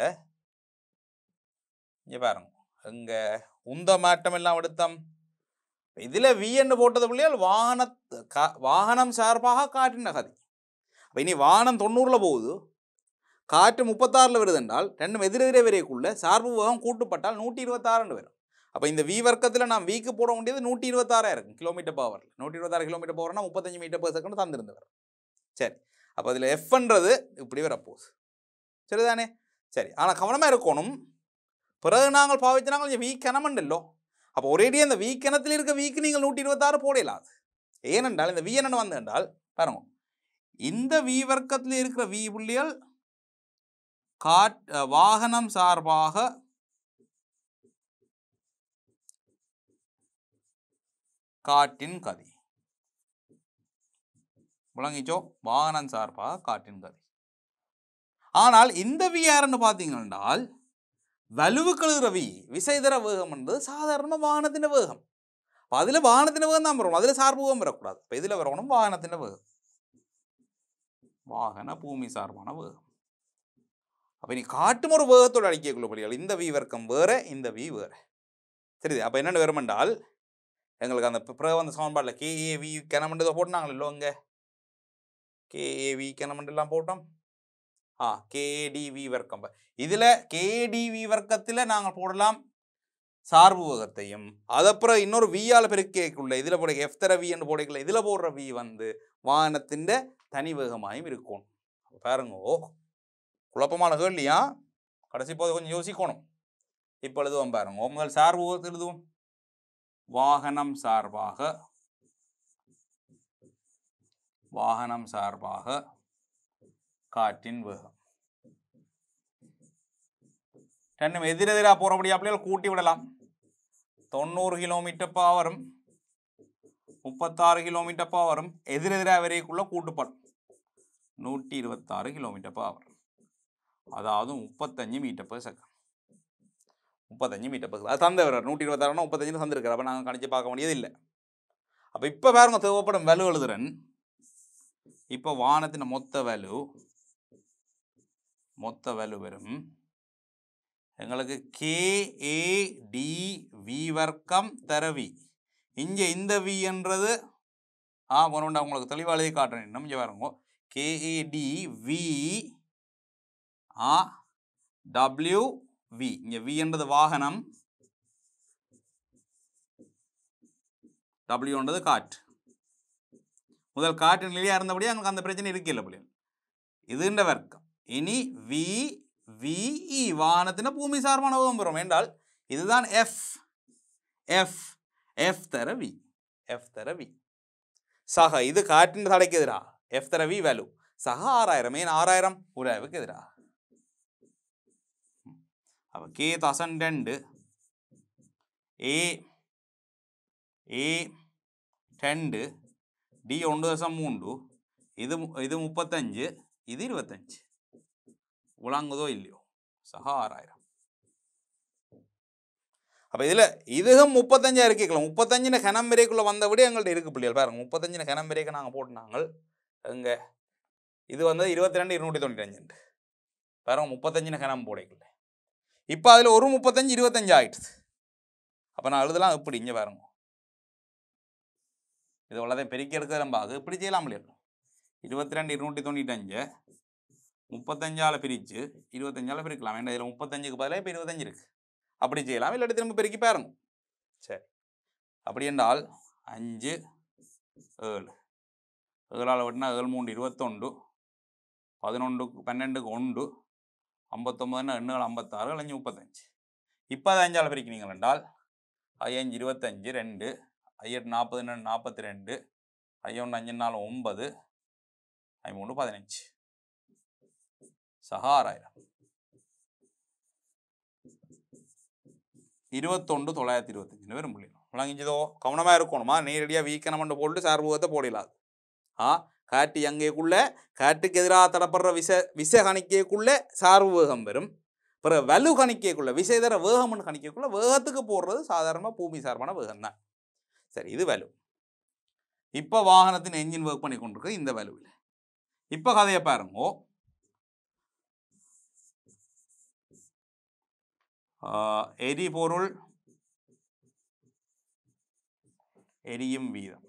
இங்கே பாருங்க எங்க உந்த மாட்டம் எல்லாம் எடுத்தோம் இதில் விஎன்னு போட்டது பிள்ளையால் வாகன வாகனம் சார்பாக காற்றின கதி அப்போ இனி வாகனம் தொண்ணூறில் போகுது காற்று முப்பத்தாறில் வருது என்றால் ரெண்டும் எதிரெதிரே வரைக்குள்ள சார்பு வேகம் கூட்டுப்பட்டால் நூற்றி இருபத்தாறுன்னு வரும் அப்போ இந்த வி வர்க்கத்தில் நான் வீக்கு போட வேண்டியது நூற்றி இருபத்தாறாக இருக்கும் கிலோமீட்டர் பவரில் நூற்றி இருபத்தாறு கிலோமீட்டர் பவர்னா முப்பத்தஞ்சு மீட்டர் per செகண்ட் தந்திருந்து வரும் சரி அப்போ அதில் எஃப்ன்றது இப்படி வரப்போகுது சரிதானே சரி ஆனால் கவனமாக இருக்கணும் பிறகு நாங்கள் பாவிச்சினாங்க கொஞ்சம் வீக் கிணமண்டல்லோ அப்போ ஒரேடியே அந்த வீக் கிணத்துல இருக்க வீக்கு நீங்கள் நூற்றி இருபத்தாறு போடலாம் அது ஏனென்றால் இந்த வி என்ன வந்து என்றால் பாருங்க இந்த வி வர்க்கத்தில் இருக்கிற வி புள்ளிகள் காட் அஹ் வாகனம் சார்பாக காட்டின் கதி விளங்கிச்சோ வாகனம் சார்பாக காட்டின் கதி ஆனால் இந்த வி யாருன்னு பார்த்தீங்கன்னால் வலுவுக்கு எழுதுகிற வி விசைதர வேகம் என்பது சாதாரண வாகனத்தின் வேகம் அப்ப அதுல வாகனத்தின் வேகம் தான் வரணும் அதுல சார்பு வேகம் வரக்கூடாது இப்போ இதில் வரணும் வாகனத்தின் வேகம் வாகன பூமி சார்பான வேகம் அப்போ நீ காட்டும் ஒரு வேகத்தோட அடிக்கக்குள்ள படிகள் இந்த வி வர்க்கம் வேற இந்த வி வேற சரிது அப்போ என்னென்னு வருமென்றால் எங்களுக்கு அந்த பிறகு வந்த சமன்பாட்டில் கேஏவி கிணமண்டு போட்டாங்களோ இல்லை அங்கே கேஏவி கிணமண்டு எல்லாம் போட்டோம் ஆ கேடிவி வர்க்கம் இதில் கேடிவி வர்க்கத்தில் நாங்கள் போடலாம் சார்பு வேகத்தையும் அதப்புறம் இன்னொரு வியால் பெருக்கேக்குள்ள இதில் போட எஃப் தர வி என்று போடக்குள்ள இதில் போடுற வி வந்து வாகனத்தின் தனி வேகமாயும் இருக்கும் அப்ப பாருங்க ஓ குழப்பமான கேள்வியா கடைசி போது கொஞ்சம் யோசிக்கணும் இப்போ எழுதுவோம் பாருங்க முதல் சார்பு வேகத்தை எழுதுவோம் வாகனம் சார்பாக வாகனம் சார்பாக காற்றின் வேகம் ரெண்டும் எதிரெதிராக போகிறபடி அப்படியே கூட்டி விடலாம் தொண்ணூறு கிலோமீட்டர் பவரும் முப்பத்தாறு கிலோமீட்டர் பவரும் எதிரெதிராக வரைக்குள்ள கூட்டுப்படும் நூற்றி இருபத்தாறு கிலோமீட்டர் பவர் அதாவது முப்பத்தஞ்சு மீட்டர் per செகண்ட் முப்பத்தஞ்சு மீட்டர் per அது தந்தவர் நூற்றி இருபத்தாறுனா முப்பத்தஞ்சு தந்திருக்காரு அப்போ நாங்கள் கணிச்சு பார்க்க வேண்டியது இல்லை அப்போ இப்போ பாருங்க தேவைப்படும் வேல்யூ எழுதுறேன் இப்போ வானத்தின் மொத்த வேல்யூ மொத்த வேல்யூ வரும் எங்களுக்கு கேஏடி வி வர்க்கம் தரவி இங்கே இந்த வி என்றது ஆ ஒன்று உங்களுக்கு தெளிவாக எழுதி காட்டுறேன் இன்னும் இங்கே பாருங்க கேஏடி வி ஆ டபிள்யூ வி இங்கே வி என்றது வாகனம் டபிள்யூ என்றது காற்று முதல் காற்று நிலையாக இருந்தபடியே அங்களுக்கு அந்த பிரச்சனை இருக்கில்ல பிள்ளைகள் இதுன்ற வர்க்கம் இனி வி விஇ வானத்தின பூமி சார்பான வேகம் பெறும் என்றால் இதுதான் எஃப் எஃப் எஃப் தர வி எஃப் தர வி சக இது காற்றின் தடைக்கு எதிரா எஃப் தர வி வேல்யூ சக ஆறாயிரம் ஏன் ஆறாயிரம் உராவுக்கு எதிரா அப்போ கே தசன் ரெண்டு ஏ ஏ ரெண்டு டி ஒன்று தசம் மூன்று இது மு- இது முப்பத்தஞ்சு இது இருபத்தஞ்சு விளங்குதோ இல்லையோ சக ஆறாயிரம் அப்போ இதில் இதுவும் முப்பத்தஞ்சா இருக்கலாம் முப்பத்தஞ்சின கனம் வரைக்குள்ள வந்தபடி எங்கள்கிட்ட இருக்கு பிள்ளைகள் பாருங்க முப்பத்தஞ்சின கனம் வரைக்கும் நாங்கள் போட்டுனாங்க எங்க இது வந்து இருபத்தி ரெண்டு இருநூற்றி தொண்ணூத்தஞ்சு பாருங்க முப்பத்தஞ்சின கனம் போடைக்குள்ள இப்போ அதில் ஒரு முப்பத்தஞ்சு இருபத்தஞ்சு ஆயிடுது அப்போ நான் எழுதலாம் இப்படி இங்கே பாருங்க இது உள்ளதையும் பெருக்கி எடுக்கிறது நம்ம அது இப்படி செய்யலாம் இல்லையா இருபத்தி ரெண்டு இருநூற்றி தொண்ணூத்தஞ்சு முப்பத்தஞ்சால பிரித்து இருபத்தஞ்சால பிரிக்கலாம் ஏன்னா இதில் முப்பத்தஞ்சுக்கு பதிலாக இப்போ இருபத்தஞ்சு இருக்கு அப்படி செய்யலாம் இல்லாட்டி திரும்ப பெருக்கி பாருங்க சரி அப்படி என்றால் அஞ்சு ஏழு ஏழால் வெட்டினா ஏழு மூன்று இருபத்தொண்டு பதினொன்றுக்கு பன்னெண்டுக்கு ஒன்று ஐம்பத்தொம்பதுன்னா எண்ணுகள் ஐம்பத்தாறு அஞ்சு முப்பத்தஞ்சு இப்போ அது அஞ்சால் பிரிக்கிறீங்க என்றால் ஐயஞ்சு இருபத்தஞ்சு ரெண்டு ஐயெட்டு நாற்பது ரெண்டு நாற்பத்தி ரெண்டு ஐயொன்று அஞ்சு நாலு ஒன்பது ஐமூணு பதினஞ்சு சகாராயிரம் இருபத்தொண்டு தொள்ளாயிரத்தி இருபத்தஞ்சு வரும் முடியும் விளங்கிச்சதோ கவனமாக இருக்கணுமா நேரடியாக வீக்கணமண்டு போட்டு சார்புகத்தை போடலாது ஆ காட்டு எங்கேக்குள்ள காட்டுக்கு எதிராக தடப்படுற விச விச கணிக்கைக்குள்ள சார்பு வேகம் வரும் பிறகு வலு கணிக்கைக்குள்ள விசைதர வேகம்னு கணிக்கைக்குள்ள வேகத்துக்கு போடுறது சாதாரணமாக பூமி சார்பான வேகம் தான் சரி இது வலு இப்போ வாகனத்தின் என்ஜின் ஒர்க் பண்ணி கொண்டிருக்கு இந்த வலுவில் இப்போ கதையை பாருங்கோ ஆஹ் எரிபொருள் எரியும் வீதம்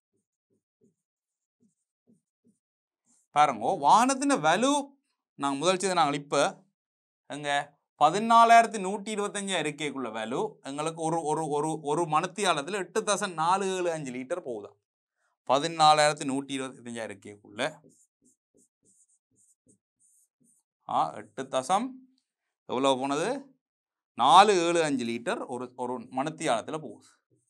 பாருங்க வாகனத்தின் வலு நாங்கள் முதல் செய்த நாங்கள் இப்போ எங்க பதினாலாயிரத்தி நூற்றி இருபத்தஞ்சு அறிக்கைக்குள்ள வேல்யூ எங்களுக்கு ஒரு ஒரு ஒரு ஒரு மணத்தியாலத்தில் எட்டு தசம் நாலு ஏழு அஞ்சு லிட்டர் போகுதா பதினாலாயிரத்தி நூற்றி இருபத்தஞ்சு அறிக்கைக்குள்ள ஆ எட்டு தசம் எவ்வளோ போனது நாலு ஏழு அஞ்சு லிட்டர் ஒரு ஒரு மணத்தியாலத்தில் போகுது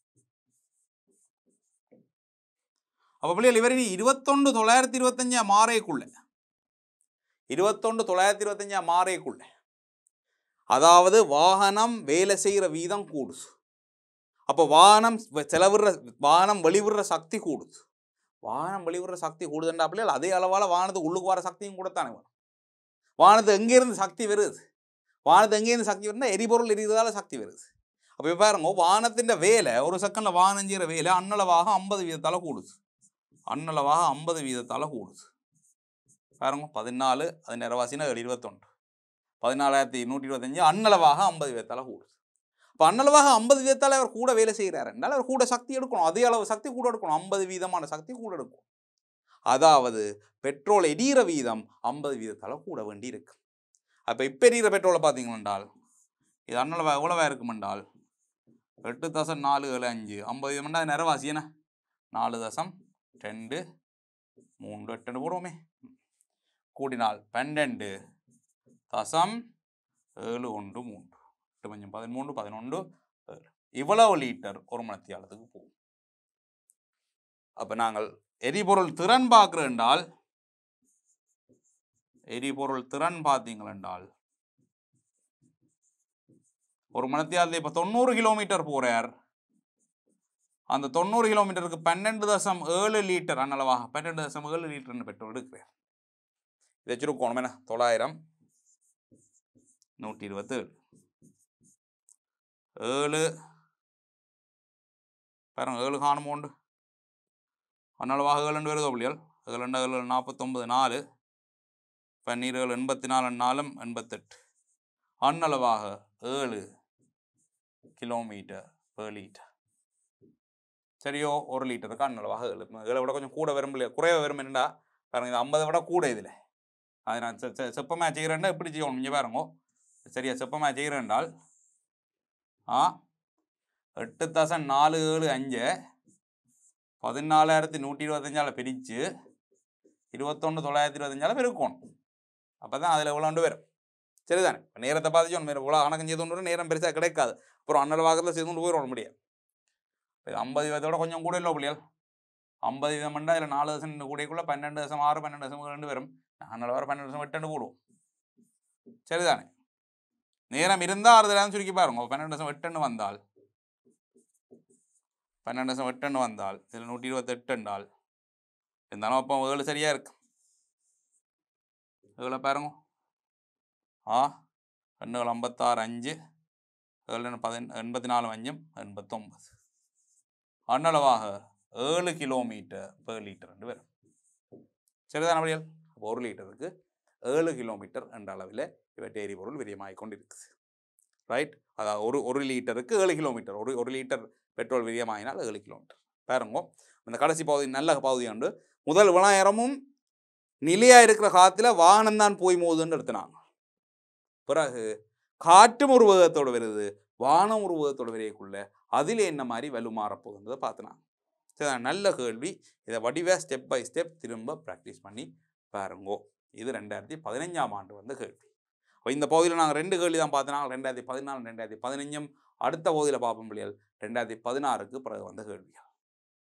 அப்போ பிள்ளைகள் இவர் இனி இருபத்தொன்று தொள்ளாயிரத்தி இருபத்தஞ்சா மாறைக்குள்ள இருபத்தொன்று தொள்ளாயிரத்தி இருபத்தஞ்சா மாறைக்குள்ள அதாவது வாகனம் வேலை செய்கிற வீதம் கூடுது அப்போ வாகனம் வ- செலவிடுற வாகனம் வெளிவிடுற சக்தி கூடுது வாகனம் வெளிவிடுற சக்தி கூடுதுன்றா பிள்ளைகள் அதே அளவால் வாகனத்துக்கு உள்ளுக்கு வர சக்தியும் கூடத்தானே வரும் வாகனத்து எங்கேருந்து சக்தி வருது வாகனத்து எங்கேருந்து சக்தி வருதுன்னா எரிபொருள் எரிகிறதால சக்தி வருது அப்போ இப்ப பாருங்க வாகனத்தின் வேலை ஒரு செகண்டில் வாகனம் செய்கிற வேலை அன்னளவாக ஐம்பது வீதத்தால் கூடுது அன்னளவாக ஐம்பது வீதத்தால் கூடுது பாருங்க பதினாலு அது நிறவாசினா இருபத்தொன்று பதினாலாயிரத்தி நூற்றி இருபத்தஞ்சு அன்னளவாக ஐம்பது வீதத்தால் கூடுது இப்போ அன்னளவாக ஐம்பது வீதத்தால் அவர் கூட வேலை செய்கிறார் என்றால் அவர் கூட சக்தி எடுக்கணும் அதே அளவு சக்தி கூட எடுக்கணும் ஐம்பது வீதமான சக்தி கூட எடுக்கும் அதாவது பெட்ரோல் எரியிற வீதம் ஐம்பது வீதத்தால் கூட வேண்டி இருக்கு அப்போ இப்போ எரியிற பெட்ரோலை பார்த்தீங்கன்னால் இது அன்னளவா எவ்வளவா இருக்கும் என்றால் எட்டு தசம் நாலு ஏழு அஞ்சு ஐம்பது வீதம்னா அது நிறவாசி என்ன நாலு தசம் ரெண்டு மூன்று எட்டு போடுவோமே கூடினால் பன்னெண்டு தசம் ஏழு ஒன்று மூன்று எட்டு பஞ்சம் பதிமூன்று பதினொன்று ஏழு இவ்வளவு லிட்டர் ஒரு மணத்தியாலத்துக்கு போகும் அப்போ நாங்கள் எரிபொருள் திறன் பார்க்குறோம் என்றால் எரிபொருள் திறன் பார்த்தீங்கள் என்றால் ஒரு மணத்தியாலத்தை இப்போ தொண்ணூறு கிலோமீட்டர் போறார் அந்த தொண்ணூறு கிலோமீட்டருக்கு பன்னெண்டு தசம் ஏழு லிட்டர் அன்னளவாக பன்னெண்டு தசம் ஏழு லிட்டர்னு பெட்ரோல் எடுக்கிறார் இதை வச்சிருக்கோம் என்ன தொள்ளாயிரம் நூற்றி இருபத்தேழு ஏழு பாருங்க ஏழு காணும் உண்டு அன்னளவாக ஏழு ரெண்டு வருதோ பிள்ளைகள் ஏழு ரெண்டு ஏழு நாற்பத்தொம்பது நாலு பன்னீர் ஏழு எண்பத்தி நாலு நாலும் எண்பத்தெட்டு அன்னளவாக ஏழு கிலோமீட்டர் per லிட்டர் சரியோ ஒரு லிட்டருக்கு அன்னளவாக ஏழு ஏழை விட கொஞ்சம் கூட வரும் இல்லையா குறைய வரும் என்னடா பாருங்க இது ஐம்பதை விட கூட இதில் அது நான் செ- செ- செப்பமாக செய்கிறேன்டா இப்படி செய்யணும் இங்கே பாருங்க சரியா செப்பமாக செய்கிறேன் என்றால் ஆ எட்டு தசம் நாலு ஏழு அஞ்சு பதினாலாயிரத்தி நூற்றி இருபத்தஞ்சால பிரித்து இருபத்தொன்று தொள்ளாயிரத்தி இருபத்தஞ்சால பெருக்கணும் அப்போ தான் அதில் இவ்வளோண்டு வரும் சரிதானே இப்ப நேரத்தை பார்த்து சொன்ன இவ்வளோ கணக்கு செய்து கொண்டு வரும், நேரம் பெருசாக கிடைக்காது அப்புறம் அண்ணல் வாக்கத்தில் செய்து கொண்டு போயிட முடியாது இப்போ ஐம்பது வீதத்தோட கொஞ்சம் கூட இல்லை பிள்ளைகள் ஐம்பது வீதம் பண்ணால் அதில் நாலு தசம் கூடியக்குள்ள பன்னெண்டு தசம் ஆறு பன்னெண்டு தசம் ரெண்டு வரும் நாங்கள் வர பன்னெண்டு தசம் எட்டு கூடுவோம் சரிதானே நேரம் இருந்தால் ஆறு தடவை சுருக்கி பாருங்க பன்னெண்டு தசம் எட்டுன்னு வந்தால் பன்னெண்டு தசம் எட்டுன்னு வந்தால் இதில் நூற்றி இருபத்தெட்டு என்றால் இருந்தாலும் அப்போ ஏழு சரியாக இருக்கு ஏழை பாருங்க ஆ ரெண்டுகள் ஐம்பத்தாறு அஞ்சு ஏழு பதின எண்பத்தி நாலு அஞ்சும் எண்பத்தொம்பது அன்னளவாக ஏழு கிலோமீட்டர் பெர் லிட்டர் என்று வரும் சரிதான அப்படியால் அப்போ ஒரு லிட்டருக்கு ஏழு கிலோமீட்டர் என்ற அளவில் இவற்றை எரிபொருள் விரியமாகிக் கொண்டிருக்குது ரைட் அதாவது ஒரு ஒரு லிட்டருக்கு ஏழு கிலோமீட்டர் ஒரு ஒரு லிட்டர் பெட்ரோல் விரியமாகினால் ஏழு கிலோமீட்டர் பாருங்க இந்த கடைசி பகுதி நல்ல பகுதி உண்டு முதல் விநாயகரமும் நிலையாக இருக்கிற காத்துல வாகனம் தான் போய் மோதுன்னு எடுத்தினாங்க பிறகு காற்றும் ஒரு வேகத்தோடு வருது வானம் ஒரு வேகத்தோடு வரையக்குள்ள அதில் என்ன மாதிரி வலுமாற போகுன்றதை பார்த்தினாங்க சரி நல்ல கேள்வி இதை வடிவ ஸ்டெப் பை ஸ்டெப் திரும்ப ப்ராக்டிஸ் பண்ணி பாருங்கோ இது ரெண்டாயிரத்தி பதினஞ்சாம் ஆண்டு வந்த கேள்வி அப்போ இந்த பகுதியில் நாங்கள் ரெண்டு கேள்வி தான் பார்த்தோம் ரெண்டாயிரத்தி பதினாலு ரெண்டாயிரத்தி பதினஞ்சும் அடுத்த பகுதியில் பார்ப்போம் பிள்ளைகள் ரெண்டாயிரத்தி பதினாறுக்கு பிறகு வந்த கேள்விகள்